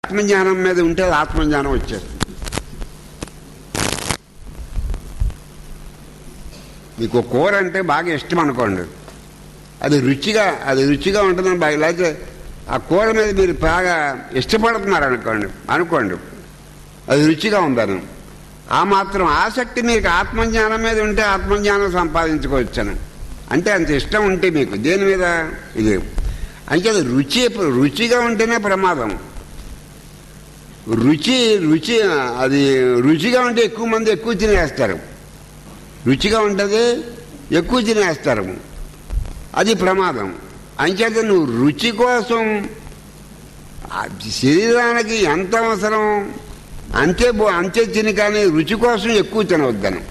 ఆత్మజ్ఞానం మీద ఉంటే అది ఆత్మజ్ఞానం వచ్చేస్తుంది మీకు ఒక కూర అంటే బాగా ఇష్టం అనుకోండి అది రుచిగా అది రుచిగా ఉంటుందని బాగా లేకపోతే ఆ కూర మీద మీరు బాగా ఇష్టపడుతున్నారు అనుకోండి అనుకోండి అది రుచిగా ఉందని ఆ మాత్రం ఆసక్తి మీకు ఆత్మజ్ఞానం మీద ఉంటే ఆత్మజ్ఞానం సంపాదించుకోవచ్చను అంటే అంత ఇష్టం ఉంటే మీకు దేని మీద ఇది అంటే అది రుచి రుచిగా ఉంటేనే ప్రమాదం రుచి రుచి అది రుచిగా ఉంటే ఎక్కువ మంది ఎక్కువ తినేస్తారు రుచిగా ఉంటుంది ఎక్కువ తినేస్తారు అది ప్రమాదం అంచేత నువ్వు రుచి కోసం ఆ శరీరానికి ఎంత అవసరం అంతే బో- అంతే తిని కానీ రుచి కోసం ఎక్కువ తినవద్దను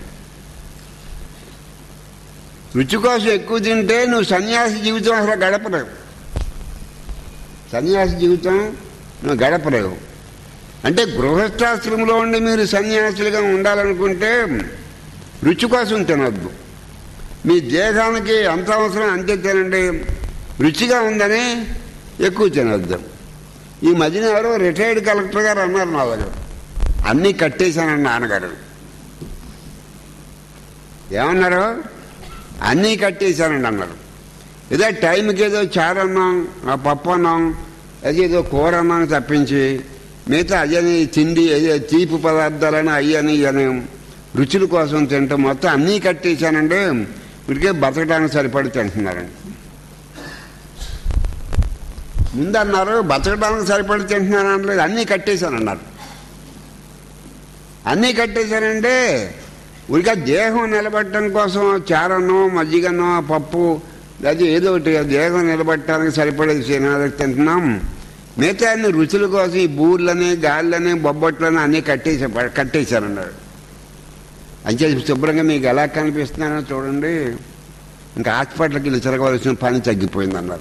రుచి కోసం ఎక్కువ తింటే నువ్వు సన్యాసి జీవితం అసలు గడపలేవు సన్యాసి జీవితం నువ్వు గడపలేవు అంటే గృహస్థాశ్రమంలో ఉండి మీరు సన్యాసులుగా ఉండాలనుకుంటే రుచి కోసం తినొద్దు మీ దేహానికి ఎంత అవసరం అంతే తినండి రుచిగా ఉందని ఎక్కువ తినొద్దు ఈ మధ్యన ఎవరో రిటైర్డ్ కలెక్టర్ గారు అన్నారు నా దగ్గర అన్నీ కట్టేశానని నాన్నగారు ఏమన్నారు అన్నీ కట్టేశానండి అన్నారు ఏదో టైంకి ఏదో చారన్నాం ఆ పప్పు అన్నాం అది ఏదో కూర అన్నాం తప్పించి మిగతా అయ్యని తిండి ఏదో తీపి పదార్థాలని అయ్యని ఇయని రుచుల కోసం తింటాం మొత్తం అన్నీ కట్టేశానండి ఇప్పటికే బతకడానికి సరిపడి తింటున్నారండి ముందు అన్నారు బతకడానికి సరిపడి తింటున్నాను అనలేదు అన్నీ కట్టేశానన్నారు అన్నీ కట్టేశానంటే ఉరిగా దేహం నిలబెట్టడం కోసం చారనో మజ్జిగనో పప్పు అది ఏదో ఒకటి ఆ దేహం నిలబెట్టడానికి సరిపడేది తినాలి తింటున్నాం మిగతా అన్ని రుచుల కోసం ఈ బూర్లని గాళ్ళని బొబ్బట్లని అన్నీ కట్టేసా కట్టేశారన్నాడు అంతే శుభ్రంగా మీకు ఎలా కనిపిస్తున్నానో చూడండి ఇంకా హాస్పిటల్కి వెళ్ళి తిరగవలసిన పని తగ్గిపోయింది అన్నారు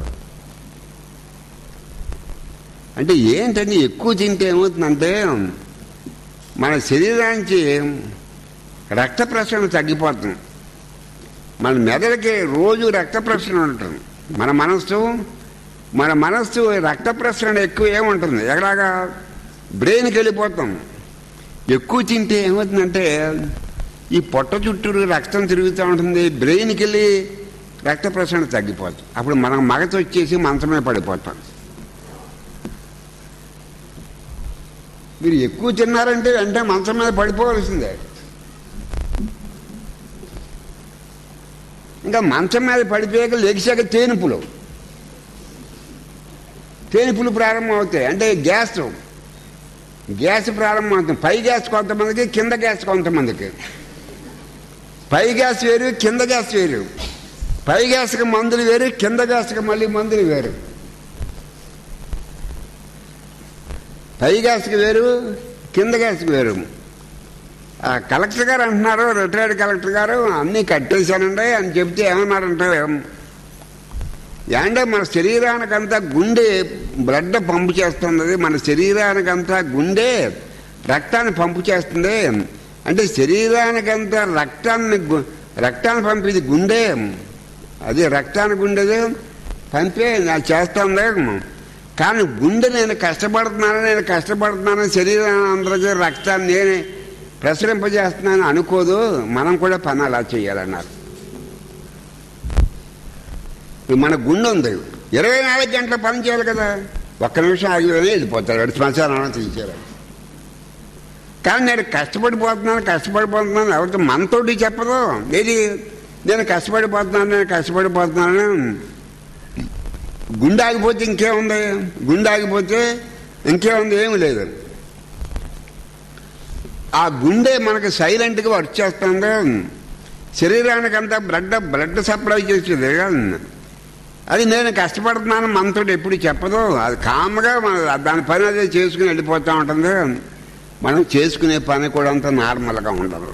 అంటే ఏంటంటే ఎక్కువ తింటే ఏమవుతుందంటే మన శరీరానికి రక్త ప్రసరణ తగ్గిపోతుంది మన మెదడుకి రోజు రక్త ప్రసరణ ఉంటుంది మన మనస్సు మన మనస్సు రక్త ప్రసరణ ఎక్కువ ఏముంటుంది ఎలాగా బ్రెయిన్కి వెళ్ళిపోతాం ఎక్కువ తింటే ఏమవుతుందంటే ఈ పొట్ట చుట్టూరు రక్తం తిరుగుతూ ఉంటుంది బ్రెయిన్కి వెళ్ళి రక్త ప్రసరణ తగ్గిపోతుంది అప్పుడు మనం మగత వచ్చేసి మంచమే పడిపోతాం మీరు ఎక్కువ తిన్నారంటే వెంటనే మంచం మీద పడిపోవలసిందే ఇంకా మంచం మీద పడిపోయాక లెగిసాక తేనుపులు తేనుపులు ప్రారంభం అవుతాయి అంటే గ్యాస్ గ్యాస్ ప్రారంభం అవుతుంది పై గ్యాస్ కొంతమందికి కింద గ్యాస్ కొంతమందికి పై గ్యాస్ వేరు కింద గ్యాస్ వేరు పై గ్యాస్కి మందులు వేరు కింద గ్యాస్కి మళ్ళీ మందులు వేరు పై గ్యాస్కి వేరు కింద గ్యాస్కి వేరు ఆ కలెక్టర్ గారు అంటున్నారు రిటైర్డ్ కలెక్టర్ గారు అన్నీ కట్టేశానండి అని చెప్తే ఏమన్నారంటే ఏంటంటే మన శరీరానికంతా గుండె బ్లడ్ పంపు చేస్తుంది మన శరీరానికంతా గుండె రక్తాన్ని పంపు చేస్తుంది అంటే శరీరానికంతా రక్తాన్ని గు- రక్తాన్ని పంపేది గుండె అది రక్తాన్ని గుండెది పంపే నాకు చేస్తుంది కానీ గుండె నేను కష్టపడుతున్నాను నేను కష్టపడుతున్నాను శరీరాన్ని అందరికీ రక్తాన్ని నేనే ప్రసరింపజేస్తున్నాను అనుకోదు మనం కూడా పని అలా చేయాలన్నారు ఇప్పుడు మన గుండె ఉంది ఇరవై నాలుగు గంటల పని చేయాలి కదా ఒక్క నిమిషం ఆగిపోయినా వెళ్ళిపోతాడు వాడు శ్మశానం తీసేయాలి కానీ నేను కష్టపడిపోతున్నాను కష్టపడిపోతున్నాను ఎవరితో మనతోటి చెప్పదు ఏది నేను కష్టపడిపోతున్నాను నేను కష్టపడిపోతున్నాను గుండె ఆగిపోతే ఇంకేముంది గుండె ఆగిపోతే ఇంకేముంది ఏమి లేదు ఆ గుండె మనకి సైలెంట్గా వర్క్ చేస్తుంది శరీరానికి అంతా బ్లడ్ బ్లడ్ సప్లై చేసేది అది నేను కష్టపడుతున్నాను మనతో ఎప్పుడు చెప్పదు అది కామ్గా మన దాని పని అదే చేసుకుని వెళ్ళిపోతూ ఉంటుంది మనం చేసుకునే పని కూడా అంత నార్మల్గా ఉండదు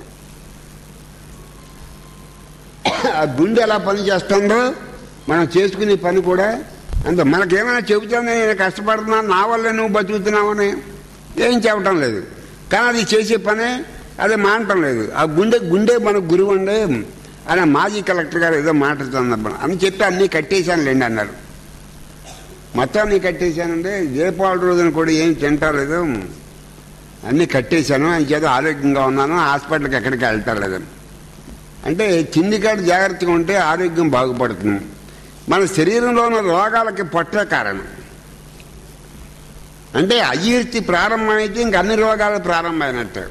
ఆ గుండె ఎలా పని చేస్తుందో మనం చేసుకునే పని కూడా అంత మనకేమైనా చెబుతుంది నేను కష్టపడుతున్నాను నా వల్ల నువ్వు బతుకుతున్నావని ఏం చెప్పటం లేదు కానీ అది చేసే పనే అది మానటం లేదు ఆ గుండె గుండె మన గురువు అండి ఆయన మాజీ కలెక్టర్ గారు ఏదో మాట్లాడుతున్నారు అని చెప్పి అన్నీ కట్టేశానులేండి అన్నారు మొత్తం అన్ని కట్టేశానండి దీపావళి రోజున కూడా ఏం తింటలేదు అన్నీ కట్టేశాను అని చేత ఆరోగ్యంగా ఉన్నాను హాస్పిటల్కి ఎక్కడికి వెళ్తలేదు అంటే తిండి కాడ జాగ్రత్తగా ఉంటే ఆరోగ్యం బాగుపడుతుంది మన శరీరంలో ఉన్న రోగాలకి పొట్టే కారణం అంటే అజీర్తి ప్రారంభమైతే ఇంక అన్ని రోగాలు ప్రారంభమైనట్టు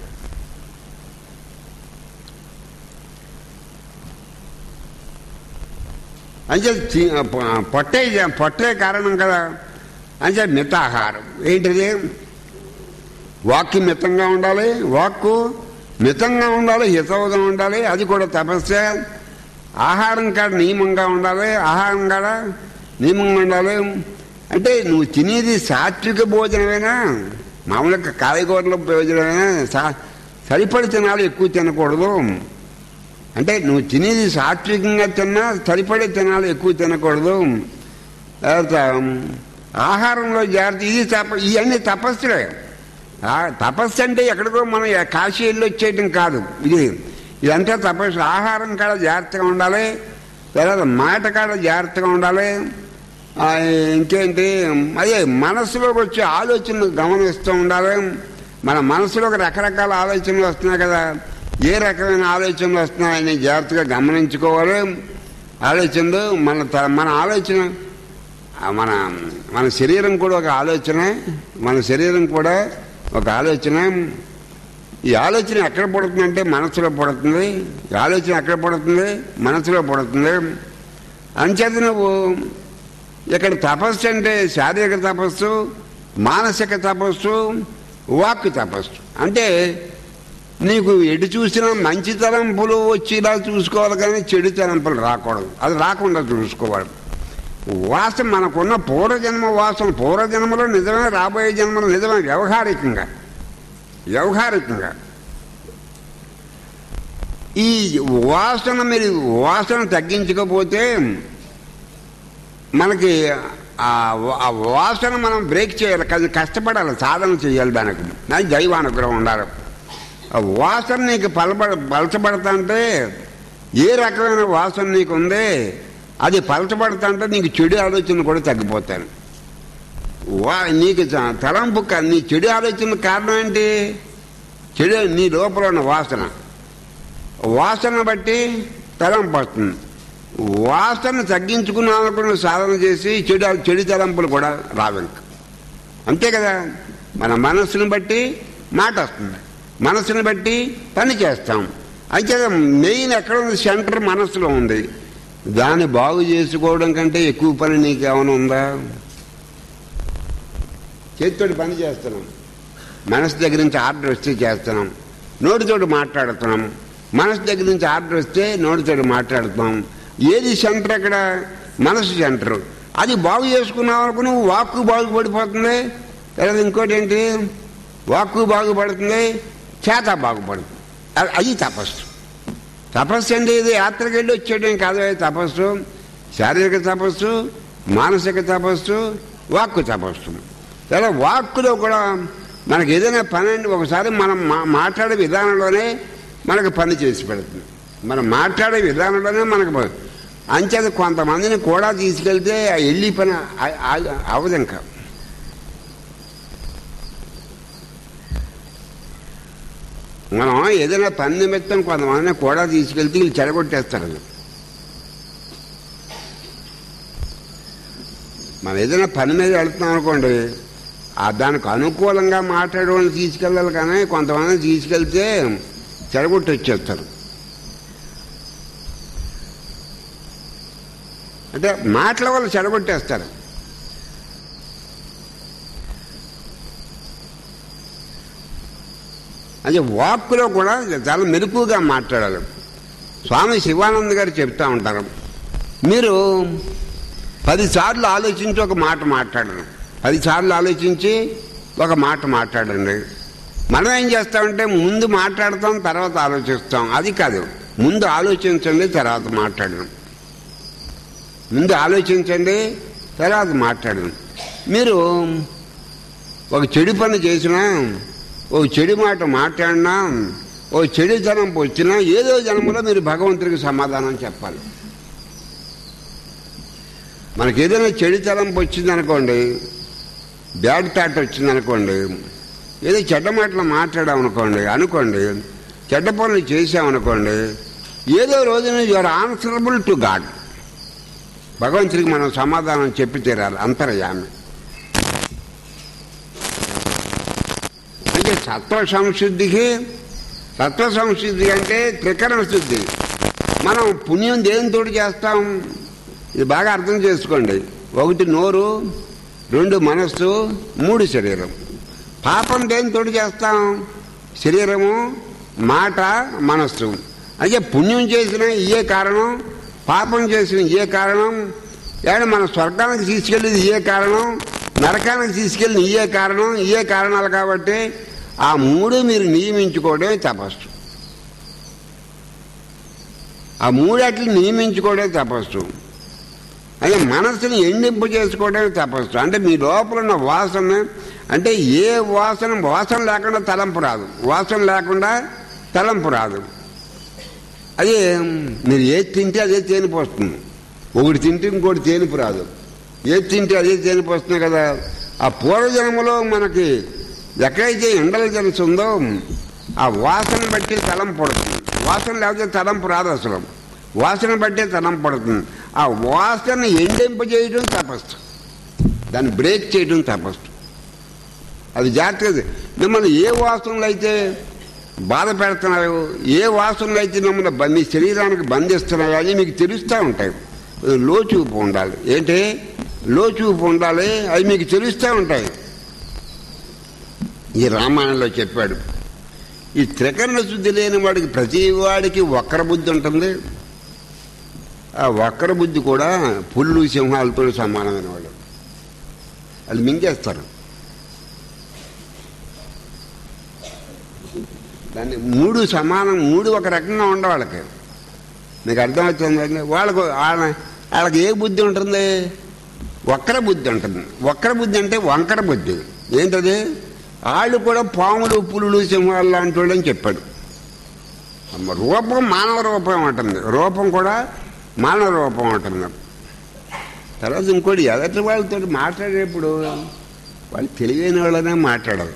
అంటే తి- పొ- పొట్టే పొట్టే కారణం కదా అంటే మితాహారం ఏంటిది వాక్కు మితంగా ఉండాలి వాక్కు మితంగా ఉండాలి హితవుగా ఉండాలి అది కూడా తపస్సే ఆహారం కాడ నియమంగా ఉండాలి ఆహారం కాడ నియమంగా ఉండాలి అంటే నువ్వు తినేది సాత్విక భోజనమేనా మామూలుగా కాయగూరల భోజనమేనా సా సరిపడి తినాలి ఎక్కువ తినకూడదు అంటే నువ్వు తినేది సాత్వికంగా తిన్నా సరిపడే తినాలి ఎక్కువ తినకూడదు తర్వాత ఆహారంలో జాగ్రత్త ఇది తప ఇవన్నీ తపస్సులే ఆ తపస్సు అంటే ఎక్కడికో మనం కాశీ వెళ్ళి వచ్చేయటం కాదు ఇది ఇదంతా తపస్సు ఆహారం కాడ జాగ్రత్తగా ఉండాలి తర్వాత మాట కాడ జాగ్రత్తగా ఉండాలి ఆ, ఇంకేంటి అదే మనసులోకి వచ్చే ఆలోచనలు గమనిస్తూ ఉండాలి మన మనసులోకి రకరకాల ఆలోచనలు వస్తున్నాయి కదా ఏ రకమైన ఆలోచనలు వస్తున్నాయని జాగ్రత్తగా గమనించుకోవాలి ఆలోచనలు మన త- మన ఆలోచన ఆ మన మన శరీరం కూడా ఒక ఆలోచన మన శరీరం కూడా ఒక ఆలోచన ఈ ఆలోచన ఎక్కడ పడుతుందంటే మనసులో పడుతుంది ఈ ఆలోచన ఎక్కడ పడుతుంది మనసులో పడుతుంది అంచేత నువ్వు ఇక్కడ తపస్సు అంటే శారీరక తపస్సు మానసిక తపస్సు వాక్ తపస్సు అంటే నీకు ఎటు చూసినా మంచి తలంపులు వచ్చేలా చూసుకోవాలి కానీ చెడు తలంపులు రాకూడదు అది రాకుండా చూసుకోవాలి వాసన మనకున్న పూర్వజన్మ వాసన పూర్వజన్మలో నిజమే రాబోయే జన్మలో నిజమే వ్యవహారికంగా వ్యవహారికంగా ఈ వాసన మీరు వాసన తగ్గించకపోతే మనకి ఆ వా- ఆ వాసన మనం బ్రేక్ చేయాలి అది కష్టపడాలి సాధన చేయాలి దానికి దానికి దైవానుగ్రహం ఉండాలి ఆ వాసన నీకు పలబడ పలచబడతంటే ఏ రకమైన వాసన నీకు ఉంది అది పలచబడతంటే నీకు చెడు ఆలోచన కూడా తగ్గిపోతాయి వా నీకు చ- తలంపు క- నీ చెడు ఆలోచన కారణం ఏంటి చెడు నీ లోపల ఉన్న వాసన వాసన బట్టి తలంపు వస్తుంది వాసన తగ్గించుకున్నానుకున్న సాధన చేసి చెడు చెడు తలంపులు కూడా రావు ఇంక అంతే కదా మన మనస్సును బట్టి మాట వస్తుంది మనస్సును బట్టి పని చేస్తాం అయితే మెయిన్ ఎక్కడ ఉంది సెంటర్ మనస్సులో ఉంది దాన్ని బాగు చేసుకోవడం కంటే ఎక్కువ పని నీకు ఏమైనా ఉందా చేతితోటి పని చేస్తున్నాం మనసు దగ్గర నుంచి ఆర్డర్ వస్తే చేస్తున్నాం నోటితోటి మాట్లాడుతున్నాం మనసు దగ్గర నుంచి ఆర్డర్ వస్తే నోటితోటి మాట్లాడుతున్నాం ఏది సెంటర్ అక్కడ మనసు సెంటర్ అది బాగు చేసుకున్నాం అనుకో నువ్వు వాక్కు బాగుపడిపోతుంది తర్వాత ఇంకోటి ఏంటి వాక్కు బాగుపడుతుంది చేత బాగుపడుతుంది అది- అది తపస్సు తపస్సు అంటే ఇది యాత్రకి వెళ్ళి వచ్చేయడం కాదు అది తపస్సు శారీరక తపస్సు మానసిక తపస్సు వాక్కు తపస్సు లేదా వాక్కులో కూడా మనకి ఏదైనా పని అంటే ఒకసారి మనం మా- మాట్లాడే విధానంలోనే మనకు పని చేసి పెడుతుంది మనం మాట్లాడే విధానంలోనే మనకు ప- అంచేది కొంతమందిని కూడా తీసుకెళ్తే ఆ వెళ్ళి పని ఆ- ఆ- అవదు ఇంకా మనం ఏదైనా పని నిమిత్తం కొంతమందిని కూడా తీసుకెళ్తే వీళ్ళు చెడగొట్టేస్తారు అది. మనం ఏదైనా పని మీద వెళ్తున్నాం అనుకోండి ఆ దానికి అనుకూలంగా మాట్లాడే వాళ్ళని తీసుకెళ్ళాలి కానీ కొంతమందిని తీసుకెళ్తే చెడగొట్టి వచ్చేస్తారు అంటే మాటల వల్ల చెడగొట్టేస్తారు అంటే వాక్కులో కూడా చాలా మెరుపుగా మాట్లాడాలి స్వామి శివానంద్ గారు చెప్తా ఉంటారు మీరు పదిసార్లు ఆలోచించి ఒక మాట మాట్లాడను పదిసార్లు ఆలోచించి ఒక మాట మాట్లాడండి మనం ఏం చేస్తామంటే ముందు మాట్లాడతాం తర్వాత ఆలోచిస్తాం అది కాదు ముందు ఆలోచించండి తర్వాత మాట్లాడడం ముందు ఆలోచించండి తర్వాత మాట్లాడండి మీరు ఒక చెడు పని చేసినా ఓ చెడు మాట మాట్లాడినా ఓ చెడు జనం వచ్చినా ఏదో జన్మలో మీరు భగవంతుడికి సమాధానం చెప్పాలి మనకి ఏదైనా చెడు తలంపు వచ్చిందనుకోండి బ్యాడ్ థాట్ వచ్చిందనుకోండి ఏదో చెడ్డ మాటలు మాట్లాడామనుకోండి అనుకోండి చెడ్డ పనులు చేసామనుకోండి ఏదో రోజున యువర్ ఆన్సరబుల్ టు గాడ్ భగవంతుడికి మనం సమాధానం చెప్పి తీరాలి అంతర్యామి అంటే సత్వ సంశుద్ధికి సత్వ సంశుద్ధి అంటే త్రికరణ శుద్ధి మనం పుణ్యం దేనితోటి చేస్తాం ఇది బాగా అర్థం చేసుకోండి ఒకటి నోరు రెండు మనస్సు మూడు శరీరం పాపం దేనితోటి చేస్తాం శరీరము మాట మనస్సు అయితే పుణ్యం చేసిన ఇయే కారణం పాపం చేసిన ఇయే కారణం ఏమైనా మన స్వర్గానికి తీసుకెళ్ళేది ఇయే కారణం నరకానికి తీసుకెళ్ళిన ఇయే కారణం ఇయే కారణాలు కాబట్టి ఆ మూడు మీరు నియమించుకోవడమే తపస్సు ఆ మూడట్లు నియమించుకోవడమే తపస్సు అదే మనస్సుని ఎండింపు చేసుకోవడమే తపస్సు అంటే మీ లోపల ఉన్న వాసన అంటే ఏ వాసన వాసన లేకుండా తలంపు రాదు వాసన లేకుండా తలంపు రాదు అదే మీరు ఏది తింటే అదే తేనిపు వస్తుంది ఒకటి తింటే ఇంకోటి తేనిపు రాదు ఏది తింటే అదే తేనిపు వస్తుంది కదా ఆ పూర్వజన్మలో మనకి ఎక్కడైతే ఇంటెలిజెన్స్ ఉందో ఆ వాసన బట్టి తలం పడుతుంది వాసన లేకపోతే తలంపు రాదు అసలు వాసన బట్టే తలం పడుతుంది ఆ వాసన ఎండింపజేయడం తపస్సు దాన్ని బ్రేక్ చేయడం తపస్సు అది జాగ్రత్తగా మిమ్మల్ని ఏ వాసనలు అయితే బాధ పెడుతున్నాయో ఏ వాసనలు అయితే మిమ్మల్ని బ- మీ శరీరానికి బంధిస్తున్నాయో అని మీకు తెలుస్తూ ఉంటాయి లోచూపు ఉండాలి ఏంటి లోచూపు ఉండాలి అవి మీకు తెలుస్తూ ఉంటాయి ఈ రామాయణంలో చెప్పాడు ఈ త్రికరణ శుద్ధి లేని వాడికి ప్రతి వాడికి వక్ర బుద్ధి ఉంటుంది ఆ వక్ర బుద్ధి కూడా పుల్లు సింహాలతో సమానమైన వాడు వాళ్ళు మింగేస్తారు దాన్ని మూడు సమానం మూడు ఒక రకంగా ఉండే వాళ్ళకి మీకు అర్థమవుతుందండి వాళ్ళకు వాళ్ళ వాళ్ళకి ఏ బుద్ధి ఉంటుంది వక్ర బుద్ధి ఉంటుంది వక్ర బుద్ధి అంటే వంకర బుద్ధి ఏంటది వాళ్ళు కూడా పాములు పులులు సింహాలు లాంటి వాళ్ళు అని చెప్పాడు అమ్మ, రూపం మానవ రూపం ఉంటుంది రూపం కూడా మానవ రూపం ఉంటుంది తర్వాత ఇంకోటి ఎదటి వాళ్ళతో మాట్లాడేప్పుడు వాళ్ళు తెలివైన వాళ్ళనే మాట్లాడాలి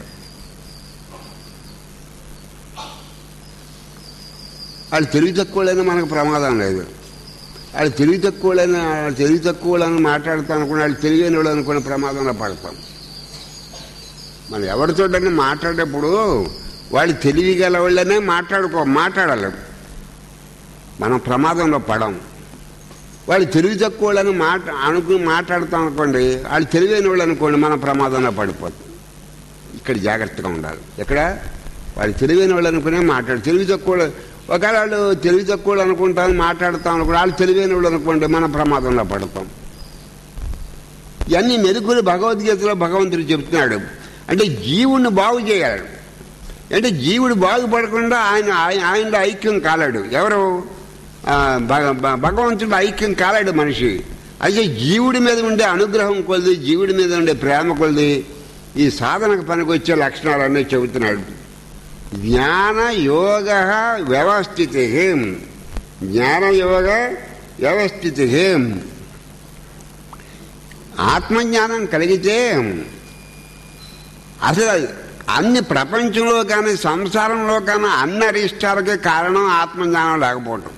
వాళ్ళు తెలివి తక్కువలైనా మనకు ప్రమాదం లేదు వాళ్ళు తెలివి తక్కువలైన వాళ్ళు తెలివి తక్కువలని మాట్లాడుతాం అనుకుని వాళ్ళు తెలివైన వాళ్ళు అనుకునే ప్రమాదంలో పడతాం మనం ఎవరితోటైనా మాట్లాడేప్పుడు వాళ్ళు తెలివి గల వాళ్ళనే మాట్లాడుకో మాట్లాడాలి మనం ప్రమాదంలో పడం వాళ్ళు తెలివి తక్కువ వాళ్ళని మాట అనుకుని మాట్లాడుతాం అనుకోండి వాళ్ళు తెలివైన వాళ్ళు అనుకోండి మనం ప్రమాదంలో పడిపోతాం ఇక్కడ జాగ్రత్తగా ఉండాలి ఎక్కడ వాళ్ళు తెలివైన వాళ్ళు అనుకునే మాట్లాడు తెలివి తక్కువ వాళ్ళు- ఒకవేళ వాళ్ళు తెలివి తక్కువ వాళ్ళు అనుకుంటాను మాట్లాడుతాం అనుకోండి వాళ్ళు తెలివైన వాళ్ళు అనుకోండి మనం ప్రమాదంలో పడతాం ఇవన్నీ మెరుగులు భగవద్గీతలో భగవంతుడు చెప్తున్నాడు అంటే జీవుణ్ణి బాగు చేయాలి అంటే జీవుడు బాగుపడకుండా ఆయన ఆయన ఆయనలో ఐక్యం కాలేడు ఎవరు ఆ, భగ- భ- భగవంతుడు ఐక్యం కాలేడు మనిషి అయితే జీవుడి మీద ఉండే అనుగ్రహం కొలిది జీవుడి మీద ఉండే ప్రేమ కొలిది ఈ సాధనకు పనికొచ్చే లక్షణాలన్నీ చెబుతున్నాడు జ్ఞాన యోగ వ్యవస్థితి జ్ఞాన యోగ వ్యవస్థితి ఆత్మజ్ఞానం కలిగితే అసలు అన్ని ప్రపంచంలో కానీ సంసారంలో కానీ అన్ని అరిష్టాలకి కారణం ఆత్మజ్ఞానం లేకపోవటం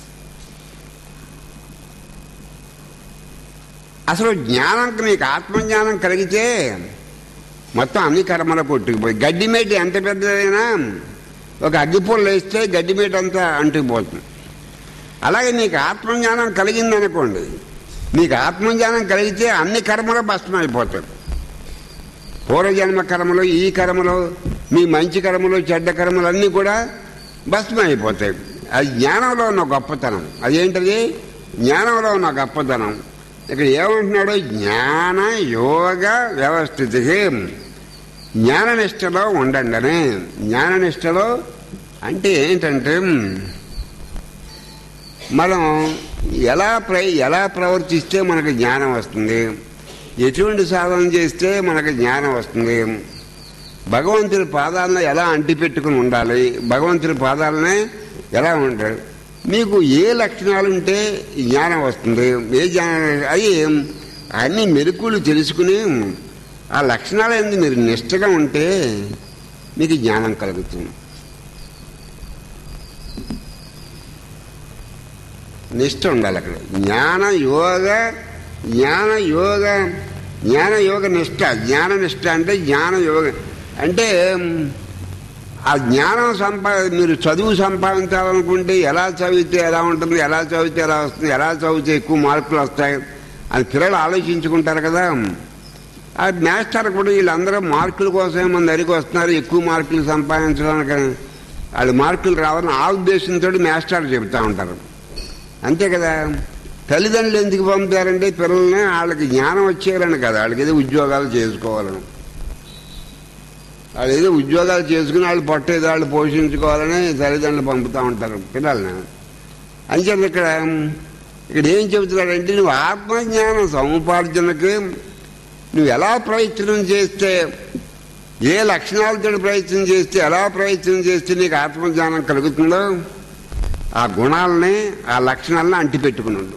అసలు జ్ఞానం నీకు ఆత్మజ్ఞానం కలిగితే మొత్తం అన్ని కర్మలు కొట్టుకుపోయి గడ్డి మేట ఎంత పెద్దదైనా ఒక అగ్గిపూలు వేస్తే గడ్డి మేట అంతా అంటుకుపోతుంది అలాగే నీకు ఆత్మజ్ఞానం కలిగిందనుకోండి నీకు ఆత్మజ్ఞానం కలిగితే అన్ని కర్మలు భస్మైపోతాయి పూర్వజన్మ కర్మలు ఈ కర్మలు మీ మంచి కర్మలు చెడ్డ కర్మలు అన్నీ కూడా భస్మం అయిపోతాయి అది జ్ఞానంలో ఉన్న గొప్పతనం అదేంటది జ్ఞానంలో ఉన్న గొప్పతనం ఇక్కడ ఏమంటున్నాడు జ్ఞాన యోగ వ్యవస్థితి జ్ఞాననిష్టలో ఉండండి అని జ్ఞాననిష్టలో అంటే ఏంటంటే మనం ఎలా ప్ర ఎలా ప్రవర్తిస్తే మనకు జ్ఞానం వస్తుంది ఎటువంటి సాధన చేస్తే మనకు జ్ఞానం వస్తుంది భగవంతుడి పాదాలను ఎలా అంటిపెట్టుకుని ఉండాలి భగవంతుడి పాదాలనే ఎలా ఉండాలి మీకు ఏ లక్షణాలు ఉంటే ఈ జ్ఞానం వస్తుంది ఏ జ్ఞానం అవి అన్ని మెరుకులు తెలుసుకుని ఆ లక్షణాలు ఏంది మీరు నిష్టగా ఉంటే మీకు జ్ఞానం కలుగుతుంది నిష్ట ఉండాలి అక్కడ జ్ఞాన యోగ జ్ఞాన యోగ జ్ఞాన యోగ నిష్ట జ్ఞాన నిష్ట అంటే జ్ఞాన యోగ అంటే మ్, ఆ జ్ఞానం సంపా మీరు చదువు సంపాదించాలనుకుంటే ఎలా చదివితే ఎలా ఉంటుంది ఎలా చదివితే ఎలా వస్తుంది ఎలా చదివితే ఎక్కువ మార్కులు వస్తాయి అని పిల్లలు ఆలోచించుకుంటారు కదా ఆ మాస్టర్ కూడా వీళ్ళందరూ మార్కుల కోసమే మన దగ్గరికి వస్తున్నారు ఎక్కువ మార్కులు సంపాదించడానికి వాళ్ళు మార్కులు రావాలని ఆ ఉద్దేశంతో మాస్టర్ చెబుతూ ఉంటారు అంతే కదా తల్లిదండ్రులు ఎందుకు పంపారంటే పిల్లల్ని వాళ్ళకి జ్ఞానం వచ్చేయాలని కదా వాళ్ళకి ఏదో ఉద్యోగాలు చేసుకోవాలని వాళ్ళు ఏదో ఉద్యోగాలు చేసుకుని వాళ్ళు పట్టేది వాళ్ళు పోషించుకోవాలని తల్లిదండ్రులు పంపుతూ ఉంటారు పిల్లల్ని అంచేది ఇక్కడ ఇక్కడ ఏం చెబుతున్నాడంటే నువ్వు ఆత్మజ్ఞానం సముపార్జనకి నువ్వు ఎలా ప్రయత్నం చేస్తే ఏ లక్షణాలతో ప్రయత్నం చేస్తే ఎలా ప్రయత్నం చేస్తే నీకు ఆత్మజ్ఞానం కలుగుతుందో ఆ గుణాలని ఆ లక్షణాలను అంటిపెట్టుకున్నాడు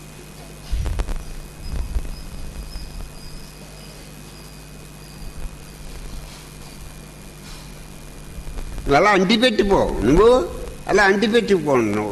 నువ్వు అలా అంటిపెట్టిపో నువ్వు అలా అంటిపెట్టిపో నువ్వు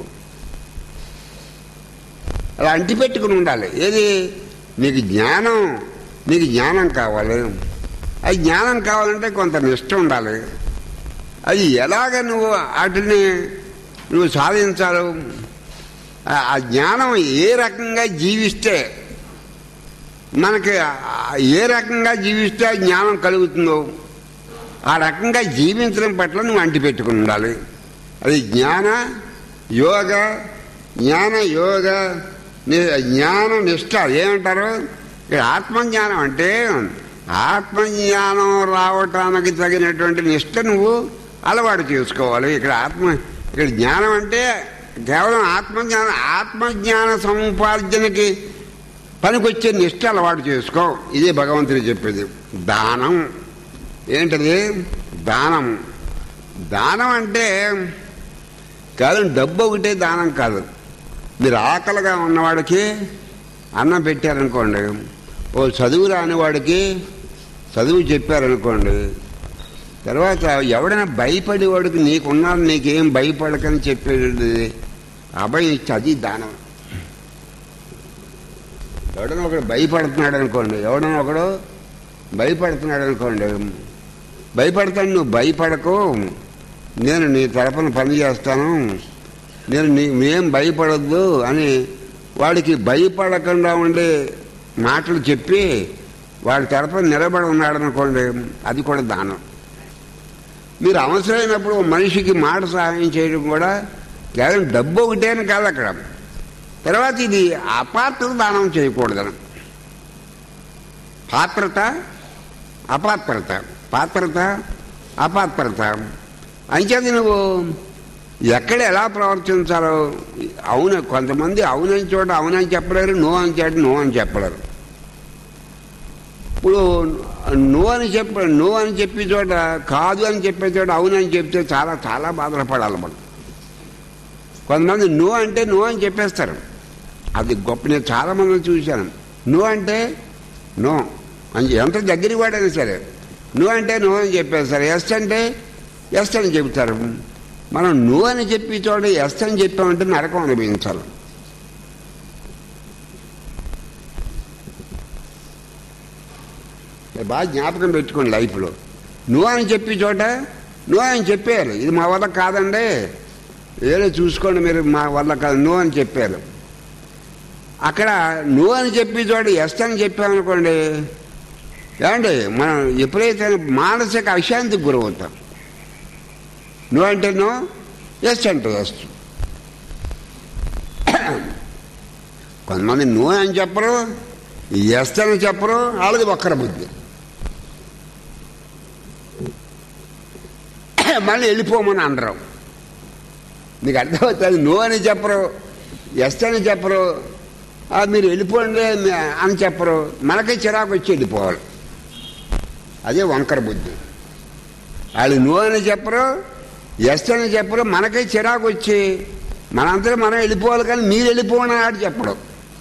అలా అంటిపెట్టుకుని ఉండాలి ఏది నీకు జ్ఞానం నీకు జ్ఞానం కావాలి అది జ్ఞానం కావాలంటే కొంత నిష్ట ఉండాలి అది ఎలాగ నువ్వు వాటిని నువ్వు సాధించాలి ఆ- ఆ జ్ఞానం ఏ రకంగా జీవిస్తే మనకి ఆ- ఏ రకంగా జీవిస్తే ఆ జ్ఞానం కలుగుతుందో ఆ రకంగా జీవించడం పట్ల నువ్వు అంటిపెట్టుకుని ఉండాలి అది జ్ఞాన యోగ జ్ఞాన యోగ ని- జ్ఞాన నిష్ట ఏమంటారు ఇక్కడ ఆత్మజ్ఞానం అంటే ఆత్మజ్ఞానం రావటానికి తగినటువంటి నిష్ట నువ్వు అలవాటు చేసుకోవాలి ఇక్కడ ఆత్మ ఇక్కడ జ్ఞానం అంటే కేవలం ఆత్మజ్ఞానం ఆత్మజ్ఞాన సముపార్జనకి పనికొచ్చే నిష్ట అలవాటు చేసుకో ఇదే భగవంతుడు చెప్పేది దానం ఏంటది దానం దానం అంటే కాదు డబ్బు ఒకటే దానం కాదు మీరు ఆకలిగా ఉన్నవాడికి అన్నం పెట్టారనుకోండి ఓ చదువు రాని వాడికి చదువు చెప్పారనుకోండి తర్వాత ఎవడైనా భయపడేవాడికి నీకున్నాను నీకేం భయపడకని చెప్పేది అభయం ఇచ్చి అది దానం ఎవడైనా ఒకడు భయపడుతున్నాడు అనుకోండి ఎవడైనా ఒకడు భయపడుతున్నాడు అనుకోండి భయపడతాను నువ్వు భయపడకు నేను నీ తరపున పని చేస్తాను నేను నీ ఏం భయపడద్దు అని వాడికి భయపడకుండా ఉండే మాటలు చెప్పి వాడి తరపున నిలబడి ఉన్నాడు అనుకోండి అది కూడా దానం మీరు అవసరమైనప్పుడు ఓ మనిషికి మాట సహాయం చేయడం కూడా కేవలం డబ్బు ఒకటేని కాదు అక్కడ తర్వాత ఇది అపాత్ర దానం చేయకూడదని పాత్రత అపాత్రత పాత్రత అపాత్రత అంచేది నువ్వు ఎక్కడ ఎలా ప్రవర్తించాలో అవును కొంతమంది అవునని చోట అవునని చెప్పలేరు నో అని చోట నో అని చెప్పలేరు ఇప్పుడు నో అని చెప్ప నో అని చెప్పే చోట కాదు అని చెప్పే చోట అవునని చెప్తే చాలా చాలా బాధలు పడాలి మనం కొంతమంది నో అంటే నో అని చెప్పేస్తారు అది గొప్ప నేను చాలా మందిని చూశాను నో అంటే నో అని ఎంత దగ్గర వాడైనా సరే నో అంటే నో అని చెప్పేస్తారు ఎస్ అంటే ఎస్ అని చెబుతారు మనం నో అని చెప్పి చోట ఎస్ అని చెప్పామంటే నరకం అనుభవించాలి ఇది బాగా జ్ఞాపకం పెట్టుకోండి లైఫ్లో నువ్వు అని చెప్పి చోట నువ్వు అని చెప్పారు ఇది మా వల్ల కాదండి ఏదో చూసుకోండి మీరు మా వల్ల కాదు నువ్వు అని చెప్పారు అక్కడ నువ్వు అని చెప్పి చోట ఎస్ అని చెప్పామనుకోండి ఏమండి మనం ఎప్పుడైతే మానసిక అశాంతికి గురవుతాం నువ్వు అంటే నో ఎస్ అంటే ఎస్ కొంతమంది నువ్వు అని చెప్పరు ఎస్ అని చెప్పరు వాళ్ళది ఒక్కర బుద్ధి మళ్ళీ వెళ్ళిపోమని అనరు నీకు అర్థమవుతుంది నువ్వు అని చెప్పరు ఎస్ అని చెప్పరు ఆ, మీరు వెళ్ళిపోండి అని చెప్పరు మనకే చిరాకు వచ్చి వెళ్ళిపోవాలి అదే వంకర బుద్ధి వాళ్ళు నువ్వు అని చెప్పరు ఎస్ అని చెప్పరు మనకే చిరాకు వచ్చి మనందరం మనం వెళ్ళిపోవాలి కానీ మీరు వెళ్ళిపోవని ఆడు చెప్పడం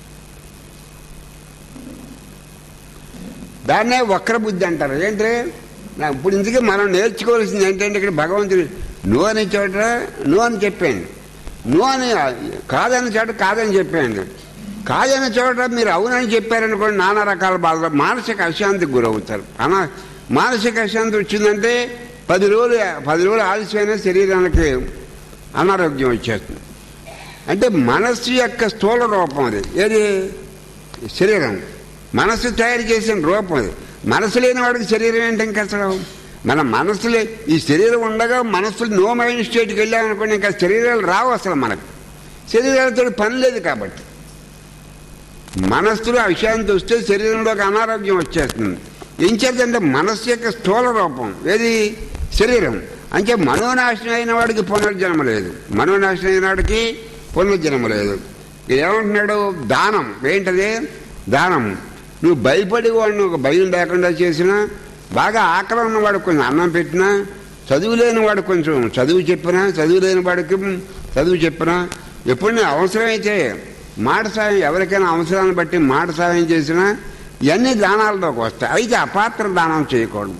దాన్నే వక్ర బుద్ధి అంటారు ఏంటి నాకు ఇప్పుడు ఇందుకే మనం నేర్చుకోవాల్సింది ఏంటంటే ఇక్కడ భగవంతుడు నువ్వు అనే చోట నువ్వు అని చెప్పాను నువ్వు అని కాదని చోట కాదని చెప్పాను కాదని చోట మీరు అవునని చెప్పారనుకోండి నానా రకాల బాధలు మానసిక అశాంతికి గురవుతారు అనా మానసిక అశాంతి వచ్చిందంటే పది రోజులు పది రోజులు ఆలస్యమైన శరీరానికి అనారోగ్యం వచ్చేస్తుంది అంటే మనస్సు యొక్క స్థూల రూపం అది ఏది శరీరం మనస్సు తయారు చేసిన రూపం అది మనసు లేని వాడికి శరీరం ఏంటి ఇంకా అసలు మన మనసులే ఈ శరీరం ఉండగా మనస్సులు నో మైండ్ స్టేట్కి వెళ్ళామనుకోండి ఇంకా శరీరాలు రావు అసలు మనకు శరీరాలతో పని లేదు కాబట్టి మనస్సులో అశాంతి వస్తే శరీరంలోకి అనారోగ్యం వచ్చేస్తుంది ఏం చేద్దంటే మనస్సు యొక్క స్థూల రూపం ఏది శరీరం అంటే మనోనాశనం అయిన వాడికి పునర్జన్మ లేదు మనోనాశనం అయిన వాడికి పునర్జన్మ లేదు ఇది ఏమంటున్నాడు దానం ఏంటది దానం నువ్వు భయపడి వాడిని ఒక భయం లేకుండా చేసినా బాగా ఆకలి ఉన్నవాడు కొంచెం అన్నం పెట్టినా చదువు లేని వాడు కొంచెం చదువు చెప్పినా చదువు లేని వాడికి చదువు చెప్పినా ఎప్పుడు నేను అవసరమైతే మాట సాయం ఎవరికైనా అవసరాన్ని బట్టి మాట సాయం చేసినా ఇవన్నీ దానాలలోకి వస్తాయి అయితే అపాత్ర దానం చేయకూడదు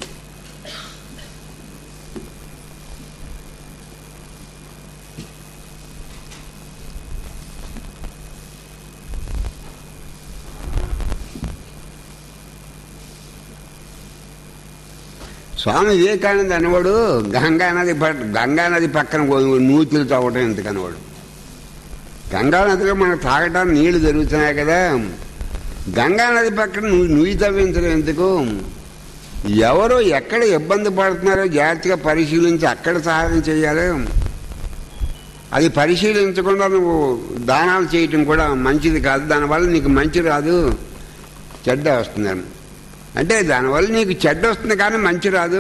స్వామి వివేకానంద అనేవాడు గంగా నది పట్- గంగా నది పక్కన గో- నూతులు తవ్వటం ఎందుకు అనేవాడు గంగా నదిలో మనకు తాగటానికి నీళ్లు జరుగుతున్నాయి కదా గంగా నది పక్కన నువ్వు నుయ్యి తవ్వించడం ఎందుకు ఎవరు ఎక్కడ ఇబ్బంది పడుతున్నారో జాగ్రత్తగా పరిశీలించి అక్కడ సహాయం చేయాలి అది పరిశీలించకుండా నువ్వు దానాలు చేయటం కూడా మంచిది కాదు దానివల్ల నీకు మంచి రాదు చెడ్డ వస్తుందని అంటే దానివల్ల నీకు చెడ్డ వస్తుంది కానీ మంచి రాదు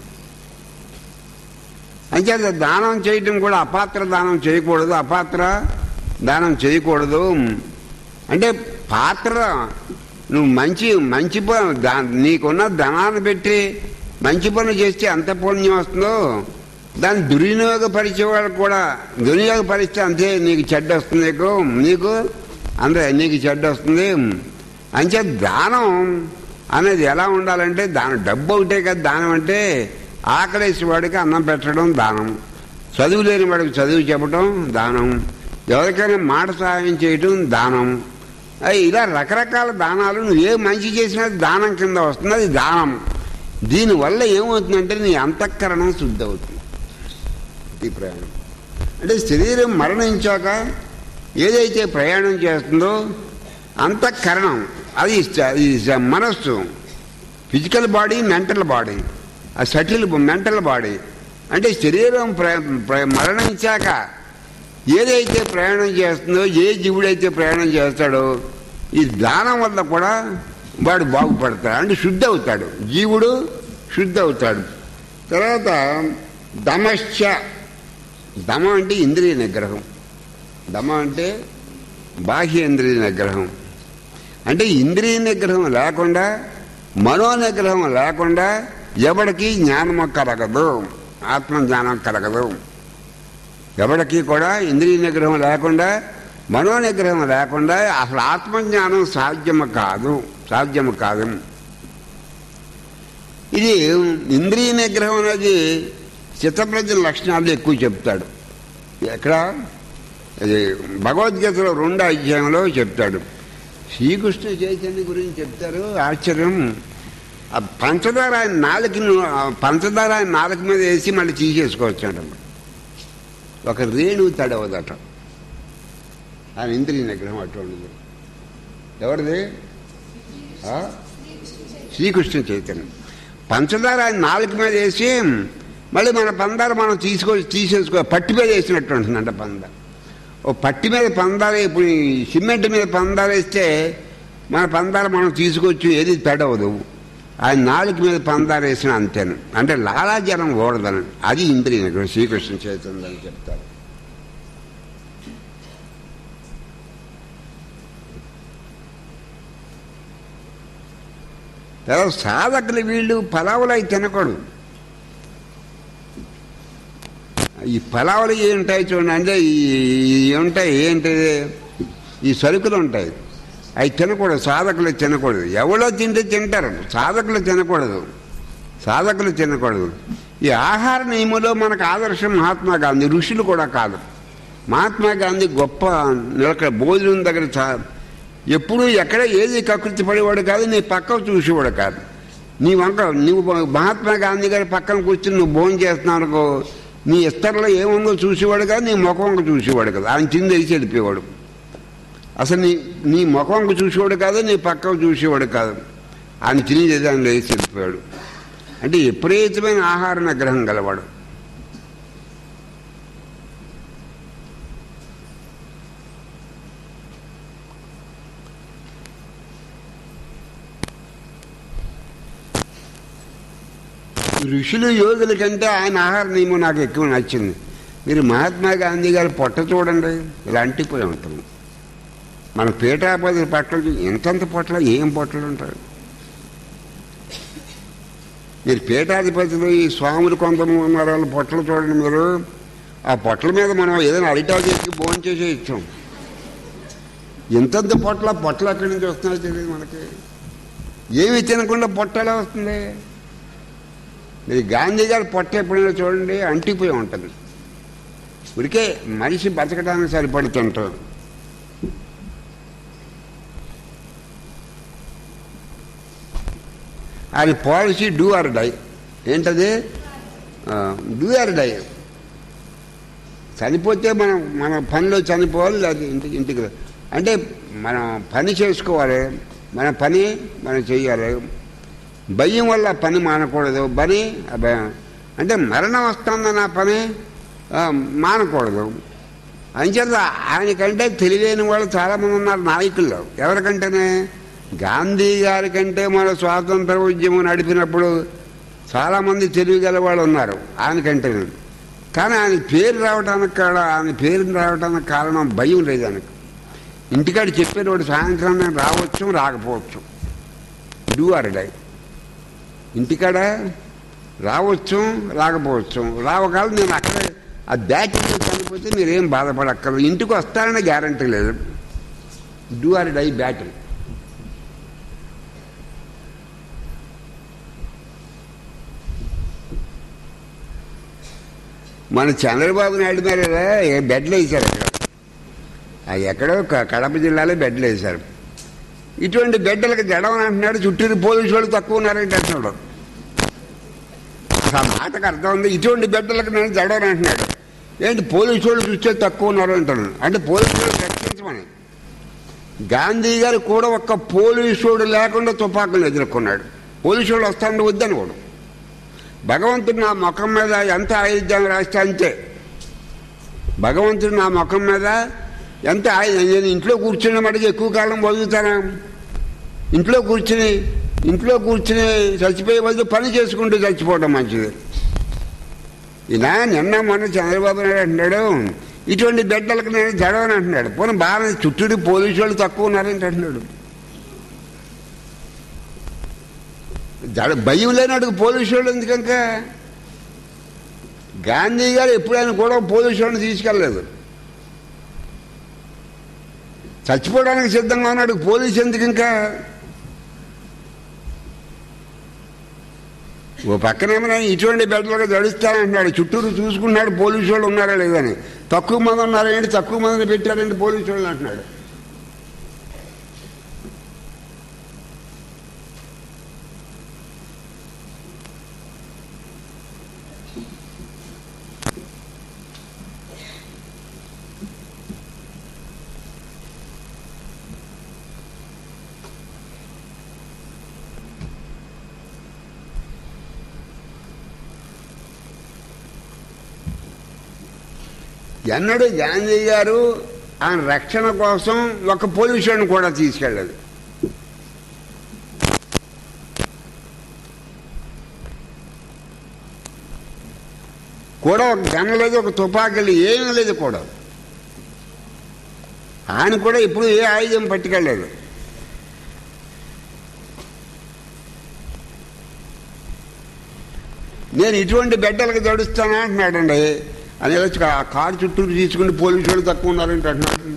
అంచేత దానం చేయటం కూడా అపాత్ర దానం చేయకూడదు అపాత్ర దానం చేయకూడదు అంటే పాత్ర నువ్వు మంచి మంచి పని దా నీకున్న ధనాన్ని పెట్టి మంచి పని చేస్తే ఎంత పుణ్యం వస్తుందో దాన్ని దుర్వినియోగపరిచే వాళ్ళు కూడా దుర్వినియోగపరిస్తే అంతే నీకు చెడ్డ వస్తుంది నీకు నీకు అంతే నీకు చెడ్డ వస్తుంది అంచే దానం అనేది ఎలా ఉండాలంటే దాని డబ్బు ఒకటే కదా దానం అంటే ఆకలేసి వాడికి అన్నం పెట్టడం దానం చదువు లేని వాడికి చదువు చెప్పడం దానం ఎవరికైనా మాట సహాయం చేయటం దానం అయ్ ఇలా రకరకాల దానాలు నువ్వు ఏ మంచి చేసినా అది దానం కింద వస్తుంది అది దానం దీనివల్ల ఏమవుతుందంటే నీ అంతఃకరణం శుద్ధి అవుతుంది ఈ ప్రయాణం అంటే శరీరం మరణించాక ఏదైతే ప్రయాణం చేస్తుందో అంతఃకరణం అది స- అది స- మనస్సు ఫిజికల్ బాడీ మెంటల్ బాడీ ఆ సటిల్ మెంటల్ బాడీ అంటే శరీరం ప్ర ప్ర- మరణించాక ఏదైతే ప్రయాణం చేస్తుందో ఏ జీవుడైతే ప్రయాణం చేస్తాడో ఈ దానం వల్ల కూడా వాడు బాగుపడతాడు అంటే శుద్ధి అవుతాడు జీవుడు శుద్ధి అవుతాడు తర్వాత దమశ్చ దమ అంటే ఇంద్రియ నిగ్రహం దమ అంటే బాహ్యేంద్రియ నిగ్రహం అంటే ఇంద్రియ నిగ్రహం లేకుండా మనో నిగ్రహం లేకుండా ఎవడికి జ్ఞానము కలగదు ఆత్మ జ్ఞానం కలగదు ఎవడికి కూడా ఇంద్రియ నిగ్రహం లేకుండా మనో నిగ్రహం లేకుండా అసలు ఆత్మజ్ఞానం సాధ్యము కాదు సాధ్యము కాదు ఇది ఇంద్రియ నిగ్రహం అనేది చిత్తప్రజ్ఞ లక్షణాలు ఎక్కువ చెప్తాడు ఎక్కడ ఇది భగవద్గీతలో రెండో అధ్యాయంలో చెప్తాడు శ్రీకృష్ణ చైతన్య గురించి చెప్తారు ఆశ్చర్యం ఆ పంచదార ఆయన నాలుగు పంచదార ఆయన నాలుగు మీద వేసి మళ్ళీ తీసేసుకోవచ్చు అంట ఒక రేణు తడవదట ఆయన ఇంద్రియ నిగ్రహం అటువంటిది ఎవరిది ఆ? శ్రీకృష్ణ చైతన్యం పంచదార ఆయన నాలుగు మీద వేసి మళ్ళీ మన పందారు మనం తీసుకో తీసేసుకో పట్టి మీద వేసినట్టు ఉంటుందంట పందారు ఓ పట్టి మీద పందాలు ఇప్పుడు ఈ సిమెంట్ మీద పందాలు వేస్తే మన పందాలు మనం తీసుకొచ్చి ఏది పెడవదు ఆయన నాలుగు మీద పందాలు వేసిన అంతేను అంటే లాలాజలం ఓడదని అది ఇంద్రియ నిగ్రహం శ్రీకృష్ణ చైతన్యం అని చెప్తారు తర్వాత సాధకులు వీళ్ళు పలావులు అవి తినకూడదు ఈ ఫలావలు ఉంటాయి చూడండి అంటే ఈ ఈ ఉంటాయి ఏంటిది ఈ సరుకులు ఉంటాయి అవి తినకూడదు సాధకులు తినకూడదు ఎవరో తింటే తింటారు సాధకులు తినకూడదు సాధకులు తినకూడదు ఈ ఆహార నియమంలో మనకు ఆదర్శం మహాత్మా గాంధీ ఋషులు కూడా కాదు మహాత్మా గాంధీ గొప్ప నిలక భోజనం దగ్గర చా ఎప్పుడూ ఎక్కడ ఏది కకృతి పడేవాడు కాదు నీ పక్కకు చూసేవాడు కాదు నీ వంక నువ్వు మహాత్మా గాంధీ గారి పక్కన కూర్చుని నువ్వు భోజనం చేస్తున్నావు అనుకో నీ ఇస్తర్లో ఏముందో చూసేవాడు కాదు నీ ముఖంకు చూసేవాడు కాదు ఆయన తింది వేసి వెళ్ళిపోయేవాడు అసలు నీ నీ ముఖంకు చూసేవాడు కాదు నీ పక్కకు చూసేవాడు కాదు ఆయన తినేది దాన్ని వేసి వెళ్ళిపోయాడు అంటే విపరీతమైన ఆహార నిగ్రహం గలవాడు ఋషులు యోగుల కంటే ఆయన ఆహార నియమం నాకు ఎక్కువ నచ్చింది మీరు మహాత్మా గాంధీ గారి పొట్ట చూడండి ఇలా అంటిపోయి ఉంటుంది మన పీఠాపతి పొట్టలు ఎంతెంత పొట్టలు ఏం పొట్టలు ఉంటాయి మీరు పీఠాధిపతులు ఈ స్వాములు కొంతమంది ఉన్నారు వాళ్ళ పొట్టలు చూడండి మీరు ఆ పొట్టల మీద మనం ఏదైనా అరిటాలు చేసి భోజనం చేసే ఇచ్చాం ఎంతంత పొట్ల పొట్టలు ఎక్కడి నుంచి వస్తున్నాయో తెలియదు మనకి ఏమి తినకుండా పొట్ట ఎలా వస్తుంది మీరు గాంధీ గారి పొట్ట ఎప్పుడైనా చూడండి అంటిపోయి ఉంటుంది ఉరికే మనిషి బతకడానికి సరిపడుతుంటారు అది పాలసీ డూ ఆర్ డై ఏంటది డూ ఆర్ డై చనిపోతే మనం మన పనిలో చనిపోవాలి అది ఇంటికి ఇంటికి రా- అంటే మనం పని చేసుకోవాలి మన పని మనం చెయ్యాలి భయం వల్ల పని మానకూడదు పని అభ- అంటే మరణం వస్తుందన్న పని ఆ, మానకూడదు అంచేత ఆయనకంటే తెలివైన వాళ్ళు చాలామంది ఉన్నారు నాయకుల్లో ఎవరికంటేనే గాంధీ గారి కంటే మన స్వాతంత్ర ఉద్యమం నడిపినప్పుడు చాలామంది తెలివిగల వాళ్ళు ఉన్నారు ఆయనకంటే కానీ ఆయన పేరు రావడానికి కాడ ఆయన పేరు రావడానికి కారణం భయం లేదు ఆయనకు ఇంటికాడ చెప్పేవాడు సాయంత్రం నేను రావచ్చు రాకపోవచ్చు డూ ఆర్ డై ఇంటికాడ రావచ్చు రాకపోవచ్చు రావకాలం నేను అక్కడే ఆ బ్యాటరీలో చనిపోతే మీరేం బాధపడక్కర్లేదు ఇంటికి వస్తారనే గ్యారంటీ లేదు డూ ఆర్ డై బ్యాటరీ మన చంద్రబాబు నాయుడు మీద ఏ బెడ్లు వేశారు అక్కడ అది ఎక్కడో క- కడప జిల్లాలో బెడ్లు వేశారు ఇటువంటి బెడ్డలకు జడమని అంటున్నాడు చుట్టూరు పోలీసు వాళ్ళు తక్కువ ఉన్నారంటే అంటున్నాడు ఆ మాటకు అర్థం ఉంది ఇటువంటి బిడ్డలకు నేను జడవని అంటున్నాడు ఏంటి పోలీసు వాళ్ళు చూస్తే తక్కువ ఉన్నారు అంటాను అంటే పోలీసు వాళ్ళు రక్షించమని గాంధీ గారు కూడా ఒక్క పోలీసుడు లేకుండా తుపాకులు ఎదుర్కొన్నాడు పోలీసు వాళ్ళు వస్తాను వద్దని కూడా భగవంతుడు నా ముఖం మీద ఎంత ఆయుధ్యం రాస్తే అంతే భగవంతుడు నా ముఖం మీద ఎంత ఆయుధం నేను ఇంట్లో కూర్చున్న మటుకు ఎక్కువ కాలం బతుకుతానా ఇంట్లో కూర్చుని ఇంట్లో కూర్చుని చచ్చిపోయే బదులు పని చేసుకుంటూ చచ్చిపోవడం మంచిది ఇలా నిన్న మొన్న చంద్రబాబు నాయుడు అంటున్నాడు ఇటువంటి బిడ్డలకు నేను జడవని అంటున్నాడు పోనీ బాగా చుట్టూడి పోలీసు వాళ్ళు తక్కువ ఉన్నారంటే అంటున్నాడు జడ భయం లేనట్టుకు పోలీసు వాళ్ళు ఎందుకంక గాంధీ గారు ఎప్పుడైనా కూడా పోలీసు వాళ్ళని తీసుకెళ్ళలేదు చచ్చిపోవడానికి సిద్ధంగా ఉన్నాడు పోలీసు ఎందుకు ఇంకా ఓ పక్కనేమో ఇటువంటి బెడ్లుగా జడుస్తానంటున్నాడు చుట్టూరు చూసుకున్నాడు పోలీసు వాళ్ళు ఉన్నారా లేదని తక్కువ మంది ఉన్నారా ఏంటి తక్కువ మందిని పెట్టారంటే పోలీసు వాళ్ళు అంటున్నాడు ఎన్నడూ గాంధీ గారు ఆయన రక్షణ కోసం ఒక పోలీసుని కూడా తీసుకెళ్ళదు కూడా ఒక గన్ లేదు ఒక తుపాకీ లేదు ఏమీ లేదు కూడా ఆయన కూడా ఇప్పుడు ఏ ఆయుధం పట్టుకెళ్ళలేదు నేను ఇటువంటి బిడ్డలకు జడుస్తానా అంటున్నాడండి అని వచ్చి ఆ కారు చుట్టూ తీసుకుని పోలీసు వాళ్ళు తక్కువ ఉన్నారంటే అంటున్నారు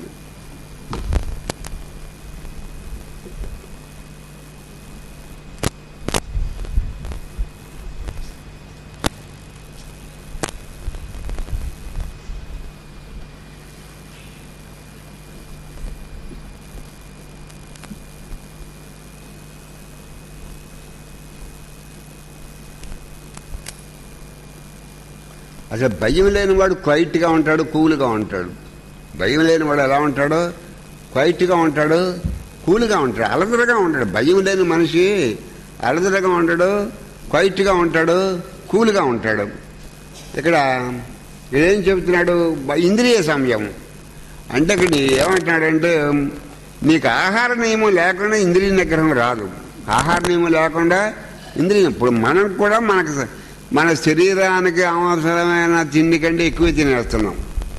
అసలు భయం లేనివాడు క్వైట్గా ఉంటాడు కూల్గా ఉంటాడు భయం లేనివాడు ఎలా ఉంటాడు క్వైట్గా ఉంటాడు కూల్గా ఉంటాడు అలదరగా ఉంటాడు భయం లేని మనిషి అలదరగా ఉంటాడు క్వైట్గా ఉంటాడు కూల్గా ఉంటాడు ఇక్కడ ఏం చెబుతున్నాడు బ- ఇంద్రియ సమయం అంటే ఇక్కడ ఏమంటున్నాడంటే నీకు ఆహార నియమం లేకుండా ఇంద్రియ నిగ్రహం రాదు ఆహార నియమం లేకుండా ఇంద్రియం ఇప్పుడు మనం కూడా మనకు స- మన శరీరానికి అవసరమైన తిండి కంటే ఎక్కువ తినేస్తున్నాం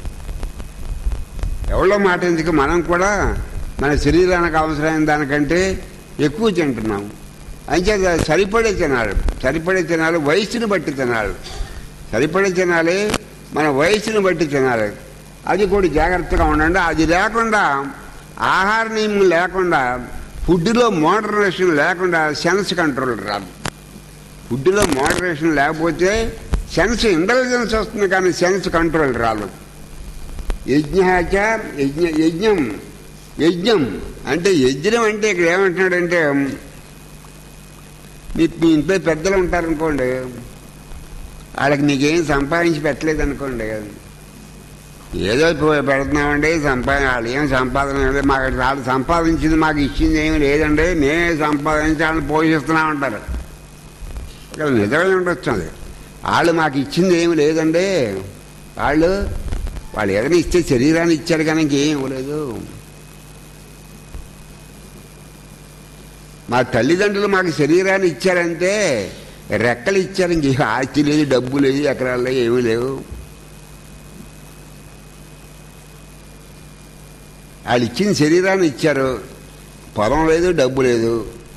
ఎవరో మాట ఎందుకు మనం కూడా మన శరీరానికి అవసరమైన దానికంటే ఎక్కువ తింటున్నాం అంచేత సరిపడే తినాలి సరిపడే తినాలి వయసుని బట్టి తినాలి సరిపడే తినాలి మన వయసుని బట్టి తినాలి అది కూడా జాగ్రత్తగా ఉండండి అది లేకుండా ఆహార నియమం లేకుండా ఫుడ్లో మోడరేషన్ లేకుండా సెన్స్ కంట్రోల్ రాదు ఫుడ్లో మోడరేషన్ లేకపోతే సెన్స్ ఇంటెలిజెన్స్ వస్తుంది కానీ సెన్స్ కంట్రోల్ రాదు యజ్ఞాచ యజ్ఞ యజ్ఞం యజ్ఞం అంటే యజ్ఞం అంటే ఇక్కడ ఏమంటున్నాడంటే మీ మీ ఇంట్లో పెద్దలు ఉంటారనుకోండి వాళ్ళకి నీకేం సంపాదించి పెట్టలేదు అనుకోండి ఏదో పో- పెడుతున్నామండి సంపా వాళ్ళు ఏం సంపాదన లేదు మాకు వాళ్ళు సంపాదించింది మాకు ఇచ్చింది ఏమి లేదండి మేమే సంపాదించి వాళ్ళని పోషిస్తున్నామంటారు ఇక్కడ నిజమే ఉండొచ్చు అది వాళ్ళు మాకు ఇచ్చింది ఏమి లేదండి వాళ్ళు వాళ్ళు ఏదైనా ఇస్తే శరీరాన్ని ఇచ్చారు కానీ ఇంకేం ఇవ్వలేదు మా తల్లిదండ్రులు మాకు శరీరాన్ని ఇచ్చారంటే రెక్కలు ఇచ్చారు ఇంకే ఆస్తి లేదు డబ్బు లేదు ఎకరాలు లేవు ఏమీ లేవు వాళ్ళు ఇచ్చిన శరీరాన్ని ఇచ్చారు పొలం లేదు డబ్బు లేదు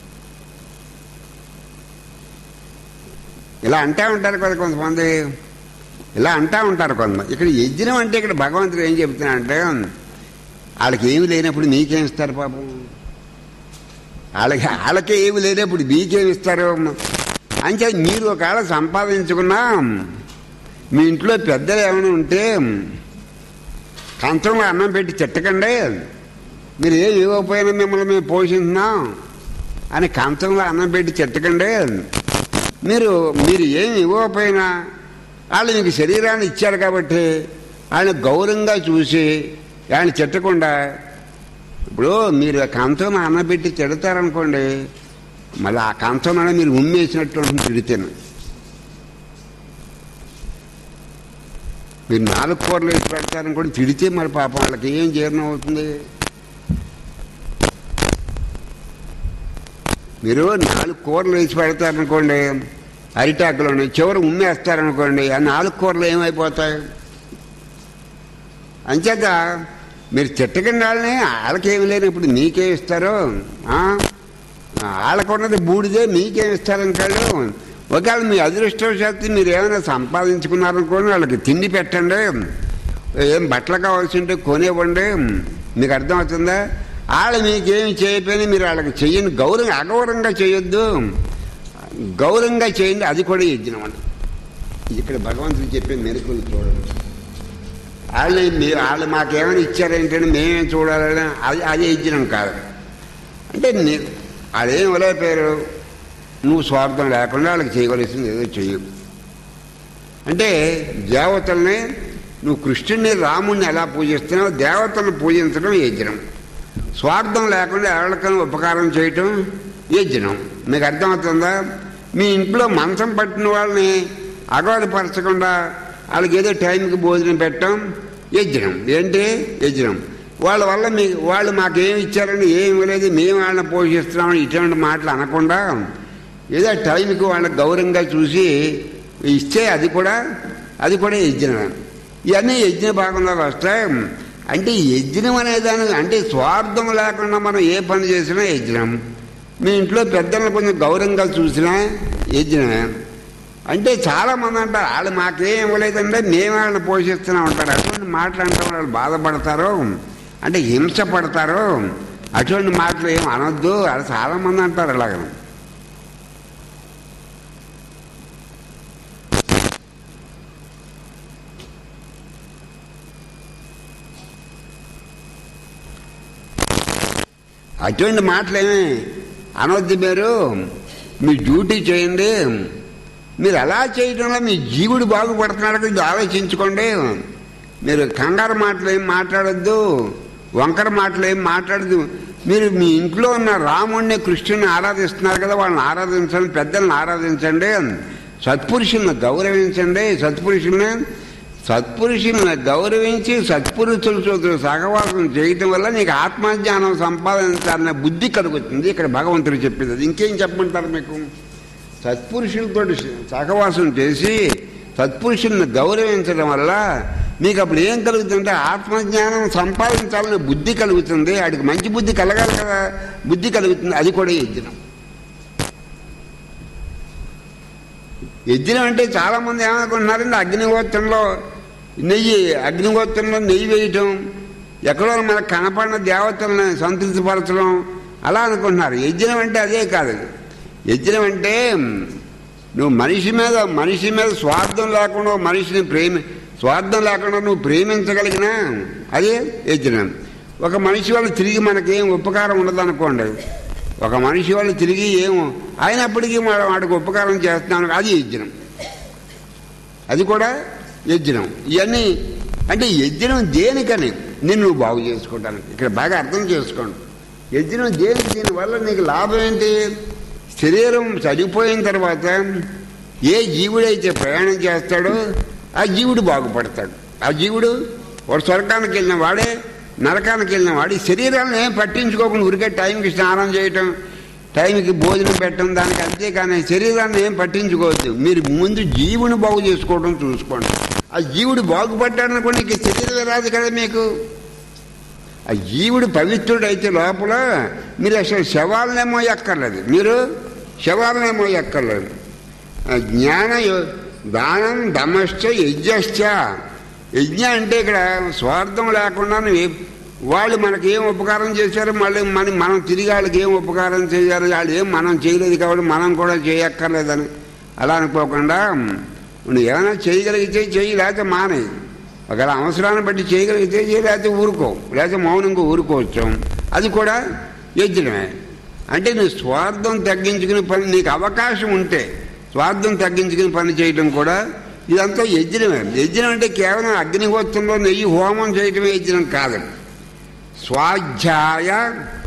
ఇలా అంటా ఉంటారు కదా కొంతమంది ఇలా అంటా ఉంటారు కొంతమంది ఇక్కడ యజ్ఞం అంటే ఇక్కడ భగవంతుడు ఏం చెప్తున్నా అంటే వాళ్ళకి ఏమి లేనప్పుడు నీకేం ఇస్తారు పాపం వాళ్ళకి వాళ్ళకే ఏమి లేనప్పుడు మీకేమి ఇస్తారు అంటే మీరు ఒకవేళ సంపాదించుకున్నా మీ ఇంట్లో పెద్దలు ఏమైనా ఉంటే కంచంలో అన్నం పెట్టి చెట్టకండి మీరు ఏం ఇవ్వకపోయినా మిమ్మల్ని మేము పోషిస్తున్నాం అని కంచంలో అన్నం పెట్టి చెట్టకండి మీరు మీరు ఏం ఇవ్వకపోయినా వాళ్ళు మీకు శరీరాన్ని ఇచ్చారు కాబట్టి ఆయన గౌరవంగా చూసి ఆయన చెట్టకుండా ఇప్పుడు మీరు ఆ కంచం అన్నం పెట్టి తిడతారనుకోండి మళ్ళీ ఆ కంచం అన్న మీరు ఉమ్మేసినట్టు ఉంటుంది తిడితేను మీరు నాలుగు కూరలు వేసి పెడతారనుకోండి తిడితే మరి పాపం వాళ్ళకి ఏం జీర్ణం అవుతుంది మీరు నాలుగు కూరలు వేసి పెడతారనుకోండి అరిటాకులోని చివరి ఉమ్మేస్తారనుకోండి ఆ నాలుగు కూరలు ఏమైపోతాయి అంచేత మీరు చెట్టకింద వాళ్ళని వాళ్ళకేమి లేనప్పుడు మీకేం ఇస్తారు ఆ? వాళ్ళకున్నది బూడిదే మీకేం ఇస్తారనుకోండి ఒకవేళ మీ అదృష్టవశాత్తు మీరు ఏమైనా సంపాదించుకున్నారనుకోండి వాళ్ళకి తిండి పెట్టండి ఏం బట్టలు కావాల్సి ఉంటే కొనివ్వండి మీకు అర్థమవుతుందా వాళ్ళు మీకేమి చేయకపోయినా మీరు వాళ్ళకి చెయ్యని గౌరవం అగౌరవంగా చేయొద్దు గౌరవంగా చేయండి అది కూడా యజ్ఞం అండి ఇక్కడ భగవంతుడు చెప్పే మెరుకులు చూడండి వాళ్ళు మీ- వాళ్ళు మాకేమైనా ఇచ్చారేంటంటే మేమేం చూడాలని అది అది యజ్ఞం కాదు అంటే నీ అదేం వదిలేపారు నువ్వు స్వార్థం లేకుండా వాళ్ళకి చేయవలసింది ఏదో చెయ్యు అంటే దేవతల్ని నువ్వు కృష్ణుని రాముణ్ణి ఎలా పూజిస్తున్నావు దేవతలను పూజించడం యజ్ఞం స్వార్థం లేకుండా ఎవరికైనా ఉపకారం చేయటం యజ్ఞం మీకు అర్థమవుతుందా మీ ఇంట్లో మంచం పట్టిన వాళ్ళని అగౌరపరచకుండా వాళ్ళకి ఏదో టైంకి భోజనం పెట్టడం యజ్ఞం ఏంటి యజ్ఞం వాళ్ళ వల్ల మీ వాళ్ళు మాకేం ఇచ్చారని ఏం ఇవ్వలేదు మేము వాళ్ళని పోషిస్తున్నామని ఇటువంటి మాటలు అనకుండా ఏదో టైంకి వాళ్ళని గౌరవంగా చూసి ఇస్తే అది కూడా అది కూడా యజ్ఞం ఇవన్నీ యజ్ఞ భాగంలో వస్తాయి అంటే యజ్ఞం అనేదాని అంటే స్వార్థం లేకుండా మనం ఏ పని చేసినా యజ్ఞం మీ ఇంట్లో పెద్దలను కొంచెం గౌరవంగా చూసినా యజ్ఞమే అంటే చాలా మంది అంటారు వాళ్ళు మాకేం ఇవ్వలేదంటే మేము వాళ్ళని పోషిస్తూనే ఉంటారు అటువంటి మాటలు అంటే వాళ్ళు బాధపడతారు అంటే హింస పడతారు అటువంటి మాటలు ఏం అనొద్దు అది చాలా మంది అంటారు అలాగ అటువంటి మాటలేమి అనవద్దు మీరు మీ డ్యూటీ చేయండి మీరు అలా చేయడంలో మీ జీవుడు బాగుపడుతున్నాడు కదా ఇది ఆలోచించుకోండి మీరు కంగారు మాటలు ఏం మాట్లాడొద్దు వంకర మాటలు ఏం మాట్లాడద్దు మీరు మీ ఇంట్లో ఉన్న రాముడిని కృష్ణుని ఆరాధిస్తున్నారు కదా వాళ్ళని ఆరాధించండి పెద్దల్ని ఆరాధించండి సత్పురుషుల్ని గౌరవించండి సత్పురుషుల్ని సత్పురుషుల్ని గౌరవించి సత్పురుషులతో సహవాసం చేయటం వల్ల నీకు ఆత్మజ్ఞానం సంపాదించాలనే బుద్ధి కలుగుతుంది ఇక్కడ భగవంతుడు చెప్పింది అది ఇంకేం చెప్పమంటారు మీకు సత్పురుషులతో సహవాసం చేసి సత్పురుషుల్ని గౌరవించడం వల్ల మీకు అప్పుడు ఏం కలుగుతుందంటే ఆత్మజ్ఞానం సంపాదించాలనే బుద్ధి కలుగుతుంది వాడికి మంచి బుద్ధి కలగాలి కదా బుద్ధి కలుగుతుంది అది కూడా యజ్ఞం యజ్ఞం అంటే చాలా మంది ఏమనుకుంటున్నారంటే అగ్నిహోత్రంలో నెయ్యి అగ్నిహోత్రంలో నెయ్యి వేయటం ఎక్కడో మనకు కనపడిన దేవతలను సంతృప్తిపరచడం అలా అనుకుంటున్నారు యజ్ఞం అంటే అదే కాదు యజ్ఞం అంటే నువ్వు మనిషి మీద మనిషి మీద స్వార్థం లేకుండా మనిషిని ప్రేమి స్వార్థం లేకుండా నువ్వు ప్రేమించగలిగినా అదే యజ్ఞం ఒక మనిషి వాళ్ళు తిరిగి మనకేం ఉపకారం ఉండదనుకోండి ఒక మనిషి వాళ్ళు తిరిగి ఏం అయినప్పటికీ వాడు వాడికి ఉపకారం చేస్తున్నాను అది యజ్ఞం అది కూడా యజ్ఞం ఇవన్నీ అంటే యజ్ఞం దేనికని నిన్ను నువ్వు బాగు చేసుకోవటానికి ఇక్కడ బాగా అర్థం చేసుకోండి యజ్ఞం దేనికి దీనివల్ల నీకు లాభం ఏంటి శరీరం చనిపోయిన తర్వాత ఏ జీవుడైతే ప్రయాణం చేస్తాడో ఆ జీవుడు బాగుపడతాడు ఆ జీవుడు వాడు స్వర్గానికి వెళ్ళిన వాడే నరకానికి వెళ్ళిన వాడు ఈ శరీరాలను ఏం పట్టించుకోకుండా ఉరికే టైంకి స్నానం చేయటం టైంకి భోజనం పెట్టడం దానికి అంతేకాని శరీరాన్ని ఏం పట్టించుకోవద్దు మీరు ముందు జీవుని బాగు చేసుకోవడం చూసుకోండి ఆ జీవుడు బాగుపడ్డాడనుకోండి నీకు శరీరం రాదు కదా మీకు ఆ జీవుడు పవిత్రుడు అయితే లోపల మీరు అసలు శవాలనేమో ఎక్కర్లేదు మీరు శవాలనేమో ఎక్కర్లేదు ఆ జ్ఞాన యో- దానం దమశ్చ యజ్ఞశ్చ యజ్ఞ అంటే ఇక్కడ స్వార్థం లేకుండా నువ్వు ఏ- వాళ్ళు మనకి ఏం ఉపకారం చేశారు మళ్ళీ మన మనం తిరిగి వాళ్ళకి ఏం ఉపకారం చేయాలి వాళ్ళు ఏం మనం చేయలేదు కాబట్టి మనం కూడా చేయక్కర్లేదని అలా అనుకోకుండా నువ్వు ఏమైనా చేయగలిగితే చెయ్యి లేకపోతే మానే ఒకవేళ అవసరాన్ని బట్టి చేయగలిగితే చేయి లేకపోతే ఊరుకో లేకపోతే మౌనంగా ఊరుకోవచ్చు అది కూడా యజ్ఞమే అంటే నువ్వు స్వార్థం తగ్గించుకునే పని నీకు అవకాశం ఉంటే స్వార్థం తగ్గించుకుని పని చేయడం కూడా ఇదంతా యజ్ఞమే యజ్ఞం అంటే కేవలం అగ్నిహోత్రంలో నెయ్యి హోమం చేయటమే యజ్ఞం కాదు స్వాధ్యాయ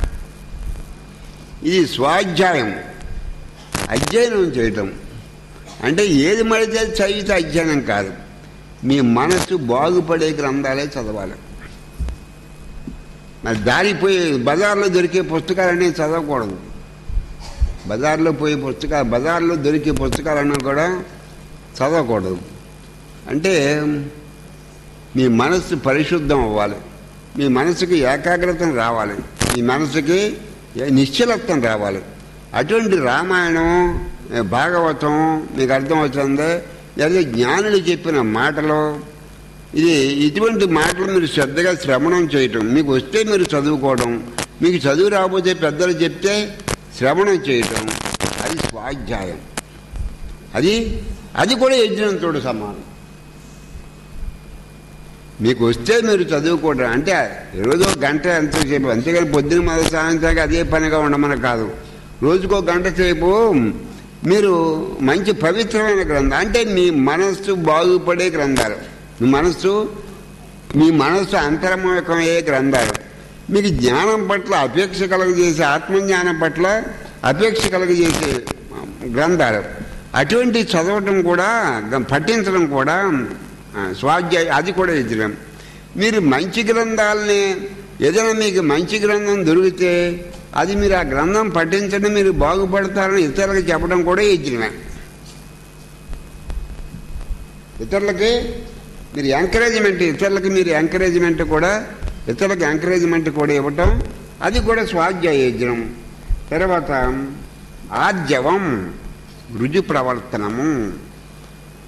ఇది స్వాధ్యాయం అధ్యయనం చేయటం అంటే ఏది మడితే చదివితే అధ్యయనం కాదు మీ మనస్సు బాగుపడే గ్రంథాలే చదవాలి మరి దారిపోయి బజార్లో దొరికే పుస్తకాలన్నీ చదవకూడదు బజార్లో పోయే పుస్తకాలు బజార్లో దొరికే పుస్తకాలన్నీ కూడా చదవకూడదు అంటే మీ మనస్సు పరిశుద్ధం అవ్వాలి మీ మనసుకి ఏకాగ్రతం రావాలి మీ మనసుకి ఏ- నిశ్చలత్వం రావాలి అటువంటి రామాయణం ఏ, భాగవతం మీకు అర్థం అవుతుంది లేదా జ్ఞానులు చెప్పిన మాటలు ఇది ఇటువంటి మాటలు మీరు శ్రద్ధగా శ్రవణం చేయటం మీకు వస్తే మీరు చదువుకోవడం మీకు చదువు రాకపోతే పెద్దలు చెప్తే శ్రవణం చేయటం అది స్వాధ్యాయం అది అది కూడా యజ్ఞంతో సమానం మీకు వస్తే మీరు చదువుకోవడం అంటే రోజు గంట ఎంతసేపు అంతేగాని పొద్దున మొదలు సాయంత్రానికి అదే పనిగా ఉండమని కాదు రోజుకో గంట సేపు మీరు మంచి పవిత్రమైన గ్రంథం అంటే మీ మనస్సు బాగుపడే గ్రంథాలు మీ మనస్సు మీ మనస్సు అంతర్ముఖమయ్యే గ్రంథాలు మీకు జ్ఞానం పట్ల అపేక్ష కలుగజేసే ఆత్మజ్ఞానం పట్ల అపేక్ష కలుగజేసే గ్రంథాలు అటువంటి చదవటం కూడా గ- పఠించడం కూడా ఆ, స్వాధ్యాయ అది కూడా యజ్ఞం మీరు మంచి గ్రంథాలని ఏదైనా మీకు మంచి గ్రంథం దొరికితే అది మీరు ఆ గ్రంథం పఠించడం మీరు బాగుపడతారని ఇతరులకు చెప్పడం కూడా యజ్ఞమే ఇతరులకి మీరు ఎంకరేజ్మెంట్ ఇతరులకి మీరు ఎంకరేజ్మెంట్ కూడా ఇతరులకు ఎంకరేజ్మెంట్ కూడా ఇవ్వటం అది కూడా స్వాధ్యాయ యజ్ఞం తర్వాత ఆర్జవం రుజు ప్రవర్తనము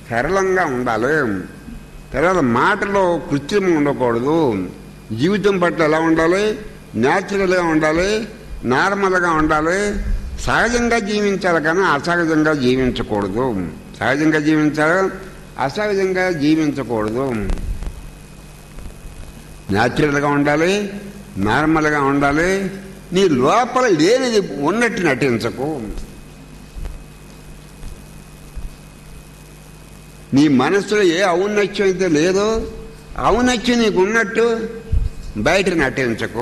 సరళంగా ఉండాలి తర్వాత మాటలో కృత్రిమం ఉండకూడదు జీవితం పట్ల ఎలా ఉండాలి న్యాచురల్గా ఉండాలి నార్మల్గా ఉండాలి సహజంగా జీవించాలి కానీ అసహజంగా జీవించకూడదు సహజంగా జీవించాలి అసహజంగా జీవించకూడదు న్యాచురల్గా ఉండాలి నార్మల్గా ఉండాలి నీ లోపల లేనిది ఉన్నట్టు నటించకు నీ మనసులో ఏ ఔన్నత్యం అయితే లేదో ఔన్నత్యం నీకు ఉన్నట్టు బయట నటించకు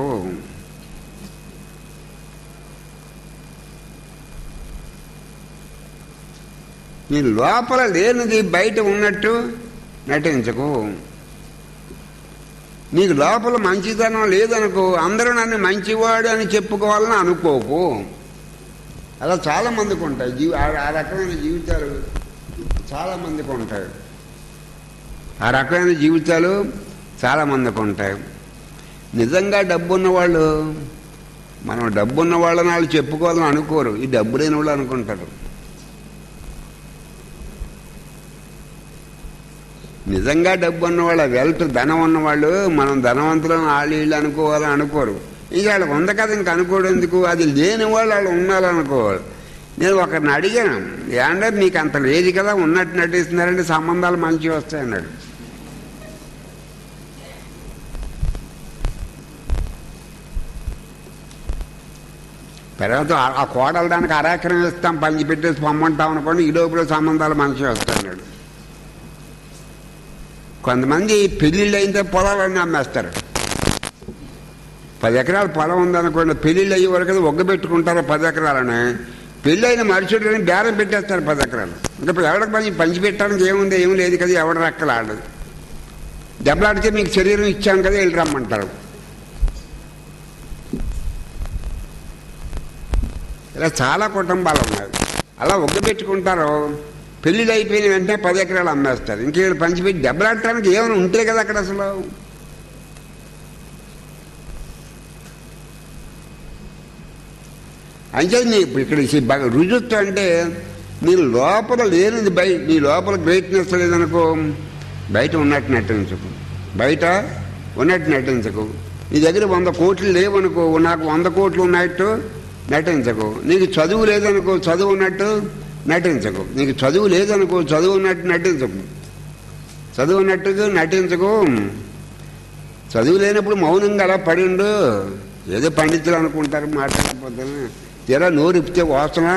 నీ లోపల లేనిది బయట ఉన్నట్టు నటించకు నీకు లోపల మంచితనం లేదనుకో అందరూ నన్ను మంచివాడు అని చెప్పుకోవాలని అనుకోకు అలా చాలా మందికి ఉంటాయి జీవి ఆ- ఆ రకమైన జీవితాలు చాలా మందికి ఉంటాయి ఆ రకమైన జీవితాలు చాలా మందికి ఉంటాయి నిజంగా డబ్బు ఉన్న వాళ్ళు మనం డబ్బు ఉన్న వాళ్ళని వాళ్ళు చెప్పుకోవాలని అనుకోరు ఈ డబ్బు లేని వాళ్ళు అనుకుంటారు నిజంగా డబ్బు ఉన్నవాళ్ళు వెల్త్ ధనం ఉన్నవాళ్ళు మనం ధనవంతులను వాళ్ళు వీళ్ళు అనుకోవాలని అనుకోరు ఇక వాళ్ళకి ఉంది కదా ఇంక అనుకోవడం ఎందుకు అది లేని వాళ్ళు వాళ్ళు ఉండాలనుకోవాలి నేను ఒకరిని అడిగాను ఏంటంటే మీకు అంత లేదు కదా ఉన్నట్టు నటిస్తున్నారంటే సంబంధాలు మంచివి వస్తాయన్నాడు తర్వాత ఆ- ఆ కోడలు దానికి అరాకరం ఇస్తాం పంచి పెట్టేసి పొమ్మంటాం అనుకోండి ఈ లోపల సంబంధాలు మంచివి వస్తాయన్నాడు కొంతమంది పెళ్ళిళ్ళు అయితే పొలాలన్నీ అమ్మేస్తారు పది ఎకరాల పొలం ఉందనుకోండి పెళ్ళిళ్ళు అయ్యే వరకు ఒగ్గబెట్టుకుంటారు పది ఎకరాలని పెళ్ళి అయిన మరుసటి బేరం పెట్టేస్తారు పది ఎకరాలు ఇంకా ఇప్పుడు ఎవరికి పని పంచి పెట్టడానికి ఏముంది ఏం లేదు కదా ఎవడ రెక్కలాడదు దెబ్బలాడితే మీకు శరీరం ఇచ్చాం కదా వెళ్ళి రమ్మంటారు ఇలా చాలా కుటుంబాలు ఉన్నాయి అలా ఒగ్గబెట్టుకుంటారు పెళ్ళిళ్ళు అయిపోయిన వెంటనే పది ఎకరాలు అమ్మేస్తారు ఇంకేళ్ళు పంచిపెట్టి దెబ్బలాడటానికి ఏమైనా ఉంటే కదా అక్కడ అసలు అంటే నీ ఇక్కడ ఈ బాగా రుజుత్వం అంటే నీ లోపల లేనిది బయట నీ లోపల గ్రేట్నెస్ లేదనుకో బయట ఉన్నట్టు నటించకు బయట ఉన్నట్టు నటించకు నీ దగ్గర వంద కోట్లు లేవనుకో నాకు వంద కోట్లు ఉన్నట్టు నటించకు నీకు చదువు లేదనుకో చదువు ఉన్నట్టు నటించకు నీకు చదువు లేదనుకో చదువు ఉన్నట్టు నటించకు చదువు ఉన్నట్టుగా నటించకు చదువు లేనప్పుడు మౌనంగా అలా పడిండు ఏదో పండితులు అనుకుంటారు మాట్లాడకపోతే తీరా నోరు ఇప్పితే వాసన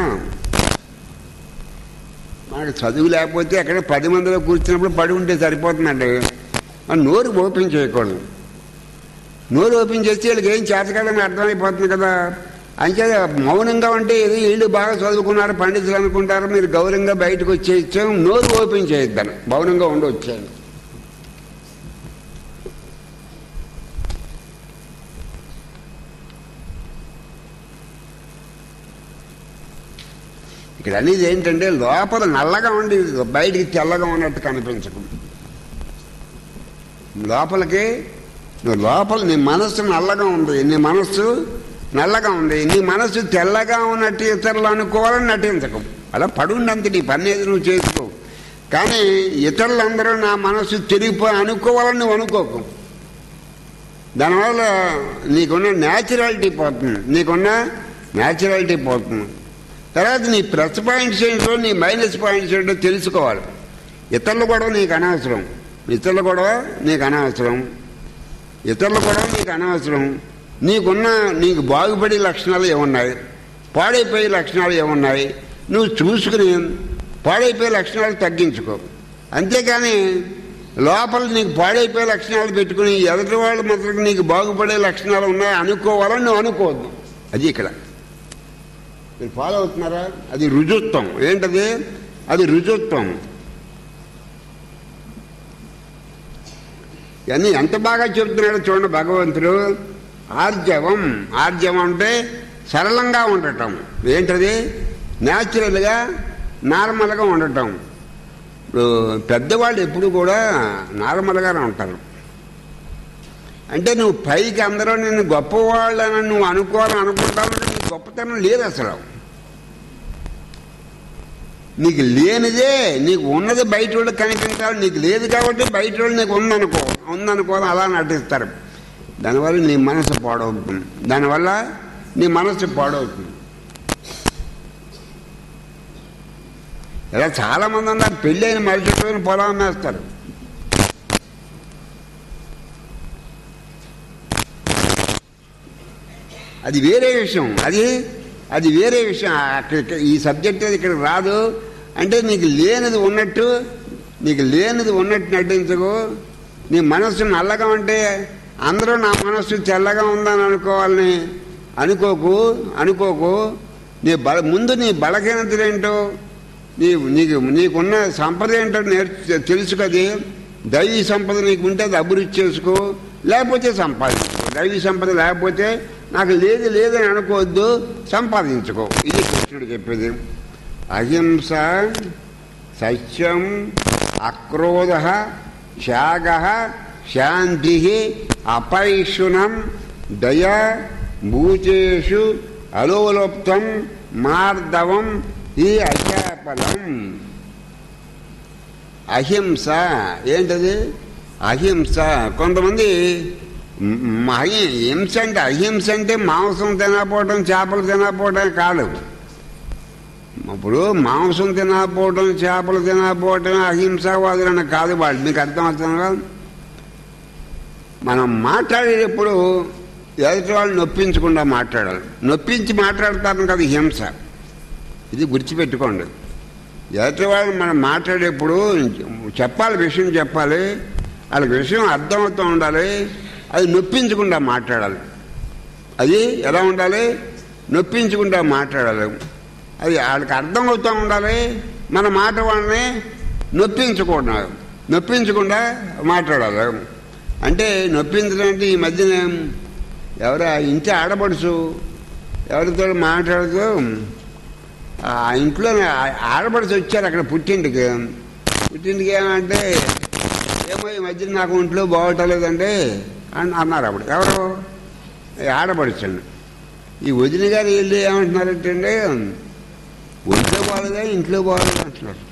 మనకు చదువు లేకపోతే ఎక్కడ పది మందిలో కూర్చున్నప్పుడు పడి ఉంటే సరిపోతుందండి ఆ నోరు ఓపెన్ చేయకూడదు నోరు ఓపెన్ చేస్తే వీళ్ళకి ఏం చేతకాలని అర్థమైపోతుంది కదా అంతే మౌనంగా ఉంటే ఏదో వీళ్ళు బాగా చదువుకున్నారు పండితులు అనుకుంటారు మీరు గౌరవంగా బయటకు వచ్చేయచ్చు నోరు ఓపెన్ చేయొద్దని మౌనంగా ఉండి వచ్చేయండి ఇక్కడ అనేది ఏంటంటే లోపల నల్లగా ఉండి బయటికి తెల్లగా ఉన్నట్టు కనిపించకు లోపలికి నువ్వు లోపల నీ మనస్సు నల్లగా ఉంది నీ మనస్సు నల్లగా ఉంది నీ మనస్సు తెల్లగా ఉన్నట్టు ఇతరులు అనుకోవాలని నటించకు అలా పడుండంత నీ పని ఏది నువ్వు చేసుకో కానీ ఇతరులందరూ నా మనస్సు తిరిగిపోయి అనుకోవాలని నువ్వు అనుకోకు దానివల్ల నీకున్న న్యాచురాలిటీ పోతుంది నీకున్న న్యాచురాలిటీ పోతుంది తర్వాత నీ ప్లస్ పాయింట్స్ ఏంటో నీ మైనస్ పాయింట్స్ ఏంటో తెలుసుకోవాలి ఇతరులు గొడవ నీకు అనవసరం ఇతరుల గొడవ నీకు అనవసరం ఇతరుల గొడవ నీకు అనవసరం నీకున్న నీకు బాగుపడే లక్షణాలు ఏమున్నాయి పాడైపోయే లక్షణాలు ఏమున్నాయి నువ్వు చూసుకుని పాడైపోయే లక్షణాలు తగ్గించుకో అంతేకాని లోపల నీకు పాడైపోయే లక్షణాలు పెట్టుకుని ఎదుటి వాళ్ళ మాత్రం నీకు బాగుపడే లక్షణాలు ఉన్నాయి అనుకోవాలని నువ్వు అనుకోవద్దు అది ఇక్కడ మీరు ఫాలో అవుతున్నారా అది రుజుత్వం ఏంటది అది రుజుత్వం ఇవన్నీ ఎంత బాగా చెబుతున్నాడో చూడండి భగవంతుడు ఆర్జవం ఆర్జవం అంటే సరళంగా ఉండటం ఏంటది న్యాచురల్గా నార్మల్గా ఉండటం ఇప్పుడు పెద్దవాళ్ళు ఎప్పుడు కూడా నార్మల్గానే ఉంటారు అంటే నువ్వు పైకి అందరూ నేను గొప్పవాళ్ళని నువ్వు అనుకోవాలని అనుకుంటావు నీ గొప్పతనం లేదు అసలు నీకు లేనిదే నీకు ఉన్నది బయట వాళ్ళకి కనిపించాలి నీకు లేదు కాబట్టి బయట వాళ్ళు నీకు ఉందనుకో ఉందనుకో అని అలా నటిస్తారు దానివల్ల నీ మనసు పాడవుతుంది దానివల్ల నీ మనసు పాడవుతుంది ఇలా చాలా మంది ఉన్నారు పెళ్ళి అయిన మరుసటి రోజున పొలం వేస్తారు అది వేరే విషయం అది అది వేరే విషయం అక్కడ ఈ సబ్జెక్ట్ అది ఇక్కడ రాదు అంటే నీకు లేనిది ఉన్నట్టు నీకు లేనిది ఉన్నట్టు నటించకు నీ మనస్సు నల్లగా ఉంటే అందరూ నా మనస్సు తెల్లగా ఉందని అనుకోవాలని అనుకోకు అనుకోకు నీ బల ముందు నీ బలహీనతలేంటో నీ నీకు నీకున్న సంపద ఏంటో నేర్చు తెలుసుకది దైవీ సంపద నీకు ఉంటే అది అభివృద్ధి చేసుకో లేకపోతే సంపాదించుకో దైవీ సంపద లేకపోతే నాకు లేదు లేదని అనుకోవద్దు సంపాదించుకో ఇది కృష్ణుడు చెప్పేది అహింస సత్యం అక్రోధ త్యాగ శాంతి అపైషునం దయ భూచేషు అలోలుప్తం మార్దవం ఈ అశాపలం అహింస ఏంటది అహింస కొంతమంది మ్, మ్, అహి- హింస అంటే అహింస అంటే మాంసం తినకపోవడం చేపలు తినకపోవడం కాదు ఇప్పుడు మాంసం తినకపోవడం చేపలు తినకపోవడం అహింసావాదులని కాదు వాళ్ళు మీకు అర్థమవుతుందా మనం మాట్లాడేటప్పుడు ఎదుటి వాళ్ళు నొప్పించకుండా మాట్లాడాలి నొప్పించి మాట్లాడతారు కదా హింస ఇది గుర్తుపెట్టుకోండి ఎదుటి వాళ్ళు మనం మాట్లాడేప్పుడు చెప్పాలి విషయం చెప్పాలి వాళ్ళకి విషయం అర్థమవుతూ ఉండాలి అది నొప్పించకుండా మాట్లాడాలి అది ఎలా ఉండాలి నొప్పించకుండా మాట్లాడాలి అది వాళ్ళకి అర్థమవుతూ ఉండాలి మన మాట వాళ్ళని నొప్పించకుండా నొప్పించకుండా మాట్లాడాలి అంటే నొప్పించడం అంటే ఈ మధ్యన ఎవరు ఇంటి ఆడపడుచు ఎవరితో మాట్లాడుతూ ఆ ఇంట్లో ఆడపడిచి వచ్చారు అక్కడ పుట్టింటికి పుట్టింటికి ఏమంటే ఏమో ఈ మధ్య నాకు ఒంట్లో బాగోటలేదండి అని అన్నారు అప్పుడు ఎవరు ఈ ఆడపడుచండి ఈ వదిన గారు వెళ్ళి ఏమంటున్నారంటే అండి ఒంట్లో బాగలేదా ఇంట్లో బాగలేదా అంటున్నారు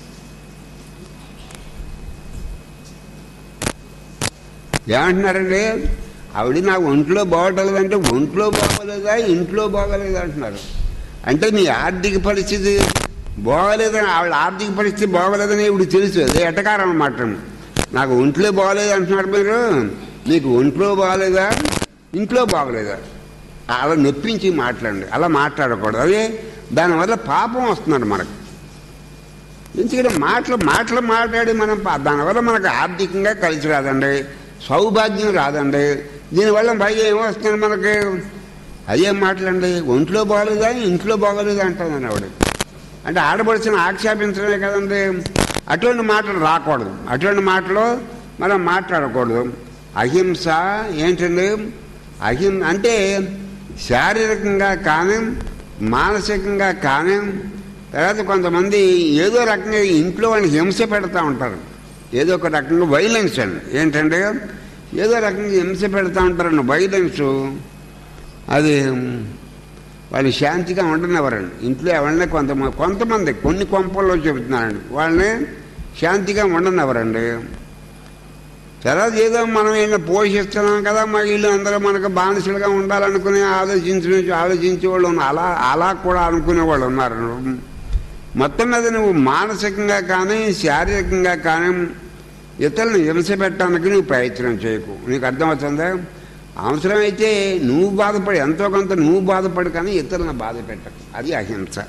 ఏమంటున్నారండి ఆవిడ నాకు ఒంట్లో బాగోటలేదంటే ఒంట్లో బాగోలేదా ఇంట్లో బాగోలేదా అంటున్నారు అంటే నీ ఆర్థిక పరిస్థితి బాగోలేదని ఆవిడ ఆర్థిక పరిస్థితి బాగోలేదని ఇప్పుడు తెలుసు అదే ఎటకారం అన్నమాట నాకు ఒంట్లో బాగోలేదు అంటున్నారు మీరు నీకు ఒంట్లో బాగలేదా ఇంట్లో బాగలేదా అలా నొప్పించి మాట్లాడండి అలా మాట్లాడకూడదు అదే దానివల్ల పాపం వస్తున్నాడు మనకు ఎందుకంటే మాటలు మాటలు మాట్లాడి మనం పా- దానివల్ల మనకు ఆర్థికంగా కలిసి రాదండి సౌభాగ్యం రాదండి దీనివల్ల పైగా ఏమొస్తుంది మనకి అయ్యే మాటలండి ఒంట్లో బాగలేదా ఇంట్లో బాగోలేదా అంటాను ఆవిడ అంటే ఆడపడిచిన ఆక్షేపించడమే కదండి అటువంటి మాటలు రాకూడదు అటువంటి మాటలు మనం మాట్లాడకూడదు అహింస ఏంటండి అహిం అంటే శారీరకంగా కానీ మానసికంగా కానీ తర్వాత కొంతమంది ఏదో రకంగా ఇంట్లో వాళ్ళని హింస పెడతా ఉంటారు ఏదో ఒక రకంగా వైలెన్స్ అండి ఏంటంటే ఏదో రకంగా హింస పెడతా ఉంటారండి వైలెన్స్ అది వాళ్ళు శాంతిగా ఉండనివ్వరండి ఇంట్లో ఎవరిని కొంతమంది కొంతమంది కొన్ని కొంపల్లో చెబుతున్నారండి వాళ్ళని శాంతిగా ఉండనివ్వరండి తర్వాత ఏదో మనం ఏమైనా పోషిస్తున్నాం కదా మా ఇల్లు అందరూ మనకు బానిసలుగా ఉండాలనుకుని ఆలోచించి ఆలోచించే వాళ్ళు ఉన్నారు అలా అలా కూడా అనుకునే వాళ్ళు ఉన్నారు మొత్తం మీద నువ్వు మానసికంగా కానీ శారీరకంగా కానీ ఇతరులను హింస పెట్టడానికి నువ్వు ప్రయత్నం చేయకు నీకు అర్థమవుతుందా అవసరమైతే నువ్వు బాధపడి ఎంతో కొంత నువ్వు బాధపడు కానీ ఇతరులను బాధ పెట్టకు అది అహింస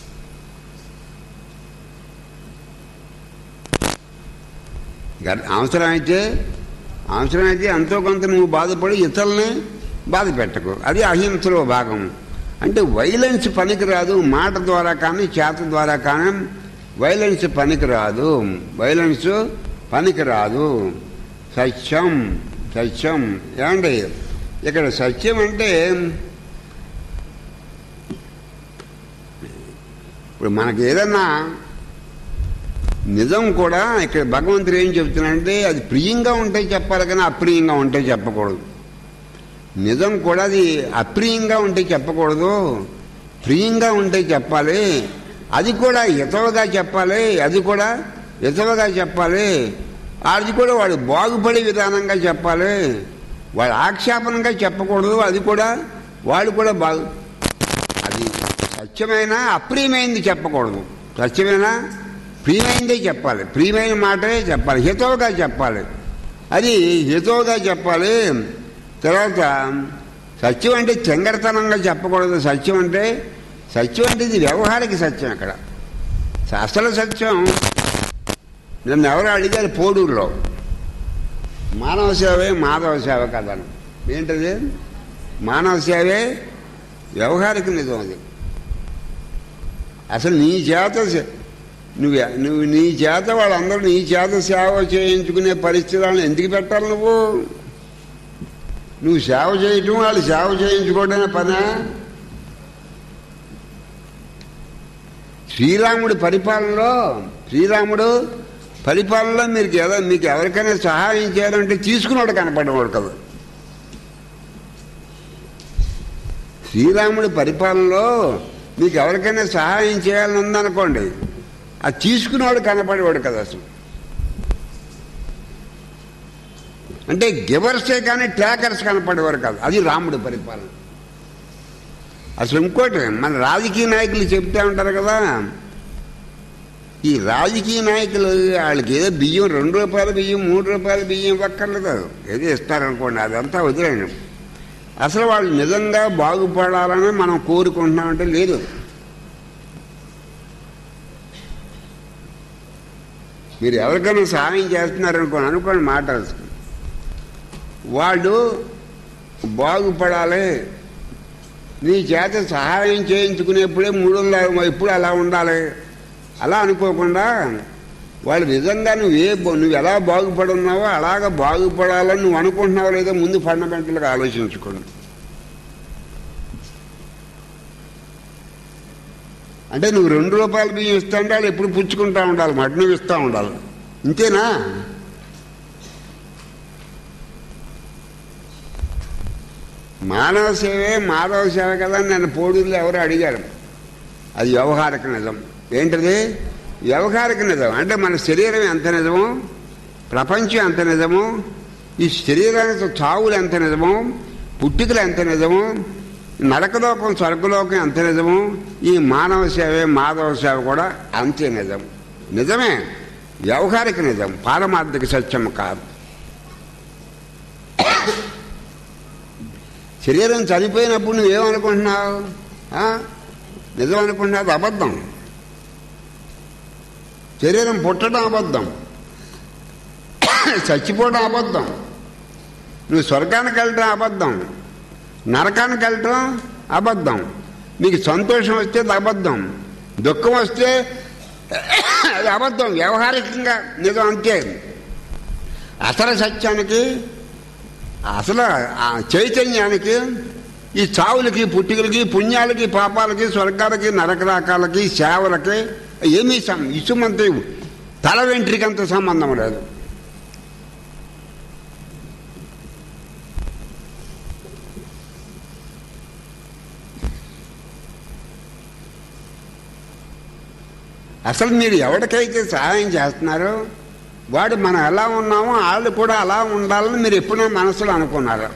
ఇక అవసరమైతే అవసరమైతే ఎంతో కొంత నువ్వు బాధపడి ఇతరులని బాధ పెట్టకు అది అహింసలో భాగం అంటే వైలెన్స్ పనికిరాదు మాట ద్వారా కానీ చేత ద్వారా కానీ వైలెన్స్ పనికిరాదు వైలెన్స్ పనికిరాదు సత్యం సత్యం ఏమండి ఇక్కడ సత్యం అంటే ఇప్పుడు మనకి ఏదన్నా నిజం కూడా ఇక్కడ భగవంతుడు ఏం చెప్తున్నాడంటే అది ప్రియంగా ఉంటే చెప్పాలి కానీ అప్రియంగా ఉంటే చెప్పకూడదు నిజం కూడా అది అప్రియంగా ఉంటే చెప్పకూడదు ప్రియంగా ఉంటే చెప్పాలి అది కూడా హితవుగా చెప్పాలి అది కూడా హితవుగా చెప్పాలి అది కూడా వాడు బాగుపడే విధానంగా చెప్పాలి వాడు ఆక్షేపణగా చెప్పకూడదు అది కూడా వాడు కూడా బాగు అది సత్యమైన అప్రియమైంది చెప్పకూడదు సత్యమైన ప్రియమైందే చెప్పాలి ప్రియమైన మాటే చెప్పాలి హితవుగా చెప్పాలి అది హితవుగా చెప్పాలి తర్వాత సత్యం అంటే చెంగరతనంగా చెప్పకూడదు సత్యం అంటే సత్యం అంటే ఇది వ్యవహారిక సత్యం అక్కడ అసలు సత్యం నన్ను ఎవరో అడిగారు పోడూరులో మానవ సేవే మాధవ సేవ కథను ఏంటది మానవ సేవే వ్యవహారిక నిజం అది అసలు నీ చేత సే- నువ్వు నువ్వు నీ చేత వాళ్ళందరూ నీ చేత సేవ చేయించుకునే పరిస్థితులను ఎందుకు పెట్టాలి నువ్వు నువ్వు సేవ చేయటం వాళ్ళు సేవ చేయించుకోవడమే పనా శ్రీరాముడి పరిపాలనలో శ్రీరాముడు పరిపాలనలో మీరు ఏదో మీకు ఎవరికైనా సహాయం చేయాలంటే తీసుకున్నాడు కనపడేవాడు కదా శ్రీరాముడి పరిపాలనలో మీకు ఎవరికైనా సహాయం చేయాలని ఉందనుకోండి అది తీసుకునేవాడు కనపడేవాడు కదా అసలు అంటే గివర్సే కానీ ట్యాకర్స్ కనపడేవారు కాదు అది రాముడి పరిపాలన అసలు ఇంకోటి మన రాజకీయ నాయకులు చెప్తా ఉంటారు కదా ఈ రాజకీయ నాయకులు వాళ్ళకి ఏదో బియ్యం రెండు రూపాయల బియ్యం మూడు రూపాయల బియ్యం ఇవ్వక్కర్లేదు ఏదో ఇస్తారనుకోండి అదంతా వదిలేండి అసలు వాళ్ళు నిజంగా బాగుపడాలని మనం కోరుకుంటున్నామంటే లేదు మీరు ఎవరికైనా సహాయం చేస్తున్నారనుకోండి అనుకోండి మాట వాళ్ళు బాగుపడాలి నీ చేత సహాయం చేయించుకునేప్పుడే మూడు వందల ఎప్పుడు అలా ఉండాలి అలా అనుకోకుండా వాళ్ళు నిజంగా నువ్వు ఏ బ- నువ్వు ఎలా బాగుపడున్నావో అలాగ బాగుపడాలని నువ్వు అనుకుంటున్నావో లేదో ముందు ఫండమెంటల్గా ఆలోచించుకోండి అంటే నువ్వు రెండు రూపాయల బియ్యం ఇస్తా అంటే వాళ్ళు ఎప్పుడు పుచ్చుకుంటా ఉండాలి మాట నువ్వు ఇస్తూ ఉండాలి ఇంతేనా మానవ సేవే మాధవ సేవ కదా అని నన్ను పోడూరులో ఎవరో అడిగారు అది వ్యవహారిక నిజం ఏంటిది వ్యవహారిక నిజం అంటే మన శరీరం ఎంత నిజమో ప్రపంచం ఎంత నిజమో ఈ శరీరానికి చావులు ఎంత నిజమో పుట్టుకలు ఎంత నిజమో నరకలోకం స్వర్గలోకం ఎంత నిజమో ఈ మానవ సేవే మాధవ సేవ కూడా అంతే నిజం నిజమే వ్యవహారిక నిజం పారమార్థిక సత్యం కాదు శరీరం చనిపోయినప్పుడు నువ్వేమనుకుంటున్నావు ఆ? నిజం అనుకుంటున్నావు అది అబద్ధం శరీరం పుట్టడం అబద్ధం చచ్చిపోవడం అబద్ధం నువ్వు స్వర్గానికి వెళ్ళటం అబద్ధం నరకానికి వెళ్ళటం అబద్ధం నీకు సంతోషం వస్తే అది అబద్ధం దుఃఖం వస్తే అది అబద్ధం వ్యవహారికంగా నిజం అంతే అసలు సత్యానికి అసలు ఆ చైతన్యానికి ఈ చావులకి పుట్టికలకి పుణ్యాలకి పాపాలకి స్వర్గాలకి నరకరాకాలకి సేవలకి ఏమీ సం ఇసుమంత తల వెంట్రికంత సంబంధం లేదు అసలు మీరు ఎవరికైతే సహాయం చేస్తున్నారో వాడు మనం ఎలా ఉన్నామో వాళ్ళు కూడా అలా ఉండాలని మీరు ఎప్పుడైనా మనసులో అనుకున్నారు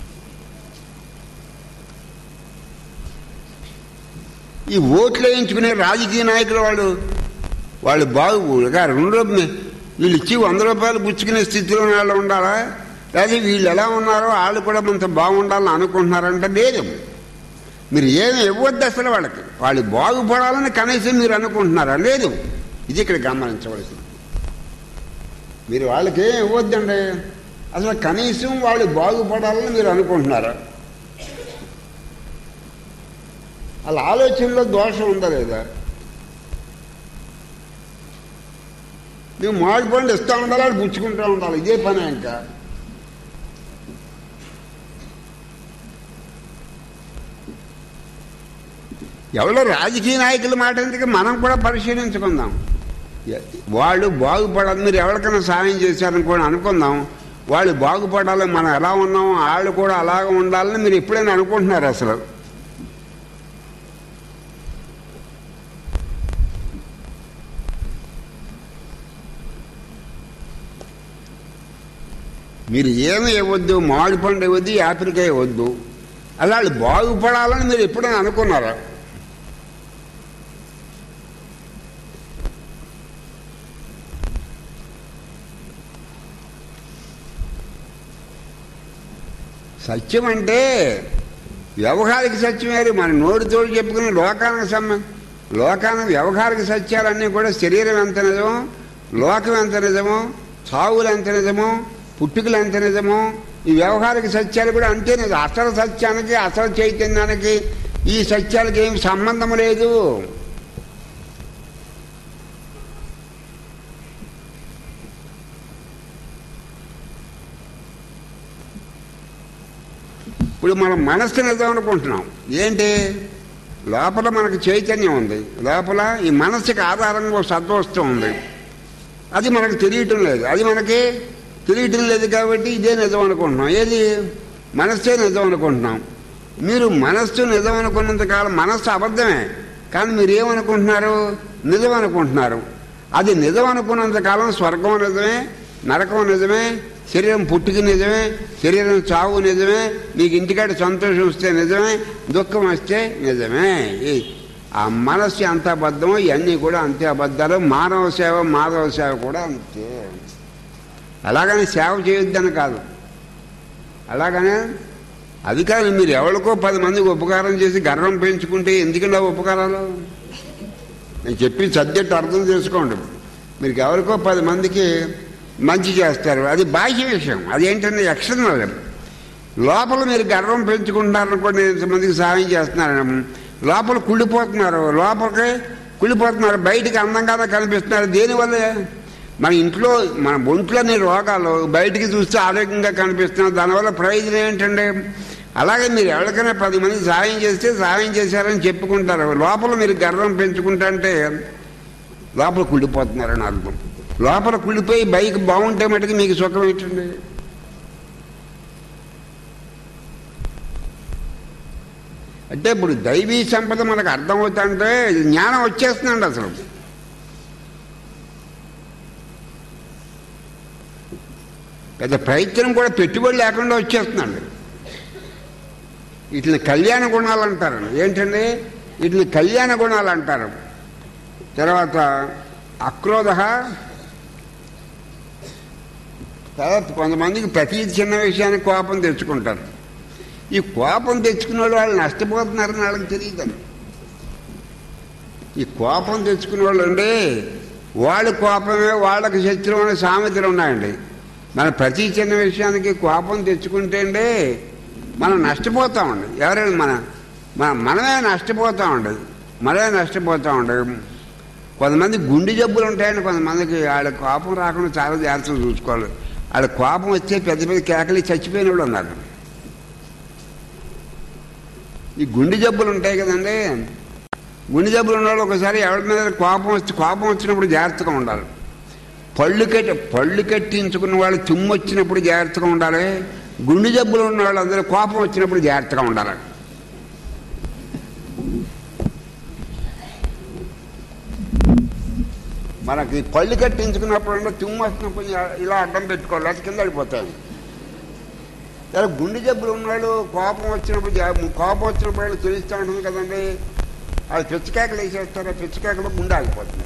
ఈ ఓట్లు వేయించుకునే రాజకీయ నాయకులు వాళ్ళు వాళ్ళు బాగు ఇక రెండు రూపాయలు వీళ్ళు ఇచ్చి వంద రూపాయలు పుచ్చుకునే స్థితిలో వాళ్ళు ఉండాలా లేదా వీళ్ళు ఎలా ఉన్నారో వాళ్ళు కూడా మనతో బాగుండాలని అనుకుంటున్నారంటే లేదు మీరు ఏమి ఇవ్వద్దు అసలు వాళ్ళకి వాళ్ళు బాగుపడాలని కనీసం మీరు అనుకుంటున్నారా లేదు ఇది ఇక్కడ గమనించవలసింది మీరు వాళ్ళకి ఏం ఇవ్వద్దండి అసలు కనీసం వాళ్ళు బాగుపడాలని మీరు అనుకుంటున్నారా వాళ్ళ ఆలోచనలో దోషం ఉందా లేదా నువ్వు మామిడి పండు ఇస్తా ఉండాలి వాడు పుచ్చుకుంటూ ఉండాలి ఇదే పని ఇంకా ఎవరో రాజకీయ నాయకుల మాట ఎందుకు మనం కూడా పరిశీలించుకుందాం వాళ్ళు బాగుపడాలి మీరు ఎవరికైనా సహాయం చేశారనుకోని అనుకుందాం వాళ్ళు బాగుపడాలి మనం ఎలా ఉన్నాం వాళ్ళు కూడా అలాగ ఉండాలని మీరు ఎప్పుడైనా అనుకుంటున్నారు అసలు మీరు ఏమి ఇవ్వద్దు మామిడి పండు ఇవ్వద్దు యాపిల్కాయ ఇవ్వద్దు అలా వాళ్ళు బాగుపడాలని మీరు ఎప్పుడైనా అనుకున్నారా సత్యం అంటే వ్యవహారిక సత్యం వేరు మన నోటితోడు చెప్పుకునే లోకానికి సంబంధం లోకాన వ్యవహారిక సత్యాలన్నీ కూడా శరీరం ఎంత నిజమో లోకం ఎంత నిజమో చావులు ఎంత నిజమో పుట్టుకలు ఎంత నిజమో ఈ వ్యవహారిక సత్యాలు కూడా అంతే నిజం అసలు సత్యానికి అసలు చైతన్యానికి ఈ సత్యాలకి ఏమి సంబంధం లేదు ఇప్పుడు మనం మనస్సు నిజం అనుకుంటున్నాం ఏంటి లోపల మనకు చైతన్యం ఉంది లోపల ఈ మనస్సుకి ఆధారంగా ఒక సద్వస్తు ఉంది అది మనకు తెలియటం లేదు అది మనకి తెలియటం లేదు కాబట్టి ఇదే నిజం అనుకుంటున్నాం ఏది మనస్సే నిజం అనుకుంటున్నాం మీరు మనస్సు నిజం అనుకున్నంత కాలం మనస్సు అబద్ధమే కానీ మీరు ఏమనుకుంటున్నారు నిజం అనుకుంటున్నారు అది నిజం అనుకున్నంత కాలం స్వర్గం నిజమే నరకం నిజమే శరీరం పుట్టుక నిజమే శరీరం చావు నిజమే మీకు ఇంటికాడ సంతోషం వస్తే నిజమే దుఃఖం వస్తే నిజమే ఈ- ఆ మనస్సు అంత అబద్ధమో ఇవన్నీ కూడా అంతే అబద్ధాలు మానవ సేవ మాధవ సేవ కూడా అంతే అలాగని సేవ చేయొద్దని కాదు అలాగనే అది కాదు మీరు ఎవరికో పది మందికి ఉపకారం చేసి గర్వం పెంచుకుంటే ఎందుకంటే ఆ ఉపకారాలు నేను చెప్పి సబ్జెక్ట్ అర్థం చేసుకోండి మీరు ఎవరికో పది మందికి మంచి చేస్తారు అది బాహ్య విషయం అదేంటంటే ఎక్స్టర్నల్ లోపల మీరు గర్వం పెంచుకుంటున్నారనుకోండి ఇంతమందికి సహాయం చేస్తున్నారు లోపల కుళ్ళిపోతున్నారు లోపలికి కుళ్ళిపోతున్నారు బయటికి అందంగానే కనిపిస్తున్నారు దేనివల్ల మన ఇంట్లో మన ఒంట్లోని రోగాలు బయటికి చూస్తే ఆరోగ్యంగా కనిపిస్తున్నారు దానివల్ల ప్రయోజనం ఏంటండి అలాగే మీరు ఎవరికైనా పది మంది సహాయం చేస్తే సహాయం చేశారని చెప్పుకుంటారు లోపల మీరు గర్వం పెంచుకుంటే లోపల కుళ్ళిపోతున్నారని అర్థం లోపల కుళ్ళిపోయి బైక్ బాగుంటే మటుకు మీకు సుఖం ఏంటండి అంటే ఇప్పుడు దైవీ సంపద మనకు అర్థమవుతుంటే జ్ఞానం వచ్చేస్తుందండి అసలు పెద్ద ప్రయత్నం కూడా పెట్టుబడి లేకుండా వచ్చేస్తుందండి వీటిని కళ్యాణ గుణాలు అంటారు ఏంటండి వీటిని కళ్యాణ గుణాలు అంటారు తర్వాత అక్రోధ తర్వాత కొంతమందికి ప్రతి చిన్న విషయానికి కోపం తెచ్చుకుంటారు ఈ కోపం తెచ్చుకున్న వాళ్ళు వాళ్ళు నష్టపోతున్నారని వాళ్ళకి తెలియదు ఈ కోపం తెచ్చుకున్న వాళ్ళు అండి వాళ్ళ కోపమే వాళ్ళకి శత్రువు అనే సామెతలు ఉన్నాయండి మన ప్రతి చిన్న విషయానికి కోపం తెచ్చుకుంటే అండి మనం నష్టపోతామండి ఎవరైనా మన మన మనమే నష్టపోతామండి మనమే నష్టపోతామండి కొంతమంది గుండె జబ్బులు ఉంటాయండి కొంతమందికి వాళ్ళ కోపం రాకుండా చాలా జాగ్రత్తగా చూసుకోవాలి వాళ్ళ కోపం వచ్చే పెద్ద పెద్ద కేకలు చచ్చిపోయిన వాళ్ళు ఉన్నారు ఈ గుండె జబ్బులు ఉంటాయి కదండి గుండె జబ్బులు ఉన్న వాళ్ళు ఒకసారి ఎవరి మీద కోపం వచ్చి కోపం వచ్చినప్పుడు జాగ్రత్తగా ఉండాలి పళ్ళు కట్టి పళ్ళు కట్టించుకున్న వాళ్ళు తుమ్ము వచ్చినప్పుడు జాగ్రత్తగా ఉండాలి గుండె జబ్బులు ఉన్న వాళ్ళందరూ కోపం వచ్చినప్పుడు జాగ్రత్తగా ఉండాలి మనకి పళ్ళు కట్టించుకున్నప్పుడు తుమ్ము వస్తున్నప్పుడు ఇలా అడ్డం పెట్టుకోవాలి అది కింద పడిపోతాయి సరే గుండె జబ్బులు ఉన్నాడు కోపం వచ్చినప్పుడు జా- కోపం వచ్చినప్పుడు వాళ్ళు తెలుస్తూ ఉంటుంది కదండి వాళ్ళు పిచ్చికాయలు వేసేస్తారు ఆ పిచ్చికాయలు గుండె ఆగిపోతుంది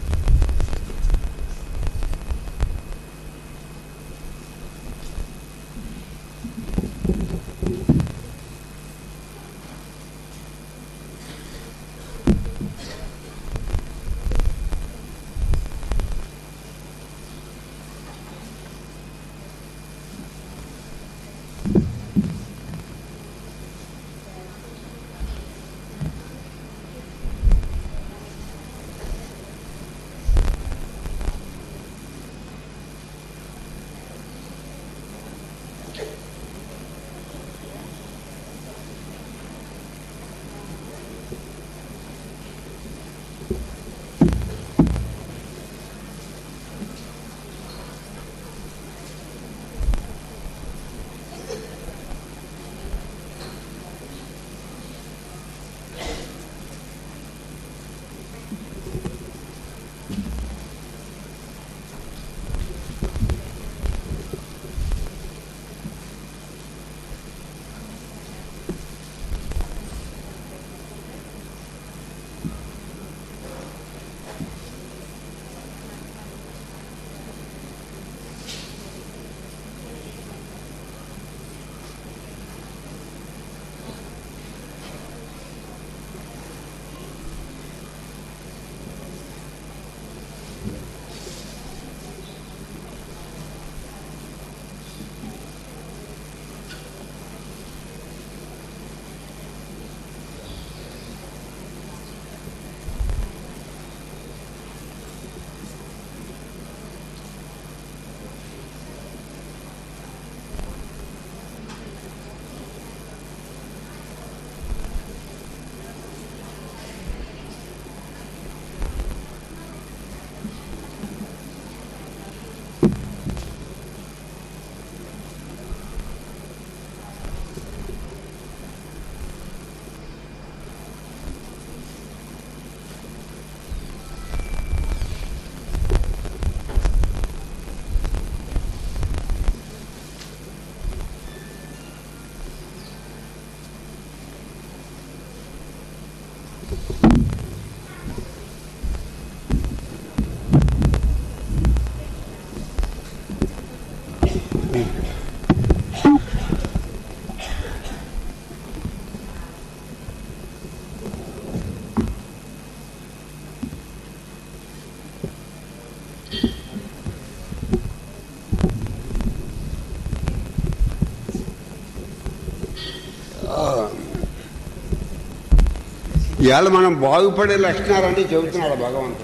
ఇవాళ మనం బాగుపడే లక్షణాలన్నీ చెబుతున్నాడు భగవంతుడు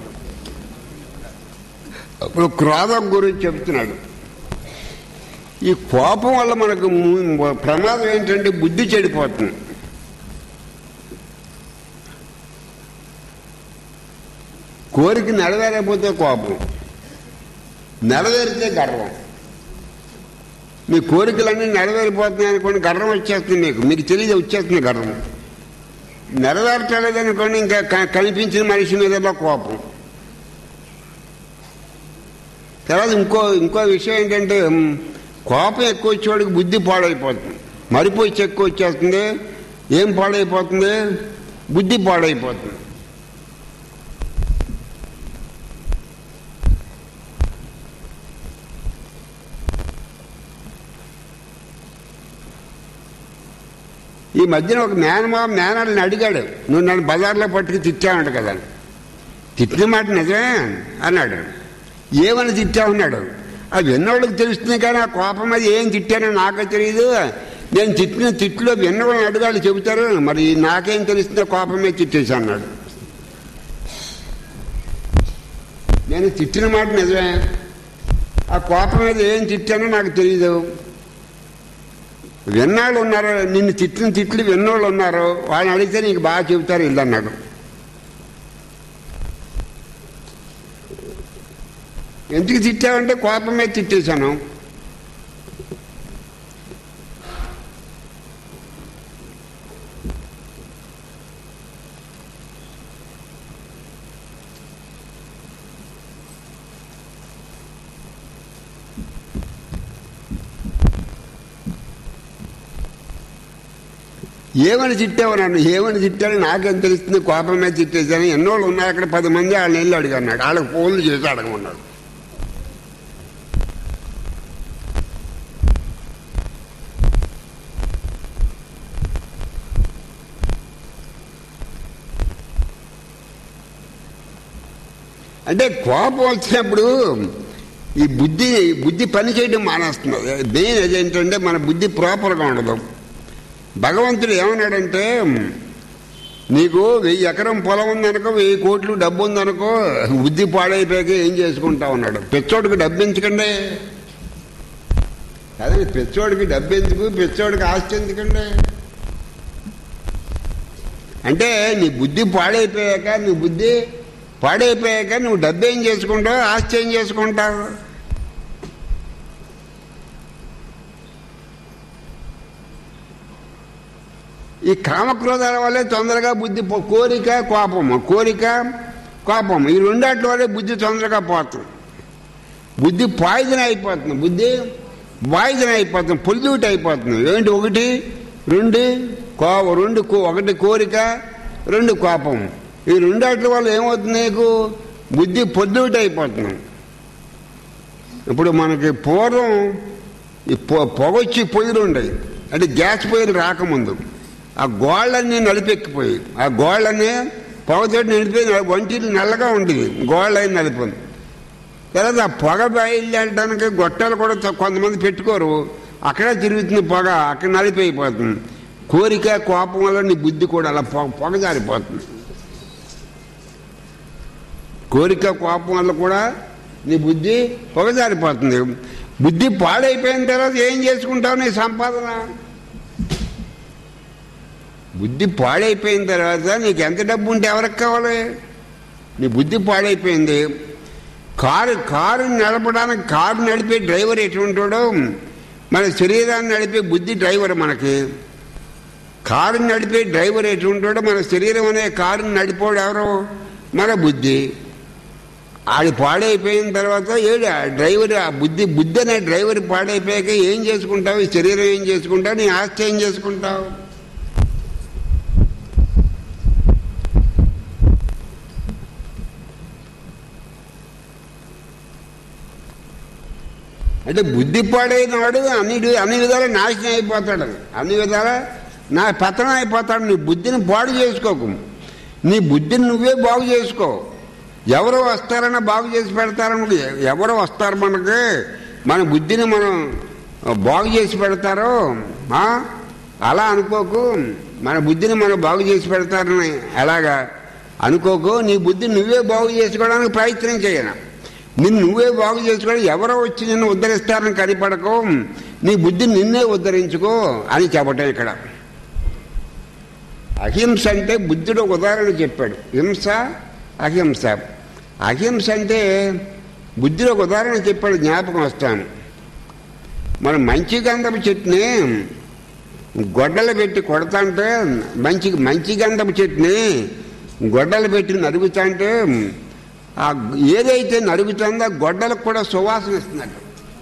ఇప్పుడు క్రోధం గురించి చెబుతున్నాడు ఈ కోపం వల్ల మనకు ము- ప్రమాదం ఏంటంటే బుద్ధి చెడిపోతుంది కోరిక నెరవేరకపోతే కోపం నెరవేరితే గర్వం మీ కోరికలన్నీ నెరవేరిపోతున్నాయి అనుకోండి గర్వం వచ్చేస్తుంది మీకు మీకు తెలియదు వచ్చేస్తుంది గర్వం నెరవేర్చలేదనుకోండి ఇంకా క- కనిపించిన మనిషి మీద కోపం తర్వాత ఇంకో ఇంకో విషయం ఏంటంటే మ్, కోపం ఎక్కువ వచ్చేవాడికి బుద్ధి పాడైపోతుంది మరిపోయి ఎక్కువ వచ్చేస్తుంది ఏం పాడైపోతుంది బుద్ధి పాడైపోతుంది ఈ మధ్యన ఒక మేనమా మేనాళ్ళని అడిగాడు నువ్వు నన్ను బజార్లో పట్టుకు తిట్టావంట కదా తిట్టిన మాట నిజమే అన్నాడు ఏమని తిట్టావన్నాడు ఆ విన్నోళ్ళకి తెలుస్తుంది కానీ ఆ కోపం అది ఏం తిట్టానో నాకే తెలియదు నేను తిట్టిన తిట్లో విన్నవాళ్ళని అడగాలి చెబుతారు మరి నాకేం తెలుస్తుందో కోపమే తిట్టేసి అన్నాడు నేను తిట్టిన మాట నిజమే ఆ కోపం మీద ఏం తిట్టానో నాకు తెలియదు విన్నాళ్ళు ఉన్నారు నిన్ను తిట్టిన తిట్లు విన్నోళ్ళు ఉన్నారు వాళ్ళని అడిగితే నీకు బాగా చెబుతారు ఇల్లు అన్నాడు ఎందుకు తిట్టావంటే కోపం మీద తిట్టేశాను ఏమని తిట్టావు నన్ను ఏమని తిట్టాను నాకేం తెలుస్తుంది కోపం మీద తిట్టేశాను ఎన్నోళ్ళు ఉన్నారు అక్కడ పది మంది వాళ్ళని వెళ్ళి అడిగన్నాడు వాళ్ళకి ఫోన్లు చేసి అడగమన్నాడు అంటే కోపం వచ్చినప్పుడు ఈ బుద్ధి బుద్ధి పని చేయడం మానేస్తుంది మెయిన్ అదేంటంటే మన బుద్ధి ప్రాపర్గా ఉండదు భగవంతుడు ఏమన్నాడంటే నీకు వెయ్యి ఎకరం పొలం ఉందనుకో వెయ్యి కోట్లు డబ్బు ఉందనుకో బుద్ధి పాడైపోయాక ఏం చేసుకుంటా ఉన్నాడు పెచ్చోడికి డబ్బు ఎంచుకండి అదే పెచ్చోడికి డబ్బు ఎందుకు పెచ్చోడికి ఆస్తి ఎందుకండి అంటే నీ బుద్ధి పాడైపోయాక నీ బుద్ధి పాడైపోయాక నువ్వు డబ్బు ఏం చేసుకుంటావు ఆస్తి ఏం చేసుకుంటావు ఈ కామక్రోధాల వల్లే తొందరగా బుద్ధి పో- కోరిక కోపము కోరిక కోపం ఈ రెండాట్ల వల్లే బుద్ధి తొందరగా పోతుంది బుద్ధి పాయిజన్ అయిపోతుంది బుద్ధి పాయిజన్ అయిపోతుంది పొల్యూట్ అయిపోతుంది ఏంటి ఒకటి రెండు కో రెండు కో- ఒకటి కోరిక రెండు కోపం ఈ రెండాట్ల వల్ల ఏమవుతుంది నీకు బుద్ధి పొల్యూట్ అయిపోతుంది ఇప్పుడు మనకి పూర్వం ఈ పొ- పొగొచ్చి పొయ్యిలు ఉండేవి అంటే గ్యాస్ పొయ్యిలు రాకముందు ఆ గోళ్ళన్నీ నలిపెక్కిపోయి ఆ గోళ్ళన్నీ పొగతోటి నిలిపోయి వంటిలు నల్లగా ఉండేవి గోళ్ళని నలిపింది తర్వాత ఆ పొగ బయలుదేరడానికి గొట్టాలు కూడా త- కొంతమంది పెట్టుకోరు అక్కడే తిరుగుతుంది పొగ అక్కడ నలిపైపోతుంది కోరిక కోపం వల్ల నీ బుద్ధి కూడా అలా పొగ పొగ జారిపోతుంది కోరిక కోపం వల్ల కూడా నీ బుద్ధి పొగ జారిపోతుంది బుద్ధి పాడైపోయిన తర్వాత ఏం చేసుకుంటావు నీ సంపాదన బుద్ధి పాడైపోయిన తర్వాత నీకు ఎంత డబ్బు ఉంటే ఎవరికి కావాలి నీ బుద్ధి పాడైపోయింది కారు కారు నడపడానికి కారు నడిపే డ్రైవర్ ఎటువంటాడో మన శరీరాన్ని నడిపే బుద్ధి డ్రైవర్ మనకి కారు నడిపే డ్రైవర్ ఎటువంటాడో మన శరీరం అనే కారుని నడిపోడు ఎవరు మన బుద్ధి ఆడి పాడైపోయిన తర్వాత ఏడు ఆ డ్రైవర్ ఆ బుద్ధి బుద్ధి అనే డ్రైవర్ పాడైపోయాక ఏం చేసుకుంటావు ఈ శరీరం ఏం చేసుకుంటావు నీ ఆస్తి ఏం చేసుకుంటావు అంటే బుద్ధి పాడైనవాడు అన్ని అన్ని విధాలు నాశనం అయిపోతాడు అన్ని విధాల నా పతనం అయిపోతాడు నీ బుద్ధిని పాడు చేసుకోకు నీ బుద్ధిని నువ్వే బాగు చేసుకో ఎవరు వస్తారని బాగు చేసి పెడతారని ఎవరు వస్తారు మనకి మన బుద్ధిని మనం బాగు చేసి పెడతారో ఆ? అలా అనుకోకు మన బుద్ధిని మనం బాగు చేసి పెడతారని అలాగా అనుకోకు నీ బుద్ధిని నువ్వే బాగు చేసుకోవడానికి ప్రయత్నం చేయను నిన్ను నువ్వే బాగు చేసుకోవడం ఎవరో వచ్చి నిన్ను ఉద్ధరిస్తారని కనిపడకు నీ బుద్ధిని నిన్నే ఉద్ధరించుకో అని చెప్పటం ఇక్కడ అహింస అంటే బుద్ధుడు ఒక ఉదాహరణ చెప్పాడు హింస అహింస అహింస అంటే బుద్ధుడు ఒక ఉదాహరణ చెప్పాడు జ్ఞాపకం వస్తాను మనం మంచి గంధపు చెట్టుని గొడ్డలు పెట్టి కొడతాంటే మంచి మంచి గంధపు చెట్టుని గొడ్డలు పెట్టి నరుగుతాంటే ఆ ఏదైతే నరుగుతుందో ఆ గొడ్డలకు కూడా సువాసన ఇస్తున్నట్టు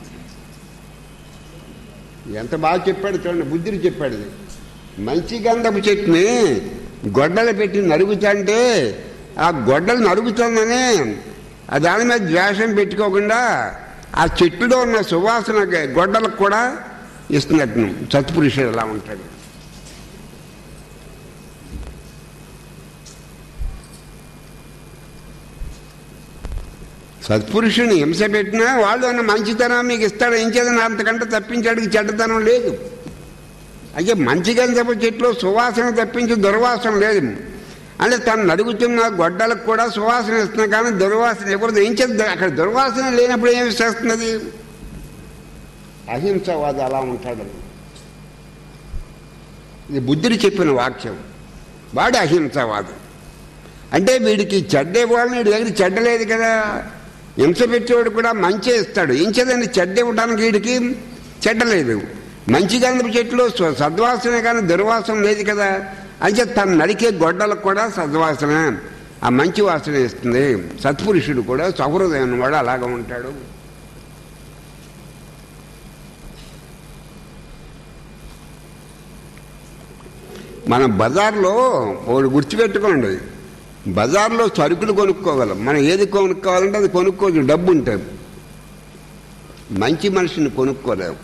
ఎంత బాగా చెప్పాడు చూడండి బుద్ధుడు చెప్పాడు ఇది మంచి గంధపు చెట్టుని గొడ్డలు పెట్టి నరుగుతాంటే ఆ గొడ్డలు నరుగుతుందని ఆ దాని మీద ద్వేషం పెట్టుకోకుండా ఆ చెట్టులో ఉన్న సువాసన గొడ్డలకు కూడా ఇస్తున్నట్టు సత్పురుషుడు ఎలా ఉంటాడు సత్పురుషుని హింస పెట్టినా వాళ్ళు అన్న మంచితనం మీకు ఇస్తాడు ఏం చేద్దాం అంతకంటే తప్పించాడికి చెడ్డతనం లేదు అయితే మంచి గంధపు చెట్లు సువాసన తప్పించి దుర్వాసన లేదు అంటే తను నడుగుతున్న గొడ్డలకు కూడా సువాసన ఇస్తున్నా కానీ దుర్వాసన ఎవరిది ఏం చేద్దాం అక్కడ దుర్వాసన లేనప్పుడు ఏమి చేస్తున్నది అహింసవాది అలా ఉంటాడు ఇది బుద్ధుడు చెప్పిన వాక్యం వాడు అహింసవాదు అంటే వీడికి చెడ్డ ఇవ్వాలని వీడి దగ్గర చెడ్డ లేదు కదా హింస పెట్టేవాడు కూడా మంచి ఇస్తాడు ఏం చేదండి చెడ్డ ఇవ్వడానికి వీడికి చెడ్డ లేదు మంచి గంధపు చెట్లు స్వ- సద్వాసన కానీ దుర్వాసన లేదు కదా అంటే తను నరికే గొడ్డలకు కూడా సద్వాసన ఆ మంచి వాసన ఇస్తుంది సత్పురుషుడు కూడా సహృదయం వాడు అలాగ ఉంటాడు మనం బజార్లో ఒకటి గుర్తుపెట్టుకోండి బజార్లో సరుకులు కొనుక్కోగలం మనం ఏది కొనుక్కోవాలంటే అది కొనుక్కోవచ్చు డబ్బు ఉంటుంది మంచి మనిషిని కొనుక్కోలేము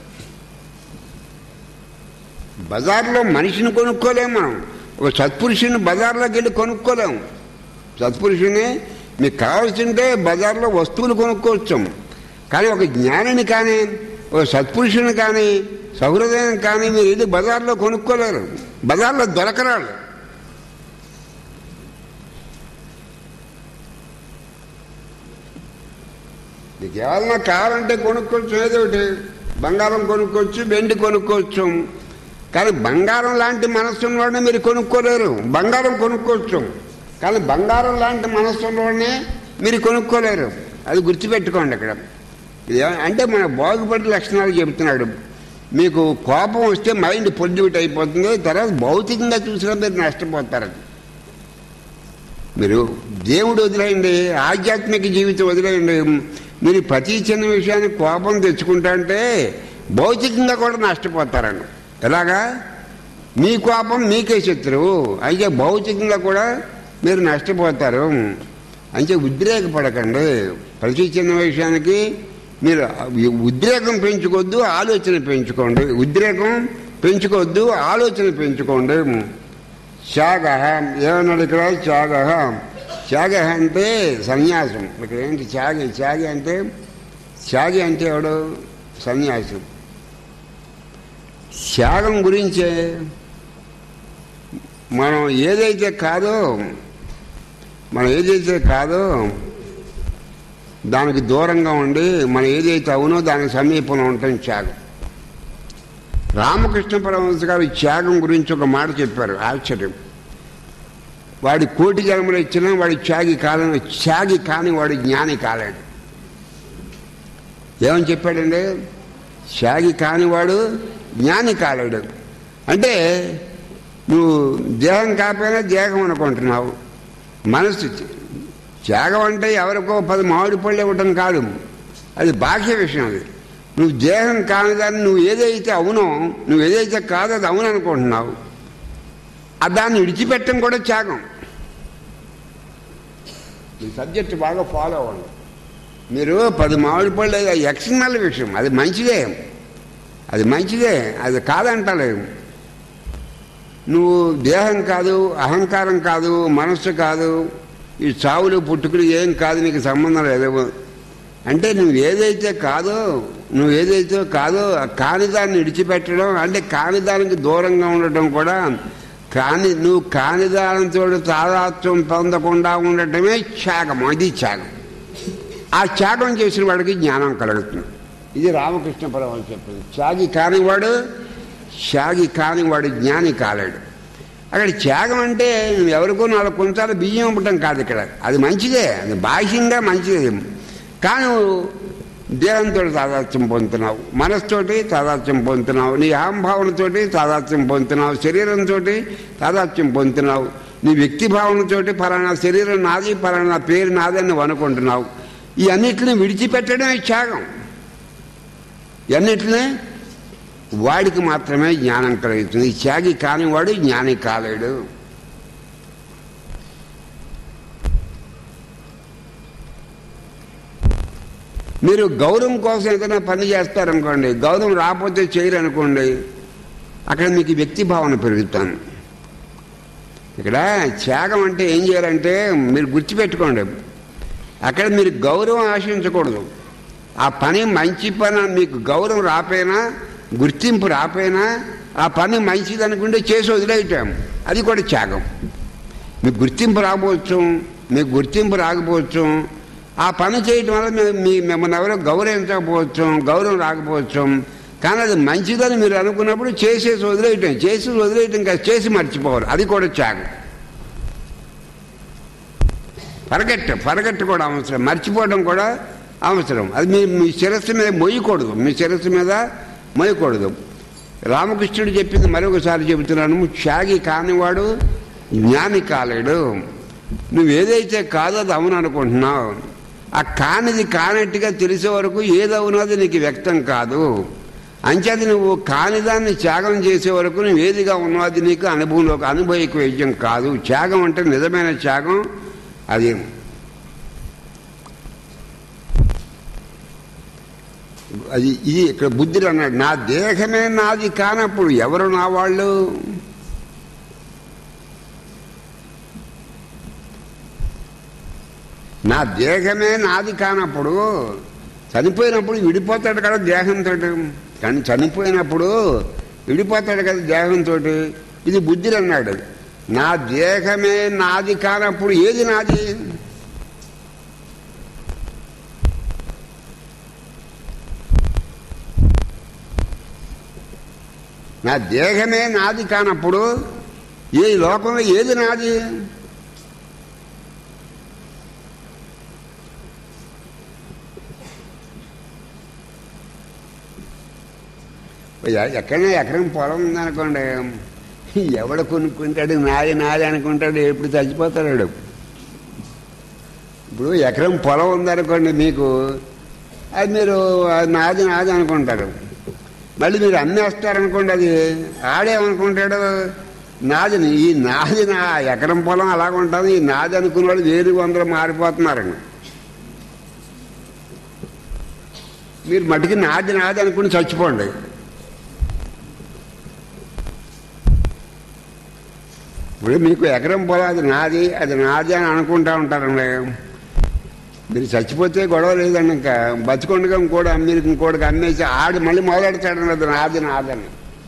బజార్లో మనిషిని కొనుక్కోలేము మనం ఒక సత్పురుషుని బజార్లోకి వెళ్ళి కొనుక్కోలేము సత్పురుషుని మీకు కావాల్సింటే బజార్లో వస్తువులు కొనుక్కోవచ్చు కానీ ఒక జ్ఞానిని కానీ ఒక సత్పురుషుని కానీ సహృదయం కానీ మీరు ఇది బజార్లో కొనుక్కోలేరు బజార్లో దొరకరాళ్ళు నీకు ఏమన్నా కావాలంటే కొనుక్కోవచ్చు ఏదో ఒకటి బంగారం కొనుక్కోవచ్చు వెండి కొనుక్కోవచ్చు కానీ బంగారం లాంటి మనస్సు ఉన్నవాడిని మీరు కొనుక్కోలేరు బంగారం కొనుక్కోవచ్చు కానీ బంగారం లాంటి మనస్సు ఉన్నవాడిని మీరు కొనుక్కోలేరు అది గుర్తుపెట్టుకోండి అక్కడ ఇది ఏ- అంటే మన బాగుపడి లక్షణాలు చెబుతున్నాడు మీకు కోపం వస్తే మైండ్ పొల్యూట్ అయిపోతుంది తర్వాత భౌతికంగా చూసినా మీరు నష్టపోతారు మీరు దేవుడు వదిలేయండి ఆధ్యాత్మిక జీవితం వదిలేయండి మీరు ప్రతి చిన్న విషయానికి కోపం తెచ్చుకుంటా అంటే భౌతికంగా కూడా నష్టపోతారండి ఎలాగా మీ కోపం మీకే శత్రువు అయితే భౌతికంగా కూడా మీరు నష్టపోతారు అంటే ఉద్రేకపడకండి ప్రతి చిన్న విషయానికి మీరు ఉద్రేకం పెంచుకోవద్దు ఆలోచన పెంచుకోండి ఉద్రేకం పెంచుకోవద్దు ఆలోచన పెంచుకోండి త్యాగ ఏమన్నాడు ఇక్కడ త్యాగ త్యాగ అంటే సన్యాసం ఇక్కడ ఏంటి త్యాగి త్యాగి అంటే త్యాగి అంటే ఎవడు సన్యాసం త్యాగం గురించే మనం ఏదైతే కాదో మనం ఏదైతే కాదో దానికి దూరంగా ఉండి మనం ఏదైతే అవునో దానికి సమీపంలో ఉంటాం త్యాగం రామకృష్ణ పరమహంస గారు ఈ త్యాగం గురించి ఒక మాట చెప్పారు ఆశ్చర్యం వాడి కోటి జన్మలు ఇచ్చినా వాడి త్యాగి కాలని త్యాగి కాని వాడు జ్ఞాని కాలేడు ఏమని చెప్పాడండి త్యాగి కానివాడు జ్ఞాని కాలేడు అంటే నువ్వు దేహం కాకపోయినా దేహం అనుకుంటున్నావు మనసు త్యాగం అంటే ఎవరికో పది మామిడి పళ్ళు ఇవ్వటం కాదు అది బాహ్య విషయం అది నువ్వు దేహం కానిదాన్ని నువ్వు ఏదైతే అవునో నువ్వు ఏదైతే కాదో అది అవును అనుకుంటున్నావు ఆ దాన్ని విడిచిపెట్టడం కూడా త్యాగం ఈ సబ్జెక్ట్ బాగా ఫాలో అవ్వండి మీరు పది మామిడి పళ్ళు అది ఎక్స్టర్నల్ విషయం అది మంచిదే అది మంచిదే అది కాదంటలేదు నువ్వు దేహం కాదు అహంకారం కాదు మనస్సు కాదు ఈ చావులు పుట్టుకులు ఏం కాదు నీకు సంబంధం లేదు అంటే నువ్వు ఏదైతే కాదో నువ్వు ఏదైతే కాదో ఆ కానిదాన్ని విడిచిపెట్టడం అంటే కానిదానికి దూరంగా ఉండటం కూడా కాని నువ్వు కానిదానంతో తాదాత్వం పొందకుండా ఉండటమే త్యాగం అది త్యాగం ఆ త్యాగం చేసిన వాడికి జ్ఞానం కలుగుతుంది ఇది రామకృష్ణ పరమని చెప్పింది త్యాగి కానివాడు త్యాగి కానివాడు జ్ఞాని కాలేడు అక్కడ త్యాగం అంటే నువ్వు ఎవరికో నాలుగు కొంచాలు బియ్యం ఇవ్వటం కాదు ఇక్కడ అది మంచిదే అది బాహ్యంగా మంచిదే కానీ నువ్వు దేహంతో తాదాత్యం పొందుతున్నావు మనస్తోటి తాదాత్యం పొందుతున్నావు నీ అహంభావనతోటి తాదాత్యం పొందుతున్నావు శరీరంతో తాదాత్యం పొందుతున్నావు నీ వ్యక్తి భావనతోటి పలానా శరీరం నాది పలానా పేరు నాదని నువ్వు అనుకుంటున్నావు ఈ అన్నిటిని విడిచిపెట్టడమే త్యాగం ఇవన్నిటిని వాడికి మాత్రమే జ్ఞానం కలుగుతుంది ఈ త్యాగి కానివాడు జ్ఞాని కాలేడు మీరు గౌరవం కోసం ఏదైనా పని చేస్తారనుకోండి గౌరవం రాకపోతే చేయరు అనుకోండి అక్కడ మీకు వ్యక్తి భావన పెరుగుతాను ఇక్కడ త్యాగం అంటే ఏం చేయాలంటే మీరు గుర్తుపెట్టుకోండి అక్కడ మీరు గౌరవం ఆశించకూడదు ఆ పని మంచి పని మీకు గౌరవం రాపోయినా గుర్తింపు రాపోయినా ఆ పని మంచిది అనుకుంటే చేసి వదిలేయటం అది కూడా త్యాగం మీకు గుర్తింపు రాకపోవచ్చు మీకు గుర్తింపు రాకపోవచ్చు ఆ పని చేయటం వల్ల మీ- మీ మిమ్మల్ని ఎవరో గౌరవించకపోవచ్చు గౌరవం రాకపోవచ్చు కానీ అది మంచిదని మీరు అనుకున్నప్పుడు చేసేసి వదిలేయటం చేసి వదిలేయటం కాదు చేసి మర్చిపోవాలి అది కూడా త్యాగం పరగట్టు పరగట్టు కూడా అవసరం మర్చిపోవడం కూడా అవసరం అది మీ మీ శిరస్సు మీద మొయ్యకూడదు మీ శిరస్సు మీద మొయ్యకూడదు రామకృష్ణుడు చెప్పింది మరొకసారి చెబుతున్నాను త్యాగి కానివాడు జ్ఞాని కాలేడు నువ్వు ఏదైతే కాదో అది అవును అనుకుంటున్నావు ఆ కానిది కానట్టుగా తెలిసే వరకు ఏదవునది నీకు వ్యక్తం కాదు అంచేది నువ్వు కానిదాన్ని త్యాగం చేసే వరకు నువ్వు ఏదిగా ఉన్నావు అది నీకు అనుభవంలోకి అనుభవిక వైద్యం కాదు త్యాగం అంటే నిజమైన త్యాగం అది అది ఇది ఇక్కడ బుద్ధుడు అన్నాడు నా దేహమే నాది కానప్పుడు ఎవరు నా వాళ్ళు నా దేహమే నాది కానప్పుడు చనిపోయినప్పుడు విడిపోతాడు కదా దేహంతో కానీ చనిపోయినప్పుడు విడిపోతాడు కదా దేహంతో ఇది బుద్ధుడు అన్నాడు నా దేహమే నాది కానప్పుడు ఏది నాది నా దేహమే నాది కానప్పుడు ఈ లోకంలో ఏది నాది ఎ- ఎక్కడైనా ఎకరం పొలం ఉందనుకోండి ఎవడు కొనుక్కుంటాడు నాది నాది అనుకుంటాడు ఎప్పుడు చచ్చిపోతాడు వాడు. ఇప్పుడు ఎకరం పొలం ఉందనుకోండి మీకు అది మీరు అది నాది నాది అనుకుంటారు మళ్ళీ మీరు అమ్మేస్తారనుకోండి అది ఆడేమనుకుంటాడు నాది ఈ నాది నా ఎకరం పొలం అలాగ ఉంటుంది ఈ నాది అనుకున్న వాళ్ళు వేరు వందలు మారిపోతున్నారండి మీరు మటుకి నాది నాది అనుకుని చచ్చిపోండి ఇప్పుడు మీకు ఎకరం పొలం అది నాది అది నాది అని అనుకుంటా ఉంటారండి మీరు చచ్చిపోతే గొడవ లేదండి ఇంకా బతికొండగా ఇంకోటి మీరు ఇంకోటికి అమ్మేసి ఆడి మళ్ళీ మొదలెడతాడండి అది నాది నాదని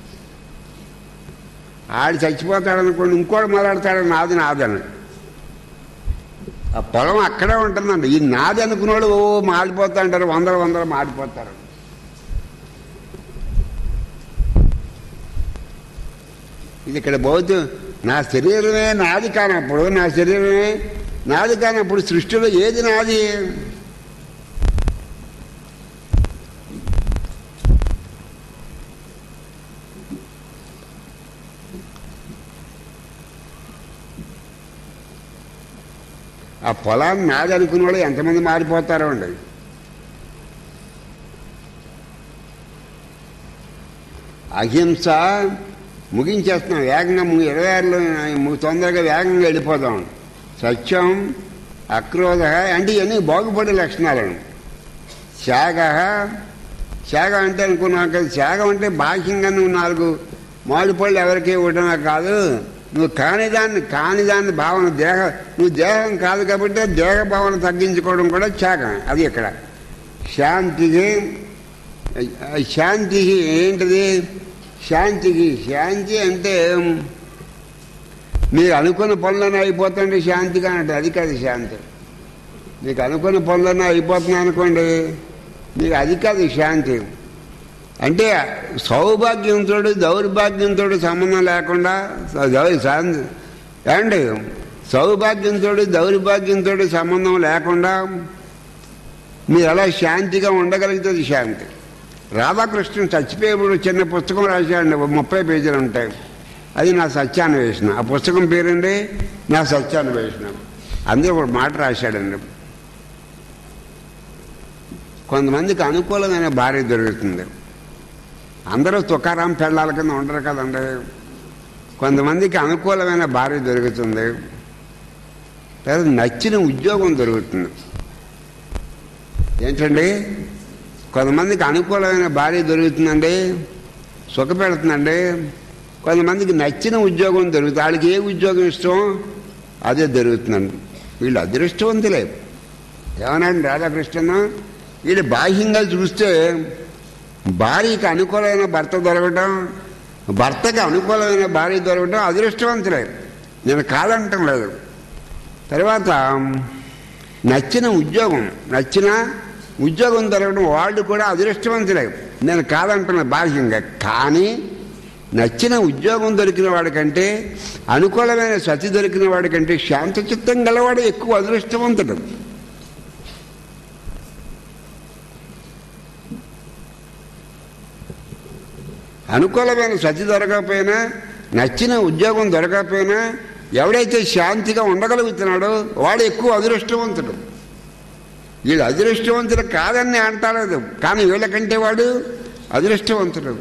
ఆడి చచ్చిపోతాడనుకోండి ఇంకోటి మొదలెడతాడు నాది నాదని ఆ పొలం అక్కడే ఉంటుందండి ఈ నాది అనుకున్న వాళ్ళు ఓ మాడిపోతా అంటారు వందల వందలు మాడిపోతారు ఇది ఇక్కడ బౌద్ధ నా శరీరమే నాది కానప్పుడు నా శరీరమే నాది కానప్పుడు సృష్టిలో ఏది నాది ఆ పొలాన్ని నాది అనుకున్న వాళ్ళు ఎంతమంది మారిపోతారో అండి అహింస ముగించేస్తున్నాం వేగంగా ము- ఇరవై ఆరులో ము- తొందరగా వేగంగా వెళ్ళిపోదాం సత్యం అక్రోధ అంటే ఇవన్నీ బాగుపడే లక్షణాలను త్యాగ త్యాగం అంటే అనుకున్నావు కదా త్యాగం అంటే బాహ్యంగా నువ్వు నాలుగు మామిడి పళ్ళు ఎవరికి ఇవ్వడమే కాదు నువ్వు కానిదాన్ని కానిదాన్ని భావన దేహ నువ్వు దేహం కాదు కాబట్టి దేహ భావన తగ్గించుకోవడం కూడా త్యాగం అది ఇక్కడ శాంతికి శాంతికి ఏంటిది శాంతికి శాంతి అంటే మీరు అనుకున్న పనులన్నీ అయిపోతుంటే శాంతిగా అంటే అది కాదు శాంతి మీకు అనుకున్న పనులన్నీ అయిపోతున్నాయి అనుకోండి మీకు అది కాదు శాంతి అంటే సౌభాగ్యంతో దౌర్భాగ్యంతో సంబంధం లేకుండా దౌ- శాంతి ఏమండి సౌభాగ్యంతో దౌర్భాగ్యంతో సంబంధం లేకుండా మీరు అలా శాంతిగా ఉండగలుగుతుంది శాంతి రాధాకృష్ణన్ చచ్చిపోయేప్పుడు చిన్న పుస్తకం రాశాడండి ఓ ముప్పై పేజీలు ఉంటాయి అది నా సత్యాన్వేషణ ఆ పుస్తకం పేరండి నా సత్యాన్వేషణ అందులో ఒక మాట రాశాడండి కొంతమందికి అనుకూలమైన భార్య దొరుకుతుంది అందరూ తుకారాం పెళ్ళాల కింద ఉండరు కదండి కొంతమందికి అనుకూలమైన భార్య దొరుకుతుంది లేదా నచ్చిన ఉద్యోగం దొరుకుతుంది ఏంటండి కొంతమందికి అనుకూలమైన భార్య దొరుకుతుందండి సుఖపెడుతుందండి కొంతమందికి నచ్చిన ఉద్యోగం దొరుకుతుంది వాళ్ళకి ఏ ఉద్యోగం ఇష్టం అదే దొరుకుతుందండి వీళ్ళు అదృష్టవంతులే ఏమనండి రాధాకృష్ణ వీళ్ళు బాహ్యంగా చూస్తే భార్యకి అనుకూలమైన భర్త దొరకటం భర్తకి అనుకూలమైన భార్య దొరకటం అదృష్టవంతులే నేను కాదంటం లేదు తర్వాత నచ్చిన ఉద్యోగం నచ్చిన ఉద్యోగం దొరకడం వాళ్ళు కూడా అదృష్టవంతులే నేను కాదంటున్నా బాహ్యంగా కానీ నచ్చిన ఉద్యోగం దొరికిన వాడికంటే అనుకూలమైన సతి దొరికిన వాడికంటే శాంత చిత్తం గలవాడు ఎక్కువ అదృష్టవంతుడు అనుకూలమైన సతి దొరకకపోయినా నచ్చిన ఉద్యోగం దొరకకపోయినా ఎవడైతే శాంతిగా ఉండగలుగుతున్నాడో వాడు ఎక్కువ అదృష్టవంతుడు వీళ్ళు అదృష్టవంతుడు కాదని అంటలేదు కానీ వీళ్ళకంటే వాడు అదృష్టవంతుడు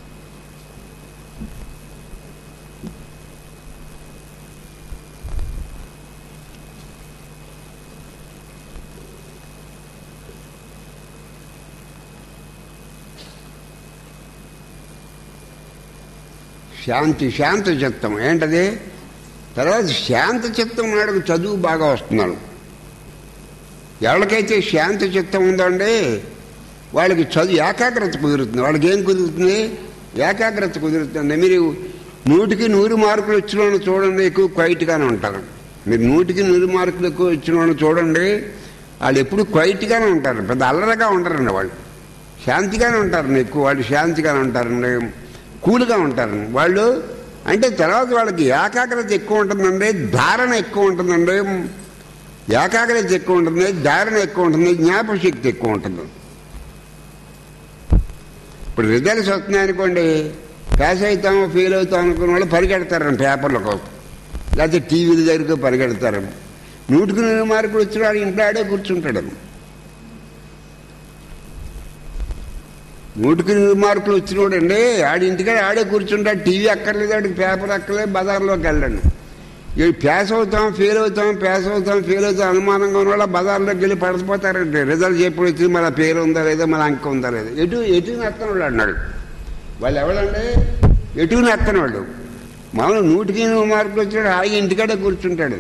శాంతి శాంత చిత్తం ఏంటది తర్వాత శాంత చిత్తం నాడుకు చదువు బాగా వస్తున్నాడు ఎవరికైతే శాంత చిత్తం ఉందండి వాళ్ళకి చదువు ఏకాగ్రత కుదురుతుంది వాళ్ళకి ఏం కుదురుతుంది ఏకాగ్రత కుదురుతుంది మీరు నూటికి నూరు మార్కులు వచ్చిన వాళ్ళని చూడండి ఎక్కువ క్వైట్గానే ఉంటారు మీరు నూటికి నూరు మార్కులు ఎక్కువ వచ్చిన వాళ్ళని చూడండి వాళ్ళు ఎప్పుడు క్వైట్గానే ఉంటారు పెద్ద అల్లరగా ఉంటారండి వాళ్ళు శాంతిగానే ఉంటారండి ఎక్కువ వాళ్ళు శాంతిగానే ఉంటారండి కూల్గా ఉంటారండి వాళ్ళు అంటే తర్వాత వాళ్ళకి ఏకాగ్రత ఎక్కువ ఉంటుందండి ధారణ ఎక్కువ ఉంటుందండి ఏకాగ్రత ఎక్కువ ఉంటుంది ధారణ ఎక్కువ ఉంటుంది జ్ఞాపశక్తి ఎక్కువ ఉంటుంది ఇప్పుడు రిజల్ట్స్ వస్తున్నాయి అనుకోండి పాస్ అవుతాము ఫెయిల్ అవుతాం అనుకున్న వాళ్ళు పరిగెడతారండి పేపర్ల కోసం లేకపోతే టీవీల దగ్గరకు పరిగెడతారు నూటికి నూరు మార్కులు వచ్చిన వాడు ఇంట్లో ఆడే కూర్చుంటాడు నూటికి నూరు మార్కులు వచ్చినోడు అండి ఆడి ఇంటికాడ ఆడే కూర్చుంటాడు టీవీ అక్కర్లేదు ఆడికి పేపర్ అక్కర్లేదు బజార్లోకి వెళ్ళండి ఈ పాస్ అవుతాం ఫెయిల్ అవుతాం పాస్ అవుతాం ఫెయిల్ అవుతాం అనుమానంగా ఉన్న వాళ్ళ బజార్లోకి వెళ్ళి పడిపోతారండి రిజల్ట్ ఎప్పుడు వచ్చింది మన పేరు ఉందా లేదా మన అంక ఉందా లేదా ఎటు ఎటు నెత్తనోళ్ళు అన్నాడు వాళ్ళు ఎవరండి ఎటు నెత్తనోళ్ళు మామూలు నూటికి నూరు మార్కులు వచ్చినాడు హాయిగా ఇంటికాడే కూర్చుంటాడు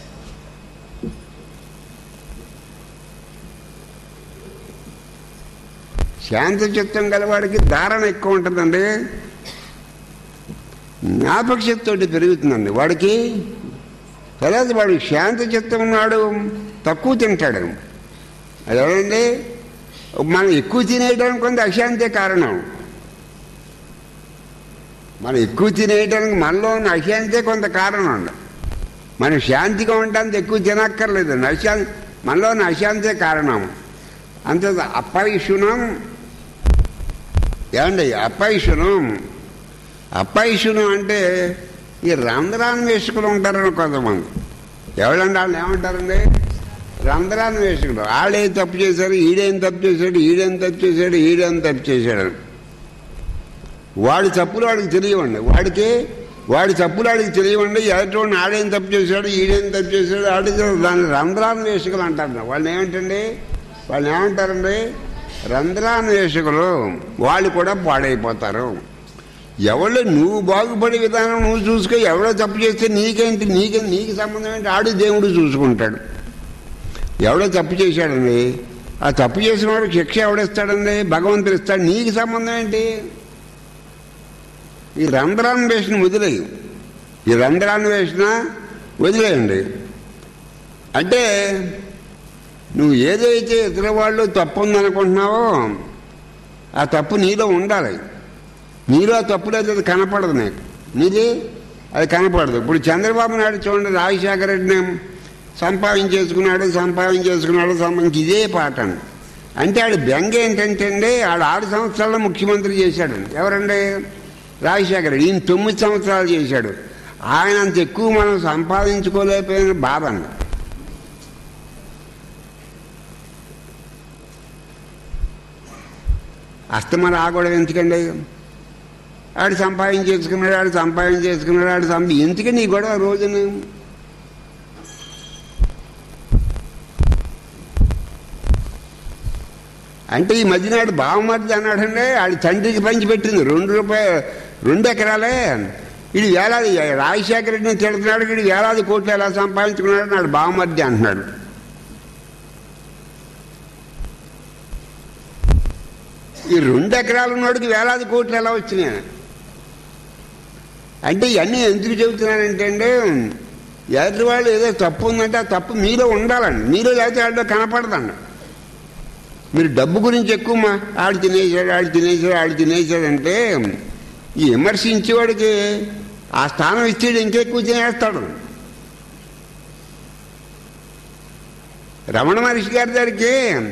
శాంత చిత్తం గలవాడికి ధారణ ఎక్కువ ఉంటుందండి జ్ఞాపక శక్తి పెరుగుతుందండి వాడికి తర్వాత వాడు శాంత చిత్తం ఉన్నాడు తక్కువ తింటాడు అది ఎవరండి మనం ఎక్కువ తినేయడానికి కొంత అశాంతే కారణం మనం ఎక్కువ తినేయడానికి మనలో ఉన్న అశాంతే కొంత కారణం అండి మనం శాంతిగా ఉండడానికి ఎక్కువ తినక్కర్లేదు అశాంతి మనలో ఉన్న అశాంతే కారణం అంతే అప్పైషునం ఏమండి అప్పైషునం అప్పైషునం అంటే ఈ రంధ్రాన్ని వేసుకుని ఉంటారని కొంతమంది ఎవరండి వాళ్ళు ఏమంటారండి రంధ్రాన్ని వేసుకుని వాళ్ళేం తప్పు చేశారు ఈడేం తప్పు చేశాడు ఈడేం తప్పు చేశాడు ఈడేం తప్పు చేశాడు వాడి తప్పులు వాడికి తెలియవండి వాడికి వాడి తప్పులు వాడికి తెలియవండి ఎదుటి ఆడేం తప్పు చేశాడు ఈడేం తప్పు చేశాడు ఆడి దాన్ని రంధ్రాన్ని వేసుకుని అంటారు వాళ్ళని ఏమిటండి వాళ్ళు ఏమంటారండి రంధ్రాన్వేషకులు వాళ్ళు కూడా పాడైపోతారు ఎవళ్ళు నువ్వు బాగుపడే విధానం నువ్వు చూసుకో ఎవడో తప్పు చేస్తే నీకేంటి నీకే నీకు సంబంధం ఏంటి ఆడు దేవుడు చూసుకుంటాడు ఎవడో తప్పు చేశాడండి ఆ తప్పు చేసిన వాడికి శిక్ష ఎవడిస్తాడండి భగవంతుడు ఇస్తాడు నీకు సంబంధం ఏంటి ఈ రంధ్రాన్వేషణ వదిలేయి ఈ రంధ్రాన్వేషణ వదిలేయండి అంటే నువ్వు ఏదైతే ఇతర వాళ్ళు తప్పు ఉందనుకుంటున్నావో ఆ తప్పు నీలో ఉండాలి నీలో ఆ తప్పు లేదు అది కనపడదు నీకు నీది అది కనపడదు ఇప్పుడు చంద్రబాబు నాయుడు చూడండి రాజశేఖర రెడ్డిని సంపాదించేసుకున్నాడు సంపాదించేసుకున్నాడు సంపాదించి ఇదే పాట అండి అంటే ఆడు బెంగ ఏంటంటే అండి ఆడు ఆరు సంవత్సరాల్లో ముఖ్యమంత్రి చేశాడండి ఎవరండి రాజశేఖర రెడ్డి ఈయన తొమ్మిది సంవత్సరాలు చేశాడు ఆయన అంత ఎక్కువ మనం సంపాదించుకోలేకపోయిన బాధ అండి అస్తమని ఆగూడదు ఎందుకండి ఆడు సంపాదించేసుకున్నాడు ఆడు సంపాదించేసుకున్నాడు ఆడు సంపా ఎందుకని ఈ గొడవ రోజున అంటే ఈ మధ్యనాడు బావమర్ది అన్నాడండి ఆడి తండ్రికి పంచి పెట్టింది రెండు రూపాయలు రెండు ఎకరాలే ఇది వేలాది రాజశేఖర రెడ్డిని తిడుతున్నాడు వీడు వేలాది కోట్లు ఎలా సంపాదించుకున్నాడు నాడు బావమర్ది అంటున్నాడు ఈ రెండు ఎకరాలు ఉన్నోడికి వేలాది కోట్లు ఎలా వచ్చినాయి అంటే ఇవన్నీ ఎందుకు చెబుతున్నానంటే అండి ఎదుటి వాళ్ళు ఏదో తప్పు ఉందంటే ఆ తప్పు మీలో ఉండాలండి మీలో లేకపోతే ఆడిలో కనపడదండి మీరు డబ్బు గురించి ఎక్కువ మా ఆడు తినేసాడు ఆడు తినేసాడు ఆడు తినేసాడంటే ఈ విమర్శించేవాడికి ఆ స్థానం ఇచ్చేది ఇంకెక్కువ తినేస్తాడు రమణ మహర్షి గారి దగ్గరికి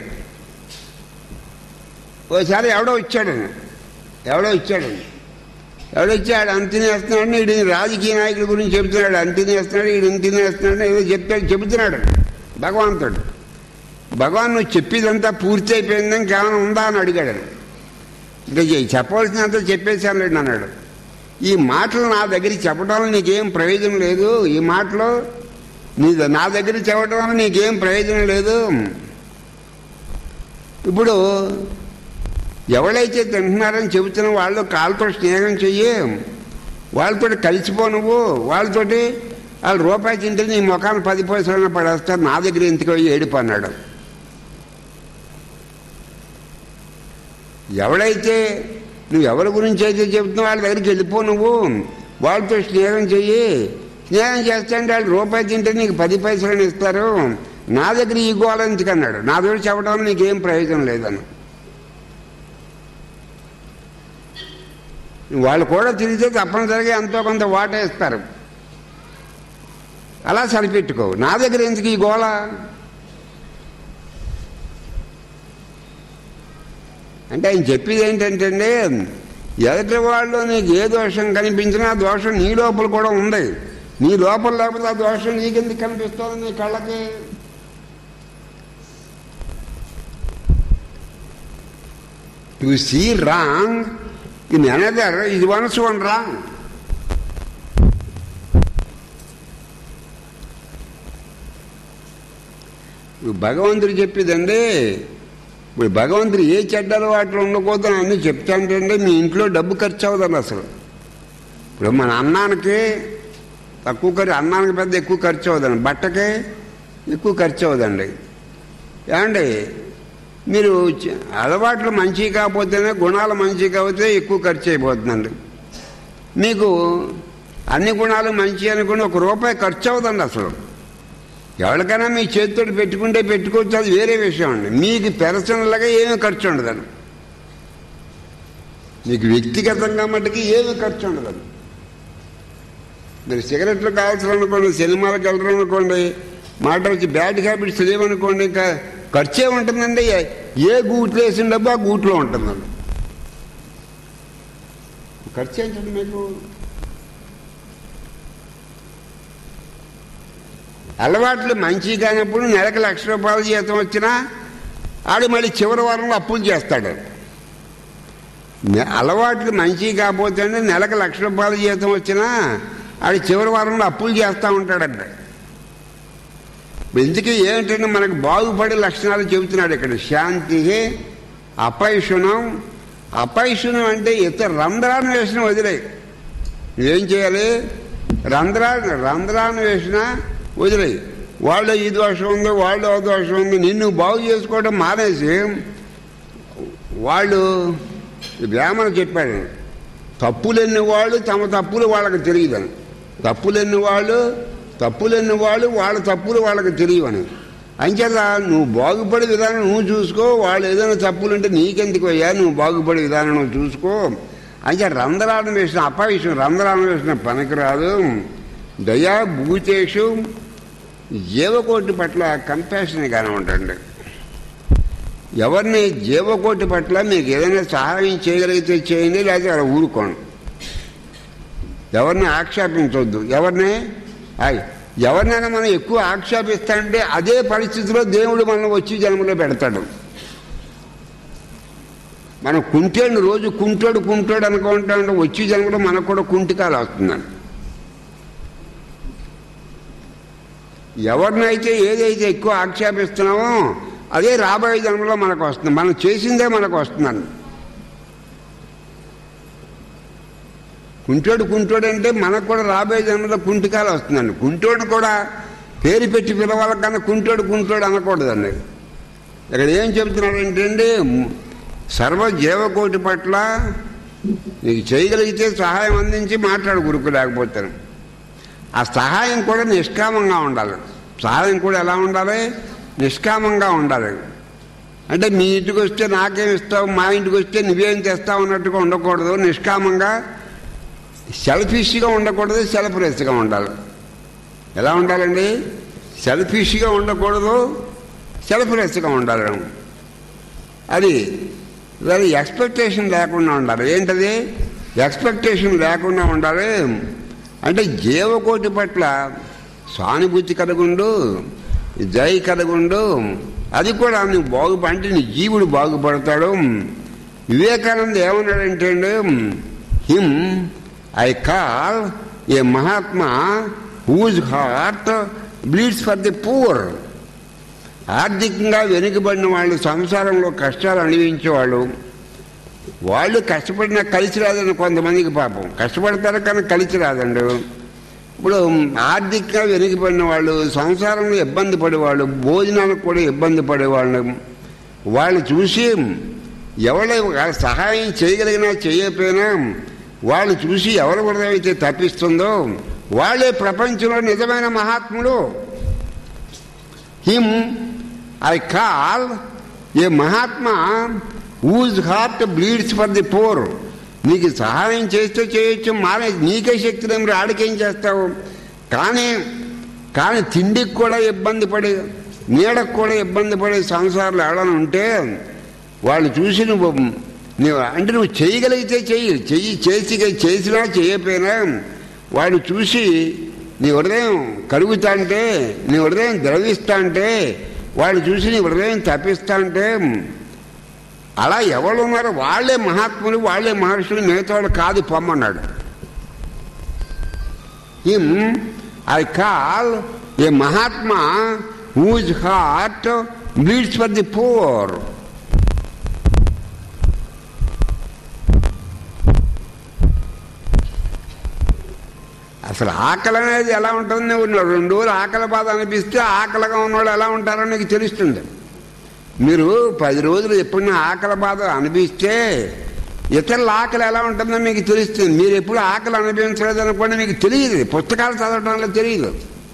ఓసారి ఎవడో వచ్చాడు ఎవడో వచ్చాడు ఎవడో వచ్చాడు అంతినేస్తున్నాడు వీడు రాజకీయ నాయకుల గురించి చెబుతున్నాడు అంతినేస్తున్నాడు వీడు అంతినేస్తున్నాడు ఏదో చెప్తాడు చెబుతున్నాడు భగవంతుడు భగవాన్ నువ్వు చెప్పేదంతా పూర్తి అయిపోయిందని కేవలం ఉందా అని అడిగాడు ఇంకా చెప్పవలసినంత చెప్పేశాను లేండి అన్నాడు ఈ మాటలు నా దగ్గర చెప్పడం వల్ల నీకేం ప్రయోజనం లేదు ఈ మాటలు నీ నా దగ్గర చెప్పడం వల్ల నీకేం ప్రయోజనం లేదు ఇప్పుడు ఎవరైతే తింటున్నారని చెబుతున్న వాళ్ళు కాళ్ళతో స్నేహం చెయ్యి వాళ్ళతో కలిసిపో నువ్వు వాళ్ళతోటి వాళ్ళు రూపాయి తింటే నీ ముఖాన్ని పది పైసలైనా పడేస్తారు నా దగ్గర ఎందుకు ఏడుపు అన్నాడు ఎవడైతే నువ్వు ఎవరి గురించి అయితే చెబుతున్నావు వాళ్ళ దగ్గరికి వెళ్ళిపో నువ్వు వాళ్ళతో స్నేహం చెయ్యి స్నేహం చేస్తాంటే వాళ్ళు రూపాయి తింటే నీకు పది పైసలని ఇస్తారు నా దగ్గర ఈ గోళ ఎందుకన్నాడు నా దగ్గర చెప్పడం నీకేం ప్రయోజనం లేదన్న వాళ్ళు కూడా తిరిగితే తప్పనిసరిగా ఎంతో కొంత వాటా ఇస్తారు అలా సరిపెట్టుకో నా దగ్గర ఎందుకు ఈ గోళ అంటే ఆయన చెప్పేది ఏంటంటే ఎదుటి వాళ్ళు నీకు ఏ దోషం కనిపించినా ఆ దోషం నీ లోపల కూడా ఉంది నీ లోపల లేకపోతే ఆ దోషం నీకెందుకు కనిపిస్తుంది నీ కళ్ళకి to see wrong in another ఇది వన్స్ వన్ రాంగ్ భగవంతుడు చెప్పేదండి ఇప్పుడు భగవంతుడు ఏ చెడ్డ అలవాట్లు ఉండకూడదని అన్నీ చెప్తాంటే మీ ఇంట్లో డబ్బు ఖర్చు అవ్వదండి అసలు ఇప్పుడు మన అన్నానికి తక్కువ ఖర్చు అన్నానికి పెద్ద ఎక్కువ ఖర్చు అవ్వదండి బట్టకే ఎక్కువ ఖర్చు అవ్వదండి ఏమండి మీరు చ- అలవాట్లు మంచివి కాకపోతేనే గుణాలు మంచివి కాకపోతే ఎక్కువ ఖర్చు అయిపోతుందండి మీకు అన్ని గుణాలు మంచి అనుకుని ఒక రూపాయి ఖర్చు అవుతుంది అసలు ఎవరికైనా మీ చేతితో పెట్టుకుంటే పెట్టుకోవచ్చు అది వేరే విషయం అండి మీకు పర్సనల్గా ఏమీ ఖర్చు ఉండదండి మీకు వ్యక్తిగతంగా మట్టుకి ఏమీ ఖర్చు ఉండదండి మీరు సిగరెట్లు కావాల్సిన అనుకోండి సినిమాలకు వెళ్ళడం అనుకోండి మాట వచ్చి బ్యాడ్ హ్యాబిట్స్ లేవనుకోండి ఇంకా ఖర్చే ఉంటుందండి ఏ గూట్లో వేసిన డబ్బు ఆ గూట్లో ఉంటుందండి ఖర్చు ఏంటండి మీకు అలవాట్లు మంచి కానప్పుడు నెలకు లక్ష రూపాయల జీతం వచ్చినా ఆడు మళ్ళీ చివరి వారంలో అప్పులు చేస్తాడు నె- అలవాట్లు మంచి కాకపోతే నెలకు లక్ష రూపాయల జీతం వచ్చినా ఆడు చివరి వారంలో అప్పులు చేస్తూ ఉంటాడంట ఎందుకు ఏమిటంటే మనకు బాగుపడే లక్షణాలు చెబుతున్నాడు ఇక్కడ శాంతి అపైషునం అపైషునం అంటే ఇతర రంధ్రాన్ని వేసిన వదిలే నువ్వేం చేయాలి రంధ్రాన్ని రంధ్రాన్ని వేసిన వదిలే వాళ్ళు ఈ దోషం ఉంది వాళ్ళు ఆ దోషం ఉంది నిన్ను బాగు చేసుకోవడం మానేసి వాళ్ళు వేమన చెప్పాడు తప్పులెన్ని వాళ్ళు తమ తప్పులు వాళ్ళకి తెలియదని తప్పులెన్ని వాళ్ళు తప్పులెన్ని వాళ్ళు వాళ్ళ తప్పులు వాళ్ళకి తెలియవని అంచేత నువ్వు బాగుపడే విధానం నువ్వు చూసుకో వాళ్ళు ఏదైనా తప్పులుంటే నీకెందుకు అయ్యా నువ్వు బాగుపడే విధానం నువ్వు చూసుకో అంటే రంధ్రాలను వేసిన అపవిషం రంధ్రాలను వేసిన పనికిరాదు దయా భూతేషు జీవకోటి పట్ల కంపాషన్ గానే ఉండండి ఎవరిని జీవకోటి పట్ల మీకు ఏదైనా సహాయం చేయగలిగితే చేయండి లేకపోతే అలా ఊరుకోండి ఎవరిని ఆక్షేపించవద్దు ఎవరిని ఆయ్, ఎవరినైనా మనం ఎక్కువ ఆక్షేపిస్తాంటే అదే పరిస్థితిలో దేవుడు మనం వచ్చి జన్మలో పెడతాడు మనం కుంటేడు రోజు కుంటాడు కుంటాడు అనుకుంటా ఉంటే వచ్చి జన్మలో మనకు కూడా కుంటికాలు వస్తుందండి ఎవరినైతే ఏదైతే ఎక్కువ ఆక్షేపిస్తున్నామో అదే రాబోయే జన్మలో మనకు వస్తుంది మనం చేసిందే మనకు వస్తుందండి కుంటోడు కుంటోడు అంటే మనకు కూడా రాబోయే జన్మలో కుంటికాలు వస్తుందండి కుంటోడు కూడా పేరు పెట్టి పిలవాల కన్నా కుంటోడు కుంటోడు అనకూడదండి ఇక్కడ ఏం చెబుతున్నాడంటే అండి సర్వ జీవకోటి పట్ల నీకు చేయగలిగితే సహాయం అందించి మాట్లాడు గురుకు లేకపోతాను ఆ సహాయం కూడా నిష్కామంగా ఉండాలి సహాయం కూడా ఎలా ఉండాలి నిష్కామంగా ఉండాలి అంటే మీ ఇంటికి వస్తే నాకేం ఇస్తావు మా ఇంటికి వస్తే నువ్వేం తెస్తావు అన్నట్టుగా ఉండకూడదు నిష్కామంగా సెల్ఫిష్గా ఉండకూడదు సెల్ఫ్లెస్గా ఉండాలి ఎలా ఉండాలండి సెల్ఫిష్గా ఉండకూడదు సెల్ఫ్లెస్గా ఉండాలి అది అది ఎక్స్పెక్టేషన్ లేకుండా ఉండాలి ఏంటది ఎక్స్పెక్టేషన్ లేకుండా ఉండాలి అంటే జీవకోటి పట్ల సానుభూతి కలుగుండు జై కలుగుండు అది కూడా నువ్వు బాగు అంటే నీ జీవుడు బాగుపడతాడు వివేకానంద ఏమన్నాడంటే him I call a mahatma whose heart bleeds for the poor ఆర్థికంగా వెనుకబడిన వాళ్ళు సంసారంలో కష్టాలు అనుభవించేవాళ్ళు వాళ్ళు కష్టపడినా కలిసి రాదని కొంతమందికి పాపం కష్టపడతారు కానీ కలిసి రాదండి ఇప్పుడు ఆర్థికంగా వెనుకబడిన వాళ్ళు సంసారంలో ఇబ్బంది పడేవాళ్ళు భోజనాలకు కూడా ఇబ్బంది పడేవాళ్ళు వాళ్ళు చూసి ఎవరి సహాయం చేయగలిగినా చేయకపోయినా వాళ్ళు చూసి ఎవరి హృదయమైతే తప్పిస్తుందో వాళ్ళే ప్రపంచంలో నిజమైన మహాత్ములు him I call a mahatma whose heart bleeds for the poor నీకు సహాయం చేస్తే చేయొచ్చు మానే నీకే శక్తి లేమి ఆడికేం చేస్తావు కానీ కానీ తిండికి కూడా ఇబ్బంది పడి నీడకు కూడా ఇబ్బంది పడే సంసారాలు ఎవరైనా ఉంటే వాళ్ళు చూసి నువ్వు నువ్వు అంటే నువ్వు చేయగలిగితే చెయ్యి చెయ్యి చేసి చేసినా చేయకపోయినా వాడు చూసి నీ హృదయం కరుగుతా అంటే నీ హృదయం ద్రవిస్తా అంటే వాళ్ళు చూసి నీ హృదయం తప్పిస్తా అంటే అలా ఎవరు ఉన్నారో వాళ్ళే మహాత్ములు వాళ్ళే మహర్షులు మిగతా వాళ్ళు కాదు పొమ్మన్నాడు him I call a mahatma whose heart bleeds for the poor అసలు ఆకలి అనేది ఎలా ఉంటుంది నువ్వు రెండు రోజులు ఆకలి బాధ అనిపిస్తే ఆకలిగా ఉన్నవాళ్ళు ఎలా ఉంటారో నీకు తెలుస్తుంది మీరు పది రోజులు ఎప్పుడైనా ఆకలి బాధ అనిపిస్తే ఇతరుల ఆకలి ఎలా ఉంటుందో మీకు తెలుస్తుంది మీరు ఎప్పుడు ఆకలి అనుభవించలేదు అనుకోండి మీకు తెలియదు పుస్తకాలు చదవడం వల్ల తెలియదు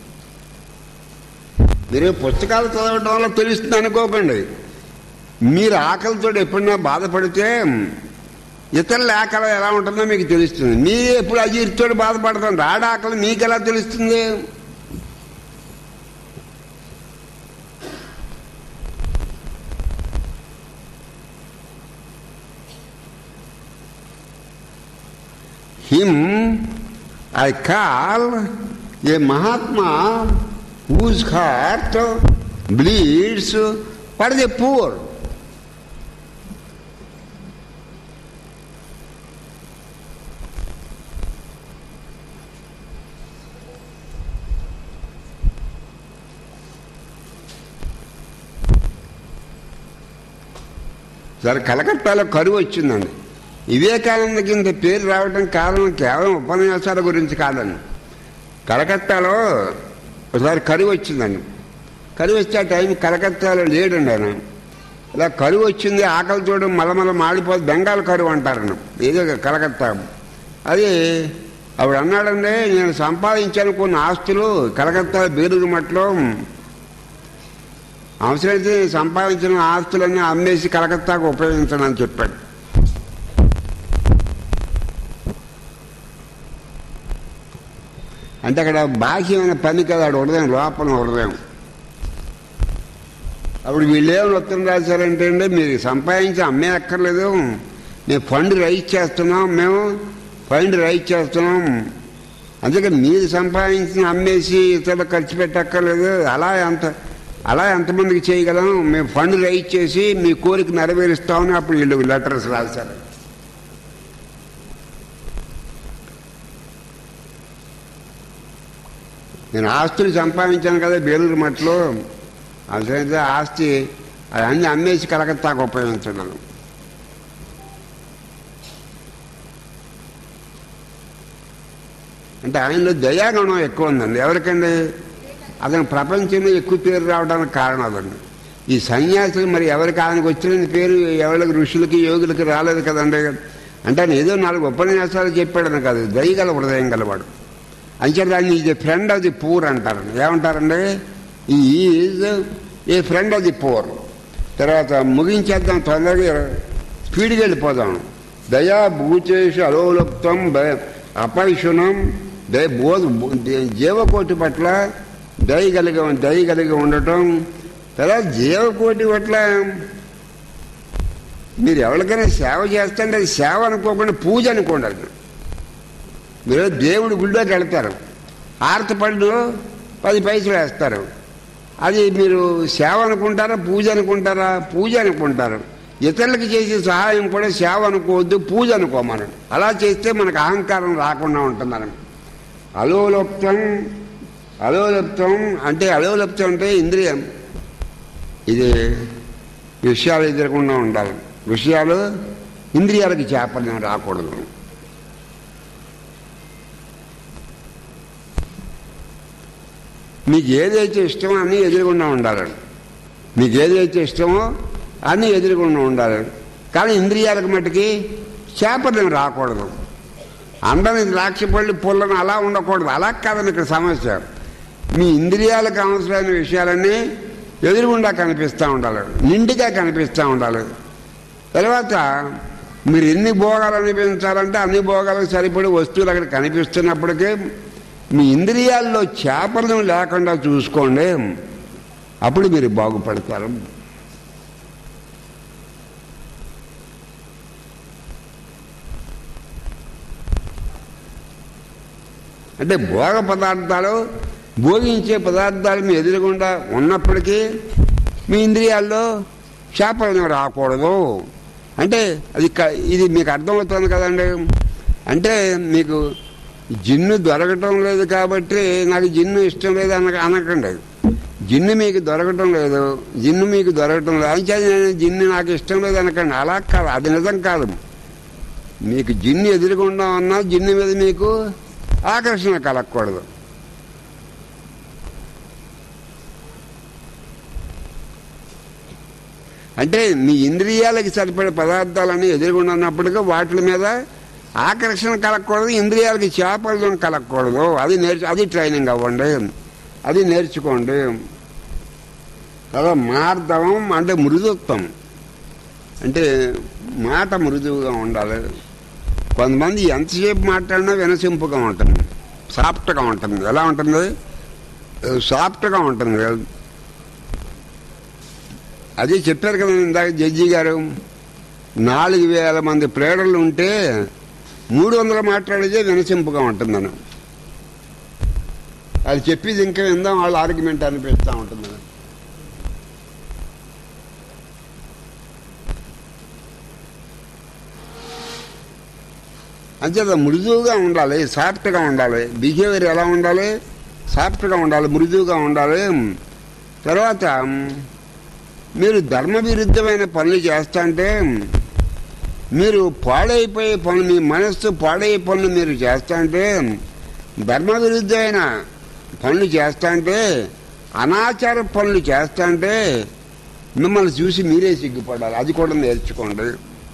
మీరు పుస్తకాలు చదవడం వల్ల తెలుస్తుంది అనుకోకండి మీరు ఆకలితో ఎప్పుడైనా బాధపడితే ఇతరుల ఆకలి ఎలా ఉంటుందో మీకు తెలుస్తుంది మీరు ఎప్పుడు అజీర్తితో బాధపడుతుంది ఆడ ఆకలి మీకు ఎలా తెలుస్తుంది him I call a Mahatma whose heart bleeds for the poor. సరే కలకత్తాలో కరువు వచ్చిందండి వివేకానంద కింద పేరు రావడం కారణం కేవలం ఉపన్యాసాల గురించి కాదండి కలకత్తాలో ఒకసారి కరువు వచ్చిందండి కరువు వచ్చే ఆ టైం కలకత్తాలో లేడండి ఆయన ఇలా కరువు వచ్చింది ఆకలి చూడడం మలమల మాడిపోదు బెంగాల్ కరువు అంటారండి ఏదో కలకత్తా అది ఆవిడ అన్నాడండి నేను సంపాదించాను కొన్ని ఆస్తులు కలకత్తా బేలూరు మట్లో అవసరమైతే నేను సంపాదించిన ఆస్తులన్నీ అమ్మేసి కలకత్తాకు ఉపయోగించనని చెప్పాడు అంటే అక్కడ బాహ్యమైన పని కదా ఆడ హృదయం లోపల హృదయం అప్పుడు వీళ్ళేమని ఉత్తరం రాశారంటే అండి మీరు సంపాదించి అమ్మే అక్కర్లేదు మేము ఫండ్ రైజ్ చేస్తున్నాం మేము ఫండ్ రైజ్ చేస్తున్నాం అందుకే మీరు సంపాదించిన అమ్మేసి ఇతరులు ఖర్చు పెట్టక్కర్లేదు అలా ఎంత అలా ఎంతమందికి చేయగలం మేము ఫండ్ రైజ్ చేసి మీ కోరిక నెరవేరుస్తామని అప్పుడు వీళ్ళు లెటర్స్ రాశారు నేను ఆస్తులు సంపాదించాను కదా బేలూరు మట్లో అవసరమైతే ఆస్తి అవన్నీ అమ్మేసి కలకత్తాకు ఉపయోగించగలను అంటే ఆయనలో దయాగుణం ఎక్కువ ఉందండి ఎవరికండి అతను ప్రపంచంలో ఎక్కువ పేరు రావడానికి కారణం అదండి ఈ సన్యాసులు మరి ఎవరికి ఆయనకు వచ్చిన పేరు ఎవరికి ఋషులకి యోగులకి రాలేదు కదండి అంటే ఆయన ఏదో నాలుగు ఉపన్యాసాలు చెప్పాడని కాదు దయగల హృదయం గలవాడు అంచేత దాన్ని ఇది ఫ్రెండ్ ఆఫ్ ది పూర్ అంటారు ఏమంటారండి he is a friend of the poor తర్వాత ముగించేద్దాం తొందరగా స్పీడ్గా వెళ్ళిపోదాం దయా భూచేషు అలోలుప్తం అపైషుణం దయ బో జీవకోటి పట్ల దయ కలిగి దయ కలిగి ఉండటం తర్వాత జీవకోటి పట్ల మీరు ఎవరికైనా సేవ చేస్తుంటే అది సేవ అనుకోకుండా పూజ అనుకోండి అది మీరు దేవుడి గుళ్ళోకి వెళ్తారు ఆరతి పళ్ళు పది పైసలు వేస్తారు అది మీరు సేవ అనుకుంటారా పూజ అనుకుంటారా పూజ అనుకుంటారు ఇతరులకి చేసే సహాయం కూడా సేవ అనుకోవద్దు పూజ అనుకోమనం అలా చేస్తే మనకు అహంకారం రాకుండా ఉంటుంది మనం అలోలప్తం అలోలప్తం అంటే అలోలప్తం అంటే ఇంద్రియం ఇది విషయాలు ఎదురకుండా ఉండాలి విషయాలు ఇంద్రియాలకి చేపలు రాకూడదు మీకు ఏదైతే ఇష్టమో అన్నీ ఎదురుగుండా ఉండాలండి మీకు ఏదైతే ఇష్టమో అన్నీ ఎదురుగుండా ఉండాలి కానీ ఇంద్రియాలకు మట్టుకి చేపలు రాకూడదు అందరిని ద్రాక్ష పళ్ళు పుల్లను అలా ఉండకూడదు అలా కాదని ఇక్కడ సమస్య మీ ఇంద్రియాలకు అవసరమైన విషయాలన్నీ ఎదురుగుండా కనిపిస్తూ ఉండాలి నిండుగా కనిపిస్తూ ఉండాలి తర్వాత మీరు ఎన్ని భోగాలు అనిపించాలంటే అన్ని భోగాలకు సరిపడి వస్తువులు అక్కడ కనిపిస్తున్నప్పటికీ మీ ఇంద్రియాల్లో చేపలను లేకుండా చూసుకోండి అప్పుడు మీరు బాగుపడతారు అంటే భోగ పదార్థాలు భోగించే పదార్థాలు మీ ఎదురుగుండా ఉన్నప్పటికీ మీ ఇంద్రియాల్లో చేపలను రాకూడదు అంటే అది క- ఇది మీకు అర్థమవుతుంది కదండి అంటే మీకు జిన్ను దొరకటం లేదు కాబట్టి నాకు జిన్ను ఇష్టం లేదు అన అనకండి జిన్ను మీకు దొరకటం లేదు జిన్ను మీకు దొరకటం లేదు అని చేసి నేను జిన్ను నాకు ఇష్టం లేదు అనకండి అలా కాదు అది నిజం కాదు మీకు జిన్ను ఎదురుకుండా ఉన్నా జిన్ను మీద మీకు ఆకర్షణ కలగకూడదు అంటే మీ ఇంద్రియాలకి సరిపడే పదార్థాలన్నీ ఎదురుగుండా ఉన్నప్పటికీ వాటి మీద ఆకర్షణ కలగకూడదు ఇంద్రియాలకి చేపలు కలగకూడదు అది నేర్చు అది ట్రైనింగ్ అవ్వండి అది నేర్చుకోండి తర్వాత మార్దవం అంటే మృదుత్వం అంటే మాట మృదువుగా ఉండాలి కొంతమంది ఎంతసేపు మాట్లాడినా వినసింపుగా ఉంటుంది సాఫ్ట్గా ఉంటుంది ఎలా ఉంటుంది సాఫ్ట్గా ఉంటుంది అదే చెప్పారు కదా ఇందాక జడ్జి గారు నాలుగు వేల మంది ప్లేడర్లు ఉంటే మూడు వందలు మాట్లాడేదే వినసింపుగా ఉంటుందని అది చెప్పేది ఇంకా విందాం వాళ్ళ ఆర్గ్యుమెంట్ అనిపిస్తూ ఉంటుందని అంచేత మృదువుగా ఉండాలి సాఫ్ట్గా ఉండాలి బిహేవియర్ ఎలా ఉండాలి సాఫ్ట్గా ఉండాలి మృదువుగా ఉండాలి తర్వాత మీరు ధర్మ విరుద్ధమైన పనులు చేస్తాంటే మీరు పాడైపోయే పనులు మీ మనస్సు పాడయ్యే పనులు మీరు చేస్తాంటే ధర్మ విరుద్ధమైన పనులు చేస్తాంటే అనాచార పనులు చేస్తాంటే మిమ్మల్ని చూసి మీరే సిగ్గుపడాలి అది కూడా నేర్చుకోండి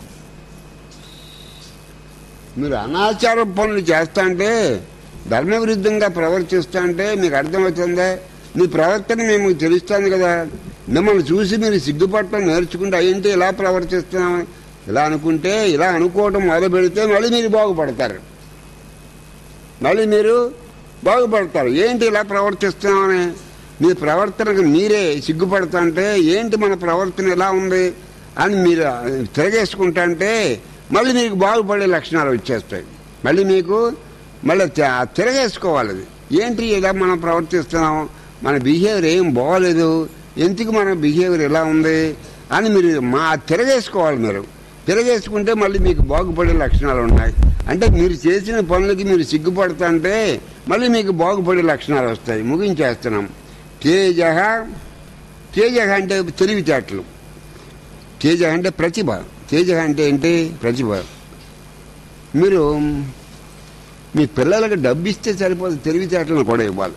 మీరు అనాచార పనులు చేస్తాంటే ధర్మ విరుద్ధంగా ప్రవర్తిస్తాంటే మీకు అర్థమవుతుందా మీ ప్రవర్తన మేము తెలుస్తుంది కదా మిమ్మల్ని చూసి మీరు సిగ్గుపడటం నేర్చుకుంటే అయ్యింటే ఇలా ప్రవర్తిస్తున్నాం ఇలా అనుకుంటే ఇలా అనుకోవటం మొదలు పెడితే మళ్ళీ మీరు బాగుపడతారు మళ్ళీ మీరు బాగుపడతారు ఏంటి ఇలా ప్రవర్తిస్తున్నామని మీ ప్రవర్తనకు మీరే సిగ్గుపడుతుంటే ఏంటి మన ప్రవర్తన ఎలా ఉంది అని మీరు తిరగేసుకుంటుంటే మళ్ళీ మీకు బాగుపడే లక్షణాలు వచ్చేస్తాయి మళ్ళీ మీకు మళ్ళీ తి- తిరగేసుకోవాలి అది ఏంటి ఇలా మనం ప్రవర్తిస్తున్నాం మన బిహేవియర్ ఏం బాగోలేదు ఎందుకు మన బిహేవియర్ ఎలా ఉంది అని మీరు మా తిరగేసుకోవాలి మీరు తిరగేసుకుంటే మళ్ళీ మీకు బాగుపడే లక్షణాలు ఉన్నాయి అంటే మీరు చేసిన పనులకి మీరు సిగ్గుపడుతుంటే మళ్ళీ మీకు బాగుపడే లక్షణాలు వస్తాయి ముగించేస్తున్నాం తేజ తేజ అంటే తెలివితేటలు తేజ అంటే ప్రతిభ తేజ అంటే ఏంటి ప్రతిభ మీరు మీ పిల్లలకు డబ్బు ఇస్తే సరిపోదు తెలివితేటలను కూడా ఇవ్వాలి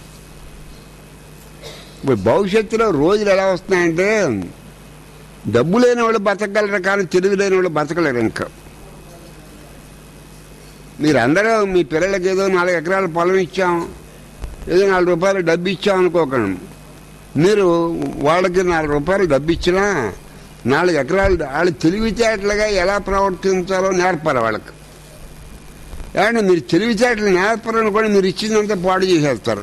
ఇప్పుడు భవిష్యత్తులో రోజులు ఎలా వస్తున్నాయంటే డబ్బు లేని వాళ్ళు బతకగలరు కానీ తెలివి లేని వాళ్ళు బతకలేరు ఇంకా మీరందరూ మీ పిల్లలకి ఏదో నాలుగు ఎకరాల పొలం ఇచ్చాం ఏదో నాలుగు రూపాయలు డబ్బు ఇచ్చాం అనుకోకండి మీరు వాళ్ళకి నాలుగు రూపాయలు డబ్బు ఇచ్చినా నాలుగు ఎకరాలు వాళ్ళు తెలివితేటలుగా ఎలా ప్రవర్తించాలో నేర్పాలి వాళ్ళకి ఏమంటే మీరు తెలివితేటలు నేర్పరని కూడా మీరు ఇచ్చిందంతా పాడు చేసేస్తారు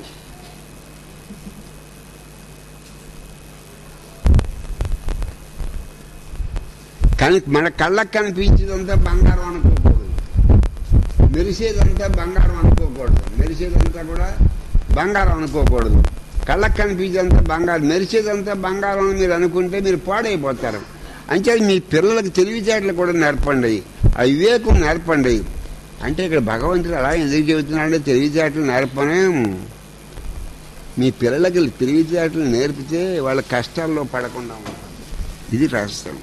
కానీ మన కళ్ళకు కనిపించేదంతా బంగారం అనుకోకూడదు మెరిసేదంతా బంగారం అనుకోకూడదు మెరిసేదంతా కూడా బంగారం అనుకోకూడదు కళ్ళకు కనిపించేదంతా బంగారం మెరిసేదంతా బంగారం అని మీరు అనుకుంటే మీరు పాడైపోతారు అంటే మీ పిల్లలకు తెలివితేటలు కూడా నేర్పండి ఆ వివేకం నేర్పండి అంటే ఇక్కడ భగవంతుడు అలా ఎందుకు చెబుతున్నాడంటే తెలివితేటలు నేర్పనే మీ పిల్లలకి తెలివితేటలు నేర్పితే వాళ్ళ కష్టాల్లో పడకుండా ఉంటారు ఇది రహస్యం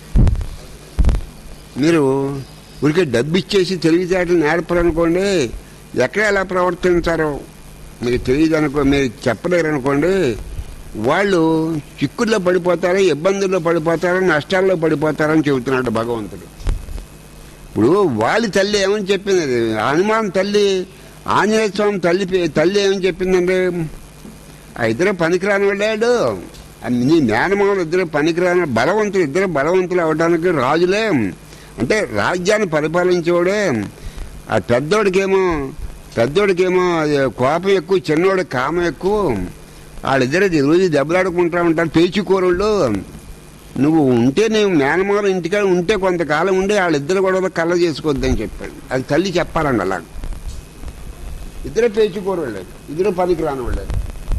మీరు ఊరికే డబ్బు ఇచ్చేసి తెలివితేటలు నేర్పరనుకోండి ఎక్కడ ఎలా ప్రవర్తించారో మీకు తెలియదు అనుకో మీరు చెప్పలేరు అనుకోండి వాళ్ళు చిక్కుల్లో పడిపోతారో ఇబ్బందుల్లో పడిపోతారో నష్టాల్లో పడిపోతారని చెబుతున్నాడు భగవంతుడు ఇప్పుడు వాళ్ళ తల్లి ఏమని చెప్పింది హనుమాన్ తల్లి ఆంజనేయ స్వామి తల్లి పే- తల్లి ఏమని చెప్పిందండి ఆ ఇద్దరు పనికిరాని వెళ్ళాడు ఆ నీ మేనమామలు ఇద్దరు పనికిరాని బలవంతులు ఇద్దరు బలవంతులు అవడానికి రాజులే అంటే రాజ్యాన్ని పరిపాలించేవాడే ఆ పెద్దోడికేమో పెద్దోడికేమో అది కోపం ఎక్కువ చిన్నోడికి కామం ఎక్కువ వాళ్ళిద్దరు రోజు దెబ్బలాడుకుంటా ఉంటారు పేచుకోరుళ్ళు నువ్వు ఉంటే నేను మేనమాల ఇంటికాడ ఉంటే కొంతకాలం ఉండి వాళ్ళిద్దరు కూడా కళ్ళ చేసుకోవద్దని చెప్పాడు అది తల్లి చెప్పాలండి అలా ఇద్దరే పేచుకోరు వెళ్ళారు ఇద్దరు పనికి రాని వెళ్ళారు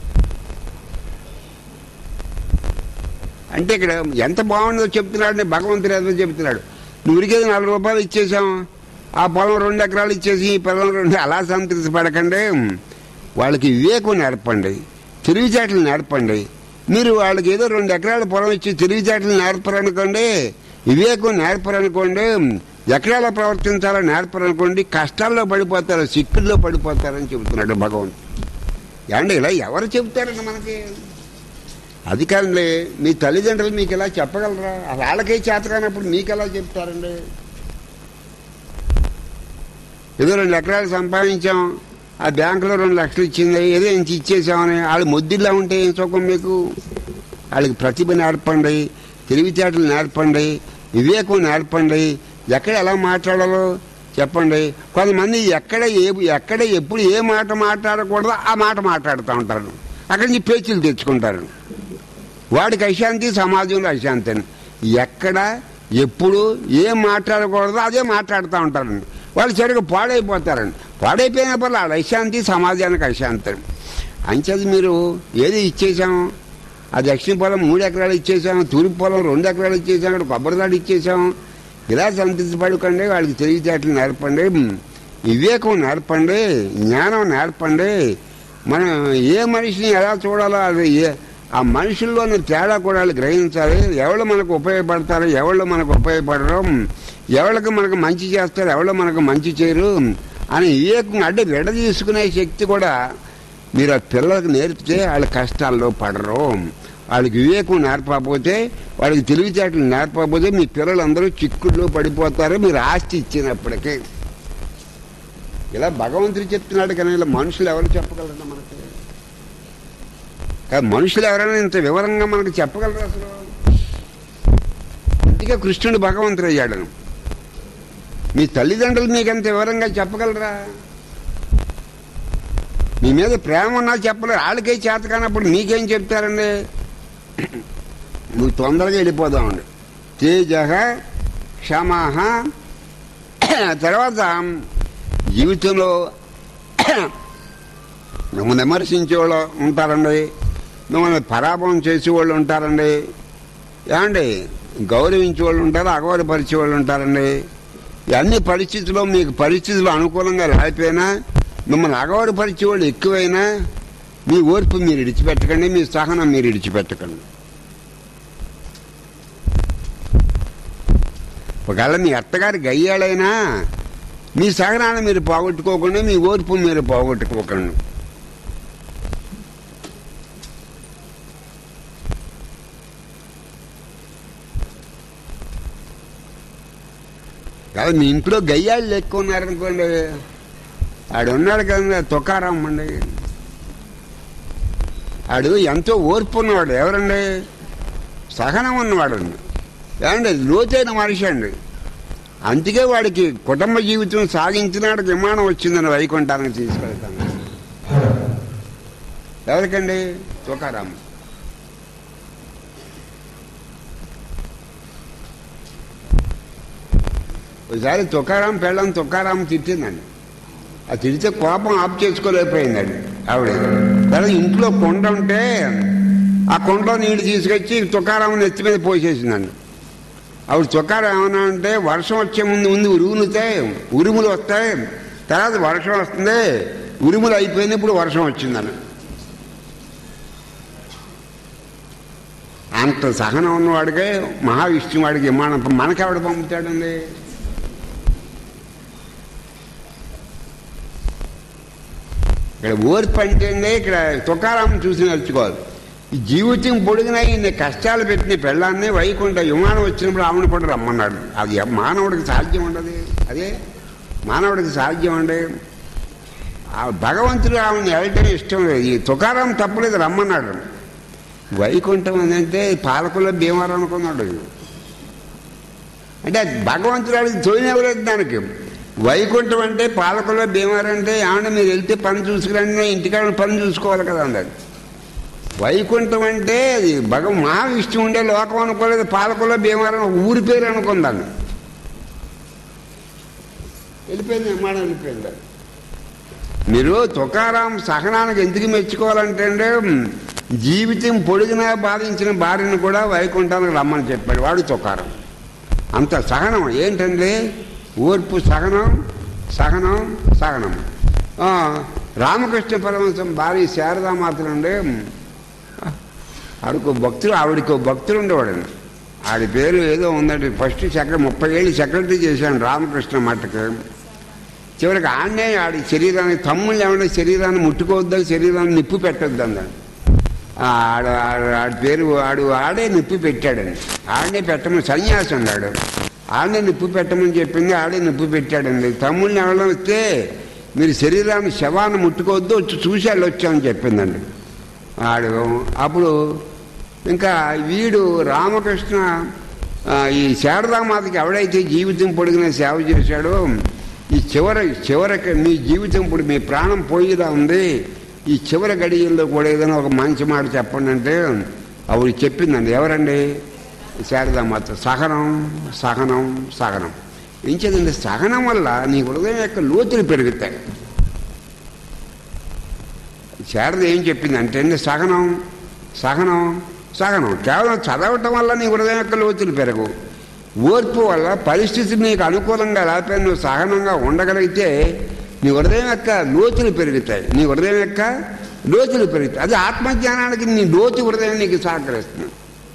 అంటే ఇక్కడ ఎంత బాగుందో చెప్తున్నాడు భగవంతుడు ఏదో చెప్తున్నాడు నువ్వు ఉరికేది నాలుగు రూపాయలు ఇచ్చేసాం ఆ పొలం రెండు ఎకరాలు ఇచ్చేసి ఈ పొలం రెండు అలా సంతృప్తి పడకండి వాళ్ళకి వివేకం నేర్పండి తెలివితేటలు నేర్పండి మీరు వాళ్ళకి ఏదో రెండు ఎకరాల పొలం ఇచ్చి తెలివితేటలు నేర్పరనుకోండి వివేకం నేర్పరనుకోండి ఎకరాల ప్రవర్తించాలో నేర్పరనుకోండి కష్టాల్లో పడిపోతారు సిక్కుల్లో పడిపోతారని చెబుతున్నాడు భగవంతుడు ఏమండి ఇలా ఎవరు చెబుతారండి మనకి అది కాదండి మీ తల్లిదండ్రులు మీకు ఇలా చెప్పగలరా అసలు వాళ్ళకే చేత కానప్పుడు మీకు ఎలా చెప్తారండి ఏదో రెండు ఎకరాలు సంపాదించాం ఆ బ్యాంకులో రెండు లక్షలు ఇచ్చింది ఏదో ఇంత ఇచ్చేసామని వాళ్ళు ముద్దిల్లా ఉంటే ఏం సుఖం మీకు వాళ్ళకి ప్రతిభ నేర్పండి తెలివితేటలు నేర్పండి వివేకం నేర్పండి ఎక్కడ ఎలా మాట్లాడాలో చెప్పండి కొంతమంది ఎక్కడ ఏ ఎక్కడ ఎప్పుడు ఏ మాట మాట్లాడకూడదో ఆ మాట మాట్లాడుతూ ఉంటారు అక్కడి నుంచి పేచీలు తెచ్చుకుంటారు వాడికి అశాంతి సమాజంలో అశాంతి అని ఎక్కడ ఎప్పుడు ఏం మాట్లాడకూడదో అదే మాట్లాడుతూ ఉంటారండి వాళ్ళు సరిగ్గా పాడైపోతారండి పాడైపోయిన పర్లేదు వాళ్ళ అశాంతి సమాజానికి అశాంతి అంచేది మీరు ఏది ఇచ్చేసాం ఆ దక్షిణ పొలం మూడు ఎకరాలు ఇచ్చేసాం తూర్పు పొలం రెండు ఎకరాలు ఇచ్చేసాం అక్కడ కొబ్బరిదాడు ఇచ్చేసాం ఇలా సంతృప్తి పడుకోండి వాళ్ళకి తెలివితేటలు నేర్పండి వివేకం నేర్పండి జ్ఞానం నేర్పండి మనం ఏ మనిషిని ఎలా చూడాలో అది ఏ ఆ మనుషుల్లోని తేడా కూడా వాళ్ళు గ్రహించాలి ఎవరు మనకు ఉపయోగపడతారు ఎవరు మనకు ఉపయోగపడరు ఎవరికి మనకు మంచి చేస్తారు ఎవరు మనకు మంచి చేయరు అని వివేకం అంటే విడ తీసుకునే శక్తి కూడా మీరు ఆ పిల్లలకు నేర్పితే వాళ్ళ కష్టాల్లో పడరు వాళ్ళకి వివేకం నేర్పకపోతే వాళ్ళకి తెలివితేటలు నేర్పకపోతే మీ పిల్లలందరూ చిక్కుల్లో పడిపోతారు మీరు ఆస్తి ఇచ్చినప్పటికీ ఇలా భగవంతుడు చెప్తున్నాడు కానీ ఇలా మనుషులు ఎవరు చెప్పగలరు మనకి కానీ మనుషులు ఎవరైనా ఇంత వివరంగా మనకు చెప్పగలరు అసలు అందుకే కృష్ణుడు భగవంతుడు అయ్యాడు మీ తల్లిదండ్రులు మీకు ఎంత వివరంగా చెప్పగలరా మీ మీద ప్రేమ ఉన్నా చెప్పలేరు వాళ్ళకే చేత కానప్పుడు మీకేం చెప్తారండి నువ్వు తొందరగా వెళ్ళిపోదామండి తేజ క్షమాహ తర్వాత జీవితంలో మిమ్మల్ని విమర్శించే వాళ్ళు ఉంటారండి మిమ్మల్ని పరాభవం చేసేవాళ్ళు ఉంటారండి ఏమండి గౌరవించే వాళ్ళు ఉంటారు అగౌరవపరిచే వాళ్ళు ఉంటారండి అన్ని పరిస్థితుల్లో మీకు పరిస్థితులు అనుకూలంగా లేకపోయినా మిమ్మల్ని అగౌరవపరిచే వాళ్ళు ఎక్కువైనా మీ ఓర్పు మీరు ఇడిచిపెట్టకండి మీ సహనం మీరు ఇడిచిపెట్టకండి ఒకవేళ మీ అత్తగారి గయ్యాలైనా మీ సహనాన్ని మీరు పోగొట్టుకోకుండా మీ ఓర్పు మీరు పోగొట్టుకోకండి కాదు మీ ఇంట్లో గయ్యాళ్ళు ఎక్కువ ఉన్నారనుకోండి ఆడు ఉన్నాడు కదా తుకారాం అండి ఆడు ఎంతో ఓర్పు ఉన్నవాడు ఎవరండి సహనం ఉన్నవాడు ఏమండి లోతైన మనిషి అండి అందుకే వాడికి కుటుంబ జీవితం సాగించినాడు విమానం వచ్చిందని వైకుంఠానికి తీసుకెళ్తాను ఎవరికండి తుకారాం ఒకసారి తుకారాం పెళ్ళం తుకారాం తిట్టిందండి ఆ తిడితే కోపం ఆఫ్ చేసుకోలేకపోయిందండి ఆవిడ తర్వాత ఇంట్లో కొండ ఉంటే ఆ కొండలో నీళ్లు తీసుకొచ్చి తుకారాం నెత్తి మీద పోసేసిందండి ఆవిడ తుకారం ఏమన్నా అంటే వర్షం వచ్చే ముందు ముందు ఉరుములుతాయి ఉరుములు వస్తాయి తర్వాత వర్షం వస్తుంది ఉరుములు అయిపోయింది ఇప్పుడు వర్షం వచ్చిందని అంత సహనం ఉన్నవాడికే మహావిష్ణు వాడికి విమానం మనకెవడ పంపుతాడండి ఇక్కడ ఓర్పు అంటే ఇక్కడ తుకారాం చూసి నేర్చుకోవాలి ఈ జీవితం పొడిగిన ఇన్ని కష్టాలు పెట్టిన పెళ్ళాన్ని వైకుంఠ విమానం వచ్చినప్పుడు ఆమెను కూడా రమ్మన్నాడు అది మానవుడికి సాధ్యం ఉండదు అదే మానవుడికి సాధ్యం అండి ఆ భగవంతుడు ఆమెను వెళ్ళటం ఇష్టం లేదు ఈ తుకారాం తప్పలేదు రమ్మన్నాడు వైకుంఠం అంటే పాలకుల్లో భీమవరం అనుకున్నాడు అంటే భగవంతుడు అడిగి తోయినవ్వలేదు దానికి వైకుంఠం అంటే పాలకుల్లో భీమవరం అంటే ఏమన్నా మీరు వెళ్తే పని చూసుకురండి ఇంటికాడ పని చూసుకోవాలి కదా అన్నది వైకుంఠం అంటే అది భగ మహావిష్ణు ఉండే లోకం అనుకోలేదు పాలకుల్లో భీమవరం ఊరి పేరు అనుకుందాన్ని వెళ్ళిపోయింది నిర్మాణం వెళ్ళిపోయింది మీరు తుకారాం సహనానికి ఎందుకు మెచ్చుకోవాలంటే అండి జీవితం పొడిగినా బాధించిన భార్యను కూడా వైకుంఠానికి రమ్మని చెప్పాడు వాడు తుకారం అంత సహనం ఏంటండి ఓర్పు సహనం సహనం సహనం ఆ, రామకృష్ణ పరమహంసం భార్య శారదామాతలుండే ఆవిడకు భక్తులు ఆవిడకు భక్తులు ఉండేవాడండి ఆడి పేరు ఏదో ఉందండి ఫస్ట్ సెక్రటరీ ముప్పై ఏళ్ళు సెక్రటరీ చేశాను రామకృష్ణ మట్టకి చివరికి ఆడనే ఆడి శరీరాన్ని తమ్ముళ్ళు ఏమన్నా శరీరాన్ని ముట్టుకోవద్దని శరీరాన్ని నిప్పు పెట్టొద్దు అన్నాడు ఆడ ఆడ- ఆడి పేరు ఆడు ఆడే నిప్పు పెట్టాడండి ఆడనే పెట్టమని సన్యాసి ఉన్నాడు ఆడనే నిప్పు పెట్టమని చెప్పింది ఆడే నిప్పు పెట్టాడండి తమ్ముళ్ళని ఎవరైనా వస్తే మీరు శరీరాన్ని శవాన్ని ముట్టుకోవద్దు వచ్చి చూసి వెళ్ళొచ్చామని చెప్పిందండి ఆడు అప్పుడు ఇంకా వీడు రామకృష్ణ ఆ, ఈ శారదామాతకి ఎవడైతే జీవితం పొడిగిన సేవ చేశాడో ఈ చివరి చివరికి మీ జీవితం ఇప్పుడు మీ ప్రాణం పోయిలా ఉంది ఈ చివరి గడియల్లో కూడా ఏదైనా ఒక మంచి మాట చెప్పండి అంటే ఆవిడ చెప్పిందండి ఎవరండి శారదామాత సహనం సహనం సహనం ఏం చేదండి సహనం వల్ల నీ హృదయం యొక్క లోతులు పెరుగుతాయి శారద ఏం చెప్పింది అంటే అండి సహనం సహనం సహనం కేవలం చదవటం వల్ల నీ హృదయం యొక్క లోతులు పెరగు ఓర్పు వల్ల పరిస్థితి నీకు అనుకూలంగా లేకపోతే నువ్వు సహనంగా ఉండగలిగితే నీ హృదయం యొక్క లోతులు పెరుగుతాయి నీ హృదయం యొక్క లోతులు పెరుగుతాయి అది ఆత్మజ్ఞానానికి నీ లోతు హృదయం నీకు సహకరిస్తుంది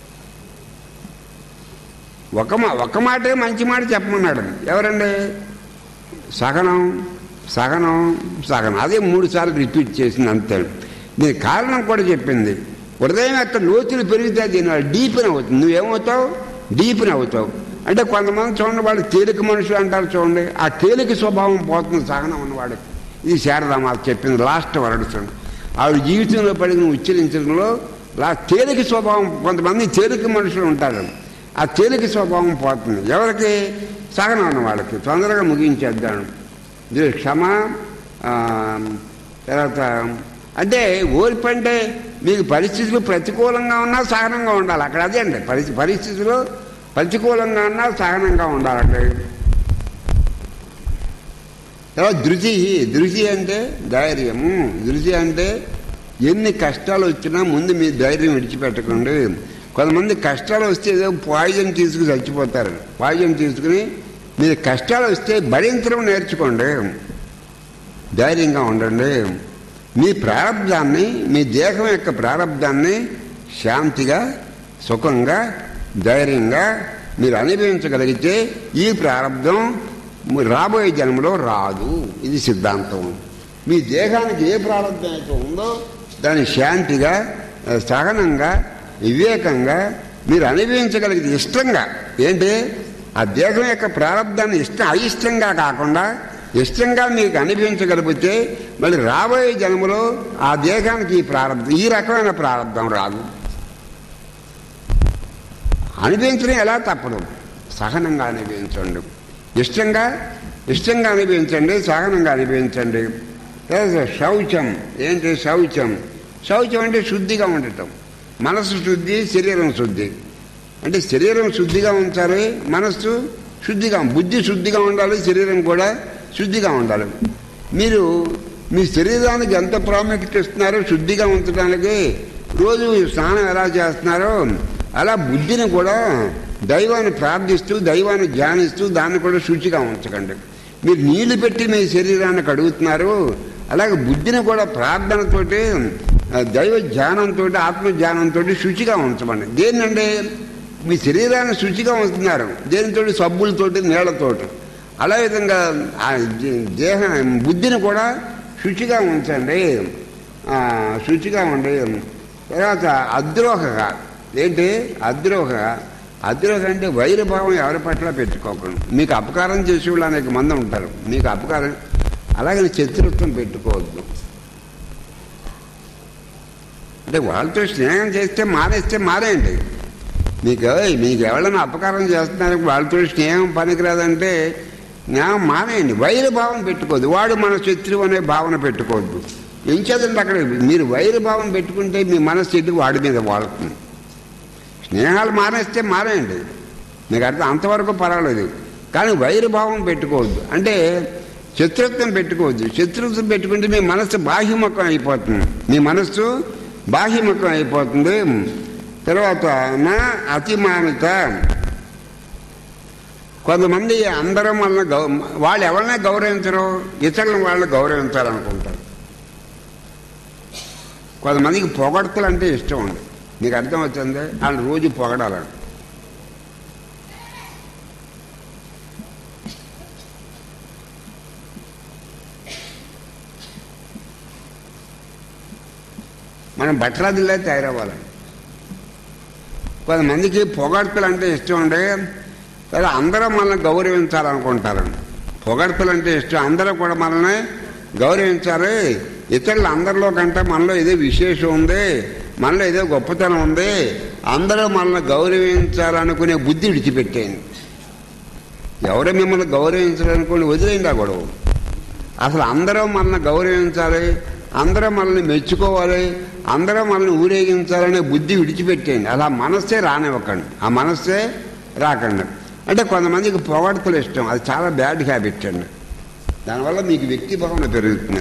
ఒక మా ఒక మాటే మంచి మాట చెప్పమన్నాడు ఎవరండి సహనం సహనం సహనం అదే మూడు సార్లు రిపీట్ చేసింది అంతే దీని కారణం కూడా చెప్పింది హృదయం యొక్క లోతులు పెరిగితే దీని డీప్ని అవుతుంది నువ్వేమవుతావు డీప్ని అవుతావు అంటే కొంతమంది చూడండి వాళ్ళు తేలిక మనుషులు అంటారు చూడండి ఆ తేలిక స్వభావం పోతుంది సహనం ఉన్నవాడికి ఇది శారదామాత చెప్పింది లాస్ట్ వర్డ్స్ ఆవిడ జీవితంలో పడిన ఉచ్చరించడంలో లా తేలిక స్వభావం కొంతమంది తేలిక మనుషులు ఉంటారు ఆ తేలిక స్వభావం పోతుంది ఎవరికి సహనం ఉన్న వాళ్ళకి తొందరగా ముగించేద్దాం ఇది క్షమ ఆ, తర్వాత అంటే ఓర్పు అంటే మీకు పరిస్థితులు ప్రతికూలంగా ఉన్నా సహనంగా ఉండాలి అక్కడ అదే అండి పరిస్థితి పరిస్థితులు ప్రతికూలంగా ఉన్నా సహనంగా ఉండాలండి తర్వాత ధృతి ధృతి అంటే ధైర్యము ధృతి అంటే ఎన్ని కష్టాలు వచ్చినా ముందు మీ ధైర్యం విడిచిపెట్టకండి కొంతమంది కష్టాలు వస్తే ఏదో పాయిజన్ తీసుకుని చచ్చిపోతారు పాయిజన్ తీసుకుని మీరు కష్టాలు వస్తే భరించడం నేర్చుకోండి ధైర్యంగా ఉండండి మీ ప్రారంధాన్ని మీ దేహం యొక్క ప్రారంధాన్ని శాంతిగా సుఖంగా ధైర్యంగా మీరు అనుభవించగలిగితే ఈ ప్రారంధం రాబోయే జన్మలో రాదు ఇది సిద్ధాంతం మీ దేహానికి ఏ ప్రారంభం అయితే ఉందో దాన్ని శాంతిగా సహనంగా వివేకంగా మీరు అనుభవించగలిగితే ఇష్టంగా ఏంటి ఆ దేహం యొక్క ప్రారంధాన్ని ఇష్టం అయిష్టంగా కాకుండా ఇష్టంగా మీకు అనుభవించగలిగితే మళ్ళీ రాబోయే జన్మలో ఆ దేహానికి ఈ ప్రారంభం ఈ రకమైన ప్రారంభం రాదు అనుభవించడం ఎలా తప్పదు సహనంగా అనుభవించండి ఇష్టంగా ఇష్టంగా అనుభవించండి సహనంగా అనుభవించండి తర్వాత శౌచం ఏంటి శౌచం శౌచం అంటే శుద్ధిగా ఉండటం మనసు శుద్ధి శరీరం శుద్ధి అంటే శరీరం శుద్ధిగా ఉంచాలి మనస్సు శుద్ధిగా బుద్ధి శుద్ధిగా ఉండాలి శరీరం కూడా శుద్ధిగా ఉండాలి మీరు మీ శరీరానికి ఎంత ప్రాముఖ్యత ఇస్తున్నారో శుద్ధిగా ఉంచడానికి రోజు స్నానం ఎలా చేస్తున్నారో అలా బుద్ధిని కూడా దైవాన్ని ప్రార్థిస్తూ దైవాన్ని ధ్యానిస్తూ దాన్ని కూడా శుచిగా ఉంచకండి మీరు నీళ్లు పెట్టి మీ శరీరాన్ని కడుగుతున్నారు అలాగే బుద్ధిని కూడా ప్రార్థనతోటి ఆ, దైవ ధ్యానంతో ఆత్మ ధ్యానంతో శుచిగా ఉంచమండి దేన్నండి మీ శరీరాన్ని శుచిగా ఉంచుతున్నారు దేనితో సబ్బులతోటి నీళ్లతోటి అలా విధంగా ఆ దే- దేహ బుద్ధిని కూడా శుచిగా ఉంచండి ఆ, శుచిగా ఉండి తర్వాత అద్రోహగా ఏంటి అద్రోహగా అద్రోహ అంటే వైరభావం ఎవరి పట్ల పెట్టుకోకండి మీకు అపకారం చేసే వాళ్ళు అనేక మంది ఉంటారు మీకు అపకారం అలాగని శత్రుత్వం పెట్టుకోవద్దు అంటే వాళ్ళతో స్నేహం చేస్తే మానేస్తే మారేయండి మీకు మీకు ఎవరైనా అపకారం చేస్తున్నారు వాళ్ళతో స్నేహం పనికిరాదంటే స్నేహం మానేయండి వైరభావం పెట్టుకోవద్దు వాడు మన శత్రువు అనే భావన పెట్టుకోవద్దు ఏం చేద్దండి అక్కడ మీరు వైరభావం పెట్టుకుంటే మీ మనస్సు ఎటు వాడి మీద వాడుతుంది స్నేహాలు మానేస్తే మానేయండి మీకు అర్థం అంతవరకు పర్వాలేదు కానీ వైరభావం పెట్టుకోవద్దు అంటే శత్రుత్వం పెట్టుకోవద్దు శత్రుత్వం పెట్టుకుంటే మీ మనస్సు బాహ్యముఖం అయిపోతుంది మీ మనస్సు బాహ్యముఖం అయిపోతుంది తర్వాత నా అతిమానిత కొంతమంది అందరం వలన గౌ వాళ్ళు ఎవరినే గౌరవించరు ఇతరులను వాళ్ళని గౌరవించాలనుకుంటారు కొంతమందికి పొగడతలు అంటే ఇష్టం ఉంది మీకు అర్థం అవుతుంది వాళ్ళు రోజు పొగడాలని మనం బట్టలాదిలా తయారవ్వాలని కొంతమందికి పొగడ్తలు అంటే ఇష్టం ఉండే లేదా అందరూ మనల్ని గౌరవించాలనుకుంటారండి పొగడ్తలు అంటే ఇష్టం అందరూ కూడా మనల్ని గౌరవించాలి ఇతరులు అందరిలో కంటే మనలో ఏదో విశేషం ఉంది మనలో ఏదో గొప్పతనం ఉంది అందరూ మనల్ని గౌరవించాలనుకునే బుద్ధి విడిచిపెట్టేయండి ఎవరు మిమ్మల్ని గౌరవించాలనుకుని వదిలేయండి ఆ గొడవ అసలు అందరూ మనల్ని గౌరవించాలి అందరూ మనల్ని మెచ్చుకోవాలి అందరూ మనల్ని ఊరేగించాలనే బుద్ధి విడిచిపెట్టేయండి అలా మనస్సే రానివ్వకండి ఆ మనస్సే రాకండి అంటే కొంతమందికి పొగడతలు ఇష్టం అది చాలా బ్యాడ్ హ్యాబిట్ అండి దానివల్ల మీకు వ్యక్తి భావన పెరుగుతుంది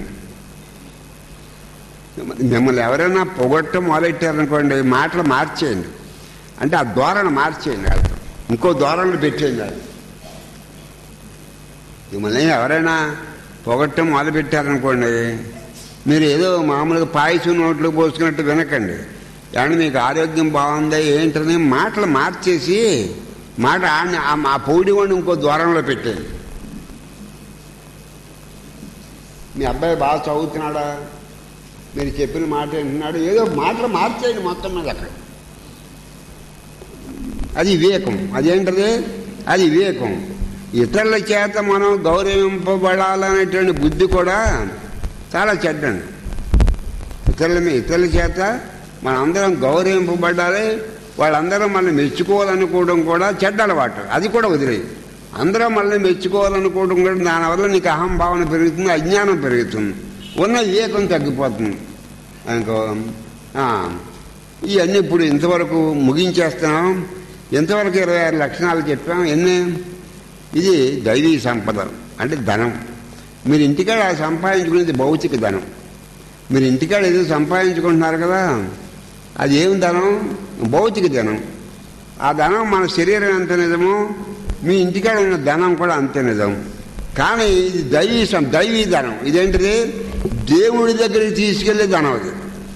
మిమ్మల్ని ఎవరైనా పొగట్టం మొదలెట్టారనుకోండి మాటలు మార్చేయండి అంటే ఆ ధోరణ మార్చేయండి వాళ్ళతో ఇంకో ధోరణలు పెట్టేయండి వాళ్ళు మిమ్మల్ని ఎవరైనా పొగట్టం మొదలుపెట్టారనుకోండి మీరు ఏదో మామూలుగా పాయసం నోట్లో పోసుకున్నట్టు వినకండి ఏమన్నా మీకు ఆరోగ్యం బాగుందా ఏంటని మాటలు మార్చేసి మాట ఆడిని ఆ పౌడి వాడిని ఇంకో ద్వారంలో పెట్టేది మీ అబ్బాయి బాగా చదువుతున్నాడా మీరు చెప్పిన మాట వింటున్నాడు ఏదో మాటలు మార్చేయండి మొత్తం మీద అక్కడ అది వివేకం అదేంటది అది వివేకం ఇతరుల చేత మనం గౌరవింపబడాలనేటువంటి బుద్ధి కూడా చాలా చెడ్డండి ఇతరుల మీ- ఇతరుల చేత మనందరం గౌరవింపబడాలి వాళ్ళందరూ మనల్ని మెచ్చుకోవాలనుకోవడం కూడా చెడ్డ అలవాటు అది కూడా వదిలేయి అందరూ మనల్ని మెచ్చుకోవాలనుకోవడం కూడా దానివల్ల నీకు అహంభావన పెరుగుతుంది అజ్ఞానం పెరుగుతుంది ఉన్న వివేకం తగ్గిపోతుంది అనుకో ఆ, ఇవన్నీ ఇప్పుడు ఇంతవరకు ముగించేస్తున్నాం ఇంతవరకు ఇరవై ఆరు లక్షణాలు చెప్పాం ఎన్ని ఇది దైవీ సంపద అంటే ధనం మీరు ఇంటికాడ సంపాదించుకునేది భౌతిక ధనం మీరు ఇంటికాడ ఏదో సంపాదించుకుంటున్నారు కదా అది ఏం ధనం భౌతిక ధనం ఆ ధనం మన శరీరం ఎంత నిజమో మీ ఇంటికాడ ఉన్న ధనం కూడా అంతే నిజం కానీ ఇది దైవీ సం- దైవీ ధనం ఇదేంటిది దేవుడి దగ్గరికి తీసుకెళ్లే ధనం అది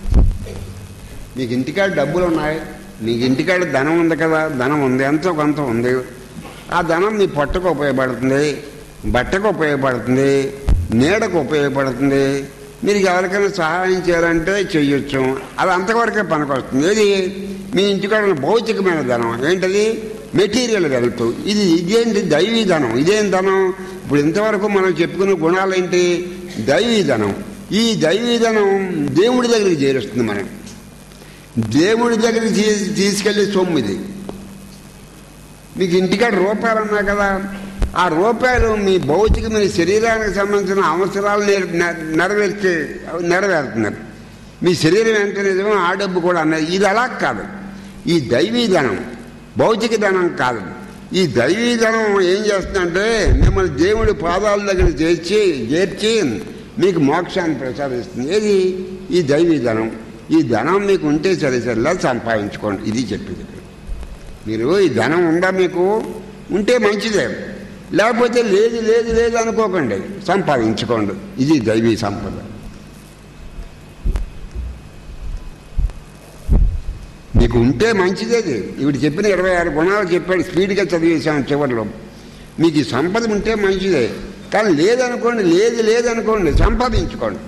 మీకు ఇంటికాడ డబ్బులు ఉన్నాయి మీకు ఇంటికాడ ధనం ఉంది కదా ధనం ఉంది ఎంతో కొంత ఉంది ఆ ధనం మీ పొట్టకు ఉపయోగపడుతుంది బట్టకు ఉపయోగపడుతుంది నీడకు ఉపయోగపడుతుంది మీరు ఎవరికైనా సహాయం చేయాలంటే చెయ్యొచ్చు అది అంతవరకే పనికొస్తుంది ఏది మీ ఇంటికాడ ఉన్న భౌతికమైన ధనం ఏంటది మెటీరియల్ వెల్త్ ఇది ఇదేంటి దైవీ ధనం ఇదేం ధనం ఇప్పుడు ఇంతవరకు మనం చెప్పుకున్న గుణాలు ఏంటి దైవీ ధనం ఈ దైవీ ధనం దేవుడి దగ్గరికి చేరుస్తుంది మనం దేవుడి దగ్గరికి తీ- తీసుకెళ్లే సొమ్ము ఇది మీకు ఇంటికాడ రూపాయలు ఉన్నాయి కదా ఆ రూపాయలు మీ భౌతికమైన శరీరానికి సంబంధించిన అవసరాలు నెర- నెర- నెరవేర్చే నెరవేరుతున్నారు మీ శరీరం ఎంత నిజమో ఆ డబ్బు కూడా అన్నది ఇది అలా కాదు ఈ దైవీ ధనం భౌతిక ధనం కాదు ఈ దైవీ ధనం ఏం చేస్తుందంటే మిమ్మల్ని దేవుడి పాదాల దగ్గర చేర్చి చేర్చి మీకు మోక్షాన్ని ప్రసాదిస్తుంది ఏది ఈ దైవీ ధనం ఈ ధనం మీకు ఉంటే సరే సరిలా సంపాదించుకోండి ఇది చెప్పింది ఇక్కడ. మీరు ఈ ధనం ఉందా మీకు ఉంటే మంచిదే లేకపోతే లేదు లేదు లేదు అనుకోకండి సంపాదించుకోండి ఇది దైవీ సంపద మీకు ఉంటే మంచిదేది ఇవిడు చెప్పిన ఇరవై ఆరు గుణాలు చెప్పాడు స్పీడ్గా చదివేశాను చివరిలో మీకు ఈ సంపద ఉంటే మంచిదే కానీ లేదనుకోండి లేదు లేదనుకోండి సంపాదించుకోండి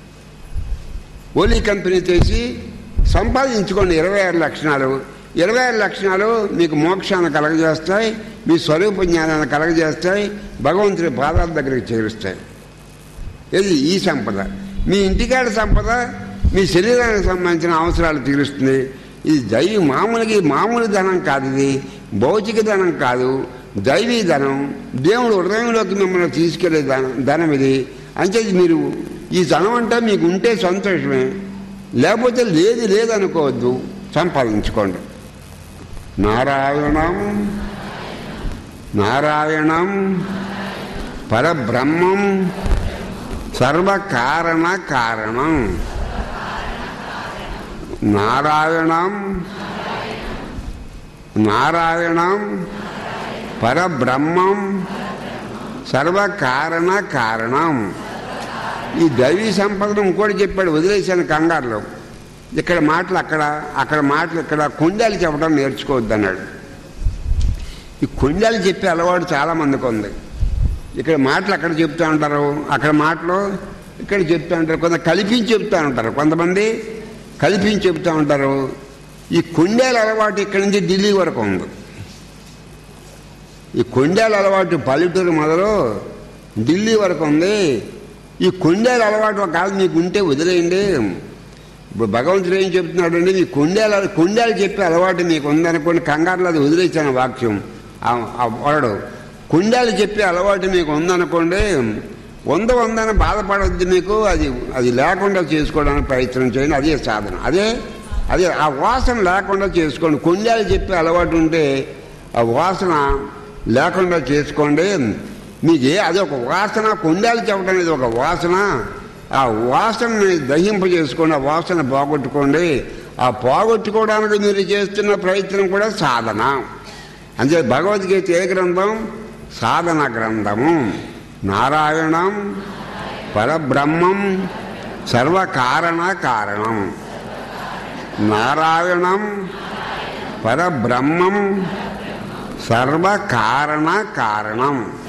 ఓలీ కంపెనీ చేసి సంపాదించుకోండి ఇరవై ఆరు లక్షణాలు ఇరవై ఆరు లక్షణాలు మీకు మోక్షాన్ని కలగజేస్తాయి మీ స్వరూప జ్ఞానాన్ని కలగజేస్తాయి భగవంతుడి పాదాల దగ్గరికి చేరుస్తాయి ఇది ఈ సంపద మీ ఇంటికాడ సంపద మీ శరీరానికి సంబంధించిన అవసరాలు తీరుస్తుంది ఇది దైవీ మామూలుగా ఇది మామూలు ధనం కాదు ఇది భౌతిక ధనం కాదు దైవీ ధనం దేవుడు హృదయంలోకి మిమ్మల్ని తీసుకెళ్లే ధనం ధనం ఇది అంటే ఇది మీరు ఈ ధనం అంటే మీకు ఉంటే సంతోషమే లేకపోతే లేదు లేదనుకోవద్దు సంపాదించుకోండి నారాయణం నారాయణం పరబ్రహ్మం సర్వకారణ కారణం నారాయణం నారాయణం పరబ్రహ్మం సర్వకారణ కారణం ఈ దైవీ సంపదను ఇంకోటి చెప్పాడు వదిలేశాను కంగారులో ఇక్కడ మాటలు అక్కడ అక్కడ మాటలు ఇక్కడ కొండాలు చెప్పడం నేర్చుకోవద్దు అన్నాడు ఈ కొండాలు చెప్పే అలవాటు చాలా మందికి ఉంది ఇక్కడ మాటలు అక్కడ చెప్తూ ఉంటారు అక్కడ మాటలు ఇక్కడ చెప్తూ ఉంటారు కొంత కల్పించి చెప్తూ ఉంటారు కొంతమంది కల్పించి చెప్తూ ఉంటారు ఈ కొండేల అలవాటు ఇక్కడి నుంచి ఢిల్లీ వరకు ఉంది ఈ కొండేల అలవాటు పల్లెటూరు మొదలు ఢిల్లీ వరకు ఉంది ఈ కొండేల అలవాటు కాదు మీకు ఉంటే వదిలేయండి ఇప్పుడు భగవంతుడు ఏం చెప్తున్నాడండి మీ కొండేల కొండేలు చెప్పే అలవాటు మీకు ఉందనుకోండి కంగారులో అది వదిలేసాను వాక్యం ఆ- ఆ వరడు కొండేలు చెప్పే అలవాటు మీకు ఉందనుకోండి వంద వందని బాధపడద్దు మీకు అది అది లేకుండా చేసుకోవడానికి ప్రయత్నం చేయండి అదే సాధన అదే అదే ఆ వాసన లేకుండా చేసుకోండి కొండేలు చెప్పే అలవాటు ఉంటే ఆ వాసన లేకుండా చేసుకోండి మీకు ఏ అది ఒక వాసన కొండేలు చెప్పడం అనేది ఒక వాసన ఆ వాసనని దహింప చేసుకోండి ఆ వాసన పోగొట్టుకోండి ఆ పోగొట్టుకోవడానికి మీరు చేస్తున్న ప్రయత్నం కూడా సాధన అంతే భగవద్గీత ఏ గ్రంథం సాధన గ్రంథము నారాయణం పరబ్రహ్మం సర్వకారణ కారణం నారాయణం పరబ్రహ్మం సర్వకారణ కారణం